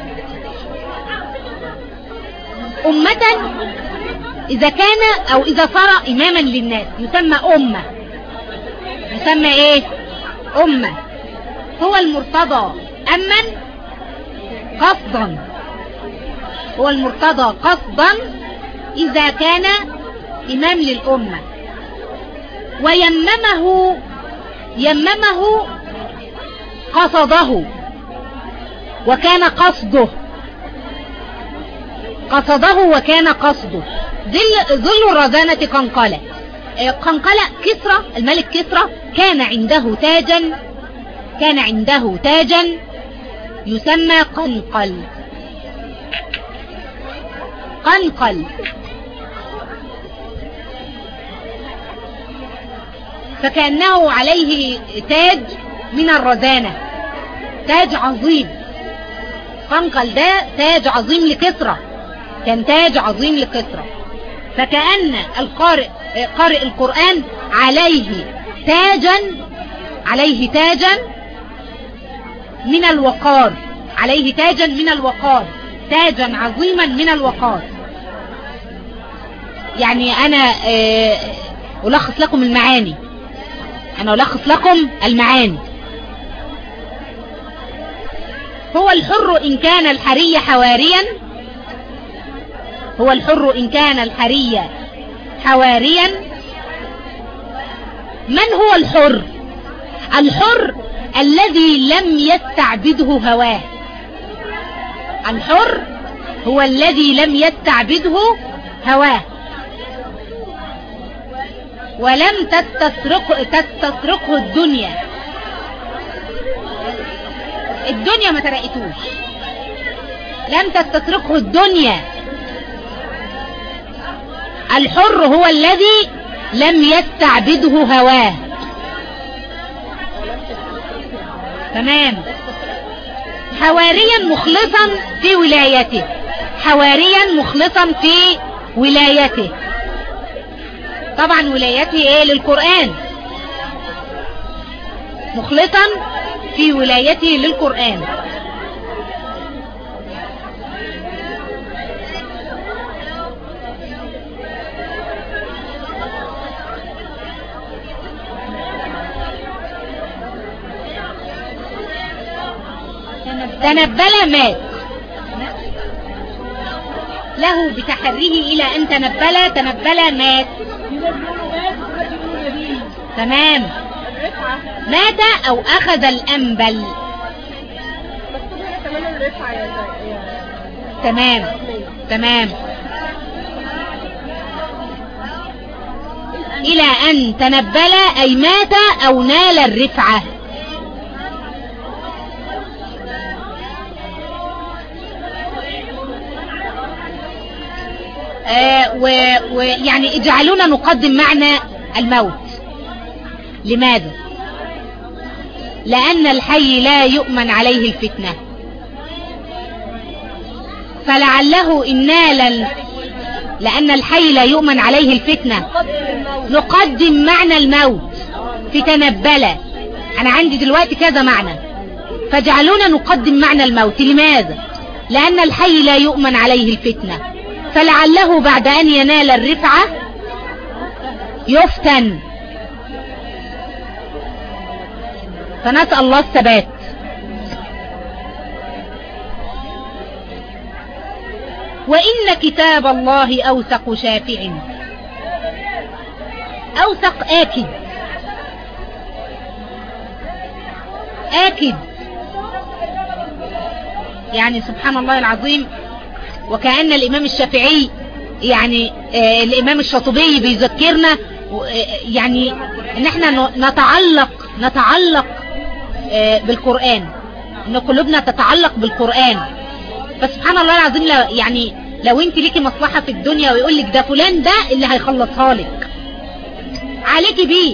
أمة إذا كان أو إذا صار إماما للناس يسمى أمة يسمى إيه أمة هو المرتضى أما قصدا هو المرتضى قصدا إذا كان إمام للأمة ويممه يممه قصده وكان قصده قصده وكان قصده ذل, ذل الرزانة قنقلة قنقلة كسرى الملك كسرى كان عنده تاجا كان عنده تاجا يسمى قنقل قنقل فكأنه عليه تاج من الرزانة تاج عظيم قنقل ده تاج عظيم لكسرى كان تاج عظيم لكسرى فكأن القارئ قارئ القرآن عليه تاجا عليه تاجا من الوقار عليه تاجا من الوقار تاجا عظيما من الوقار يعني انا ألخص لكم المعاني انا ألخص لكم المعاني هو الحر ان كان الحري حواريا هو الحر ان كان الحري حواريا من هو الحر الحر الذي لم يستعبده هواه الحر هو الذي لم يستعبده هواه ولم تستسرق تستسرقه الدنيا الدنيا ما ترقتوش لم تستسرقه الدنيا الحر هو الذي لم يستعبده هواه تمام حواريا مخلصا في ولايته حواريا مخلصا في ولايته طبعا ولايته ايه للقرآن مخلصا في ولايته للقرآن تنبل مات له بتحريه الى ان تنبل تنبل مات تمام مات او اخذ الانبل مكتوب هنا كمان الرفعة يا زي- يا تمام تمام الى ان تنبل اي مات او نال الرفعة آه و- ويعني اجعلونا نقدم معنى الموت لماذا لان الحي لا يؤمن عليه الفتنه فلعله إن نال ال- لأن الحي لا يؤمن عليه الفتنة نقدم معنى الموت في تنبلة أنا عندي دلوقتي كذا معنى فاجعلونا نقدم معنى الموت لماذا لأن الحي لا يؤمن عليه الفتنة فلعله بعد أن ينال الرفعة يفتن فنسأل الله الثبات وإن كتاب الله أوثق شافع أوثق آكد آكد يعني سبحان الله العظيم وكأن الإمام الشافعي يعني آه الإمام الشاطبي بيذكرنا و- آه، يعني ان احنا ن- نتعلق نتعلق آه بالقرآن ان قلوبنا تتعلق بالقرآن فسبحان الله العظيم لو يعني لو انت ليكي مصلحة في الدنيا ويقول لك ده فلان ده اللي هيخلصها لك عليكي بيه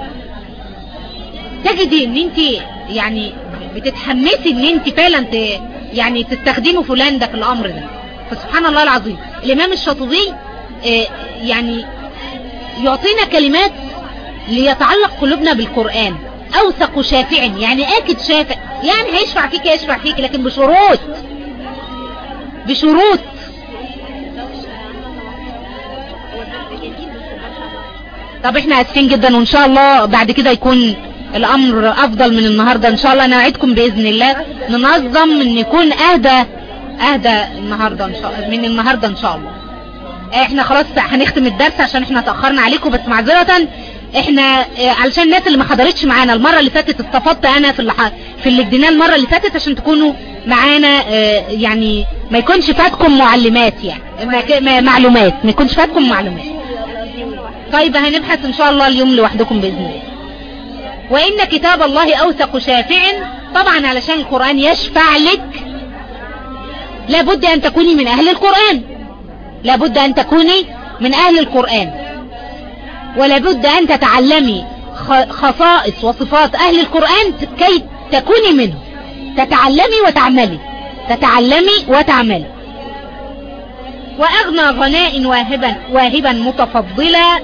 تجدي ان انت يعني بتتحمسي ان انت فعلا ت يعني تستخدموا فلان ده في الامر ده فسبحان الله العظيم الامام الشاطبي آه، يعني يعطينا كلمات ليتعلق قلوبنا بالقرآن اوثق شافع يعني اكد شافع يعني هيشفع فيك يشفع فيك لكن بشروط بشروط طب احنا اسفين جدا وان شاء الله بعد كده يكون الامر افضل من النهاردة ان شاء الله انا اوعدكم باذن الله ننظم ان يكون اهدى اهدى النهاردة ان شاء من النهاردة ان شاء الله احنا خلاص هنختم الدرس عشان احنا تأخرنا عليكم بس معذرة احنا اه، علشان الناس اللي ما حضرتش معانا المرة اللي فاتت استفدت انا في اللي ح- في الاجتماع المرة اللي فاتت عشان تكونوا معانا اه، يعني ما يكونش فاتكم معلمات يعني ما ك- ما- معلومات ما يكونش فاتكم معلومات طيب هنبحث ان شاء الله اليوم لوحدكم باذن الله وان كتاب الله اوثق شافع طبعا علشان القرآن يشفع لك لابد ان تكوني من اهل القرآن لابد ان تكوني من اهل القرآن ولابد ان تتعلمي خ- خصائص وصفات اهل القرآن كي تكوني منه تتعلمي وتعملي تتعلمي وتعملي واغنى غناء واهبا واهبا متفضلا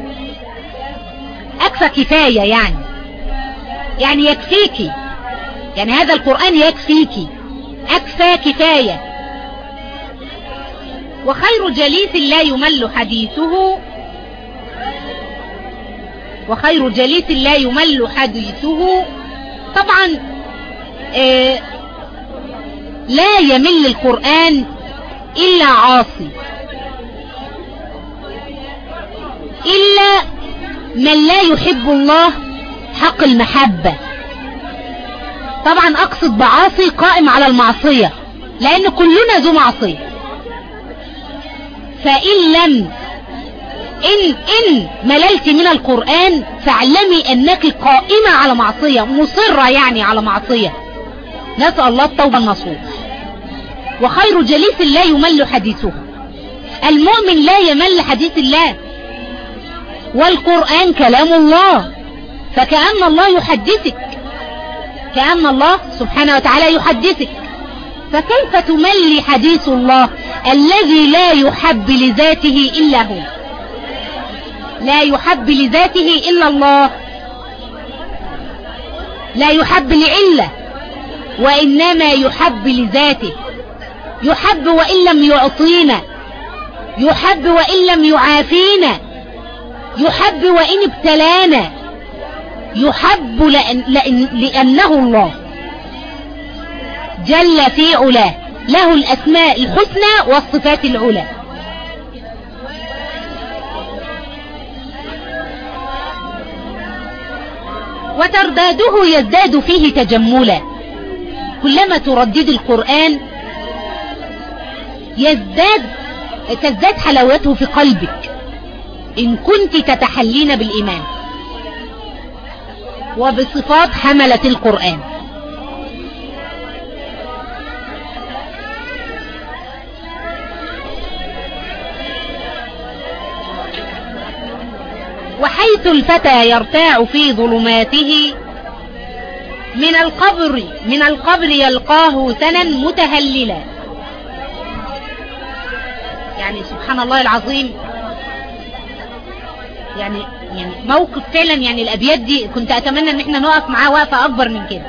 اكفى كفاية يعني يعني يكفيكي يعني هذا القرآن يكفيكي اكفى كفاية وخير جليس لا يمل حديثه وخير جليس لا يمل حديثه طبعا آه لا يمل القرآن إلا عاصي إلا من لا يحب الله حق المحبة طبعا أقصد بعاصي قائم على المعصية لأن كلنا ذو معصية فإن لم إن, إن مللت من القرآن فاعلمي أنك قائمة على معصية مصرة يعني على معصية نسأل الله التوبة النصوح وخير جليس لا يمل حديثه المؤمن لا يمل حديث الله والقرآن كلام الله فكأن الله يحدثك كأن الله سبحانه وتعالى يحدثك فكيف تملي حديث الله الذي لا يحب لذاته إلا هو لا يحب لذاته إلا الله لا يحب لعلة وإنما يحب لذاته يحب وإن لم يعطينا يحب وإن لم يعافينا يحب وإن ابتلانا يحب لأن لأن لأنه الله جل في علاه له الأسماء الحسنى والصفات العلى وترداده يزداد فيه تجملا كلما تردد القرآن يزداد تزداد حلاوته في قلبك إن كنت تتحلين بالإيمان وبصفات حملة القرآن وحيث الفتى يرتاع في ظلماته من القبر من القبر يلقاه سنا متهللا يعني سبحان الله العظيم يعني يعني موقف فعلا يعني الابيات دي كنت اتمنى ان احنا نقف معاه وقفه اكبر من كده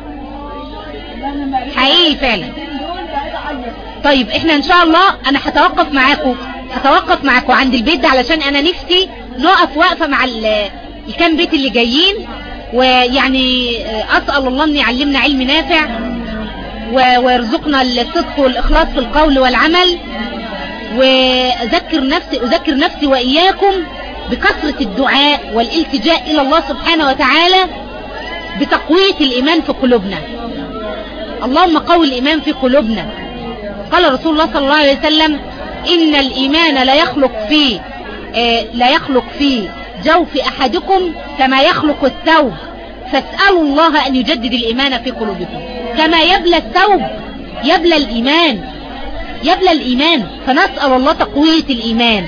حقيقي فعلا طيب احنا ان شاء الله انا هتوقف معاكم هتوقف معاكم عند البيت ده علشان انا نفسي نقف وقفه مع ال- الكام بيت اللي جايين ويعني اسال الله ان يعلمنا علم نافع و- ويرزقنا الصدق والاخلاص في القول والعمل واذكر نفسي اذكر نفسي واياكم بكثرة الدعاء والالتجاء الى الله سبحانه وتعالى بتقوية الايمان في قلوبنا اللهم قوي الايمان في قلوبنا قال رسول الله صلى الله عليه وسلم ان الايمان لا يخلق في آه، لا يخلق في جوف احدكم كما يخلق الثوب فاسألوا الله ان يجدد الايمان في قلوبكم كما يبلى الثوب يبلى الايمان يبلى الايمان فنسأل الله تقوية الايمان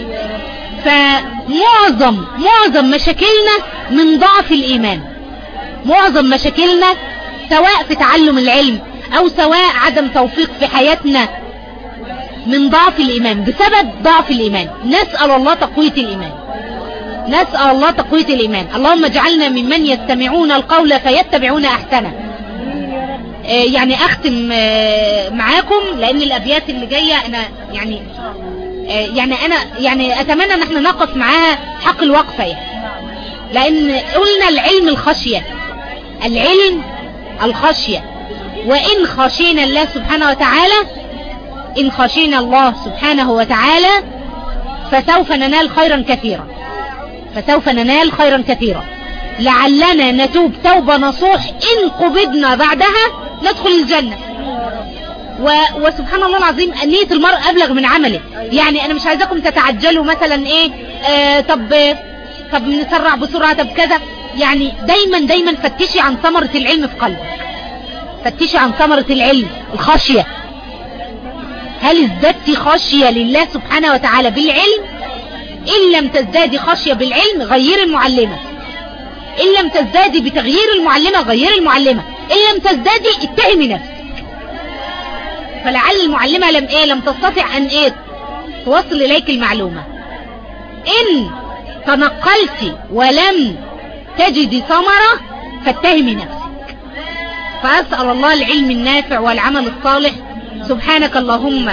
فمعظم معظم مشاكلنا من ضعف الايمان معظم مشاكلنا سواء في تعلم العلم او سواء عدم توفيق في حياتنا من ضعف الايمان بسبب ضعف الايمان نسأل الله تقوية الايمان نسأل الله تقوية الايمان اللهم اجعلنا ممن يستمعون القول فيتبعون احسنه آه، يعني اختم آه، معاكم لان الابيات اللي جاية انا يعني آه، يعني انا يعني اتمنى ان احنا نقف معاها حق الوقفة يعني لان قلنا العلم الخشية العلم الخشية وان خشينا الله سبحانه وتعالى ان خشينا الله سبحانه وتعالى فسوف ننال خيرا كثيرا فسوف ننال خيرا كثيرا لعلنا نتوب توبة نصوح ان قبضنا بعدها ندخل الجنة و... وسبحان الله العظيم نية المرء أبلغ من عمله يعني أنا مش عايزاكم تتعجلوا مثلا إيه آه طب طب نسرع بسرعة طب كذا يعني دايما دايما فتشي عن ثمرة العلم في قلبك فتشي عن ثمرة العلم الخشية هل ازددت خشية لله سبحانه وتعالى بالعلم إن لم تزدادي خشية بالعلم غير المعلمة إن لم تزدادي بتغيير المعلمة غير المعلمة إن لم تزدادي اتهمي نفسك فلعل المعلمة لم ايه لم تستطع ان ايه توصل اليك المعلومة ان تنقلت ولم تجدي ثمرة فاتهمي نفسك فاسأل الله العلم النافع والعمل الصالح سبحانك اللهم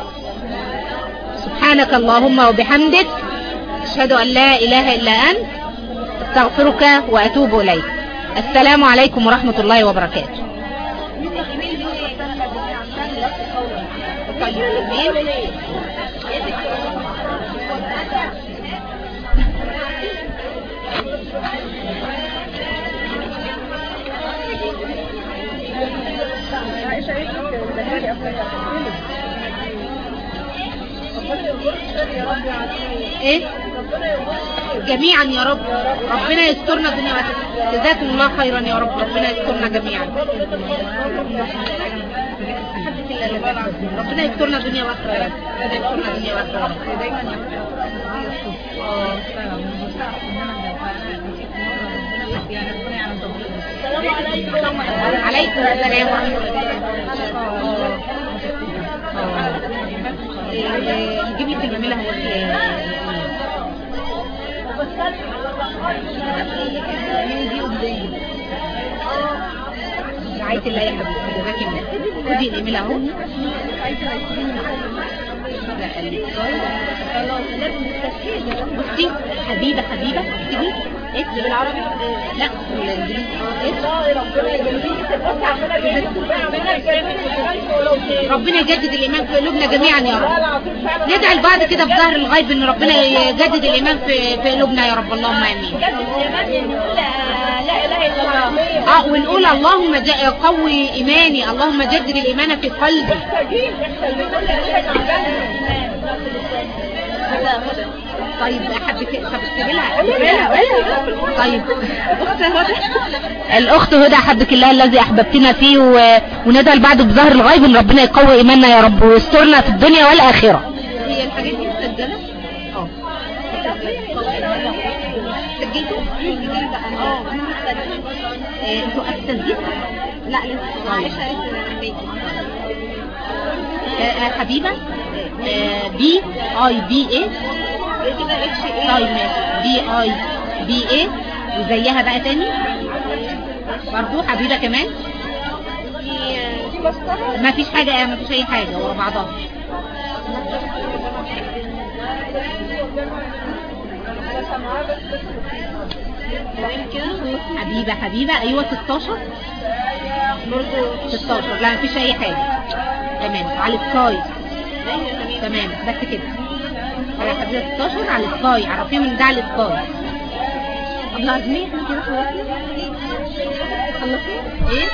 سبحانك اللهم وبحمدك اشهد ان لا اله الا انت استغفرك واتوب اليك السلام عليكم ورحمة الله وبركاته ايه جميعا يا رب ربنا يسترنا الدنيا والاخره جزاكم الله خيرا يا رب ربنا يسترنا جميعا ربنا يسترنا الدنيا واخره يا رب ربنا يسترنا الدنيا واخره عليكم السلام ورحمه الله جيب لي تجميلها رعاية الله يا حبيبتي جزاك الله خدي الايميل اهو بصي حبيبة حبيبة اكتبي اكتبي بالعربي لا بالانجليزي ربنا يجدد الايمان في قلوبنا جميعا يا رب ندعي لبعض كده في ظهر الغيب ان ربنا يجدد الايمان في في قلوبنا يا رب اللهم امين لا اله الا الله اه ونقول اللهم جا- قوي ايماني اللهم جدد الايمان في قلبي طيب حبيت طب اكتبي لها اكتبي لها طيب اخت هدى الاخت هدى احبك الله الذي احببتنا فيه و... وندعي لبعض بظهر الغيب ان ربنا يقوي ايماننا يا رب ويسترنا في الدنيا والاخره هي الحاجات دي مسجله اه سجلتوا اه إيه، انتوا التسجيل لا لسه طيب. آه، آه، حبيبه آه، بي اي بي ايه طيب ماشي بي اي بي ايه وزيها بقى تاني برضو حبيبه كمان ما فيش حاجه ما فيش اي حاجه ورا بعضها حبيبه حبيبه ايوه 16 برضو 16 لا ما فيش اي حاجه تمام على الساي تمام بس كده على حبيبه 16 على الساي عرفيه من ده على الساي طب لازمين احنا كده خلصنا ايه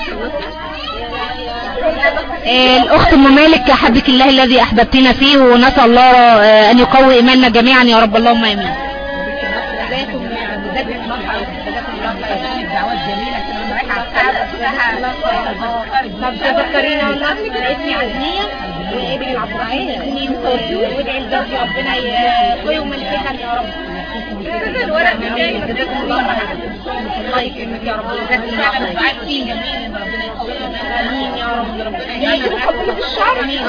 آه، الأخت أم مالك أحبك الله الذي أحببتنا فيه ونسأل الله آه، أن يقوي إيماننا جميعا يا رب اللهم آمين طب تذكرينا والله اسمي عزمية وابن العبدالعين اسمي مصوفي وادعي لزوجي ربنا يقويهم من الفتن يا رب الورق بتاعي جزاكم الله خير الله يكرمك يا رب جزاك الله خير عارفين جميل ان ربنا يقويهم امين يا رب ربنا يجعلنا في الشعر امين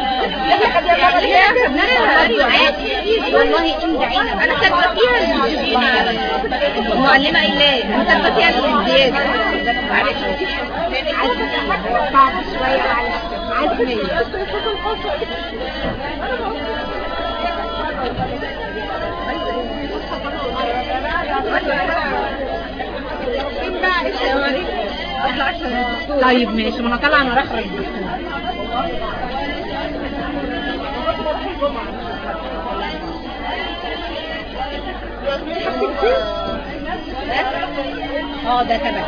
والله ان دعينا انا كاتبه فيها المعلمه ايلان انا كاتبه فيها الزياده معلش صعب شويه عزميه طيب ماشي ما انا طالعه انا رايحه اه ده تبع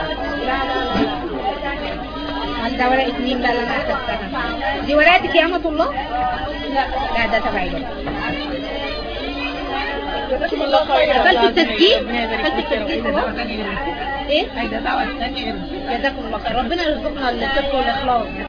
ده ورقة مين بقى اللي انا اخدتها دي ورقتك يا أمة الله لا لا ده تبعي بقى قفلت التسجيل قفلت التسجيل ايه جزاكم الله خير ربنا يرزقنا الصدق والاخلاص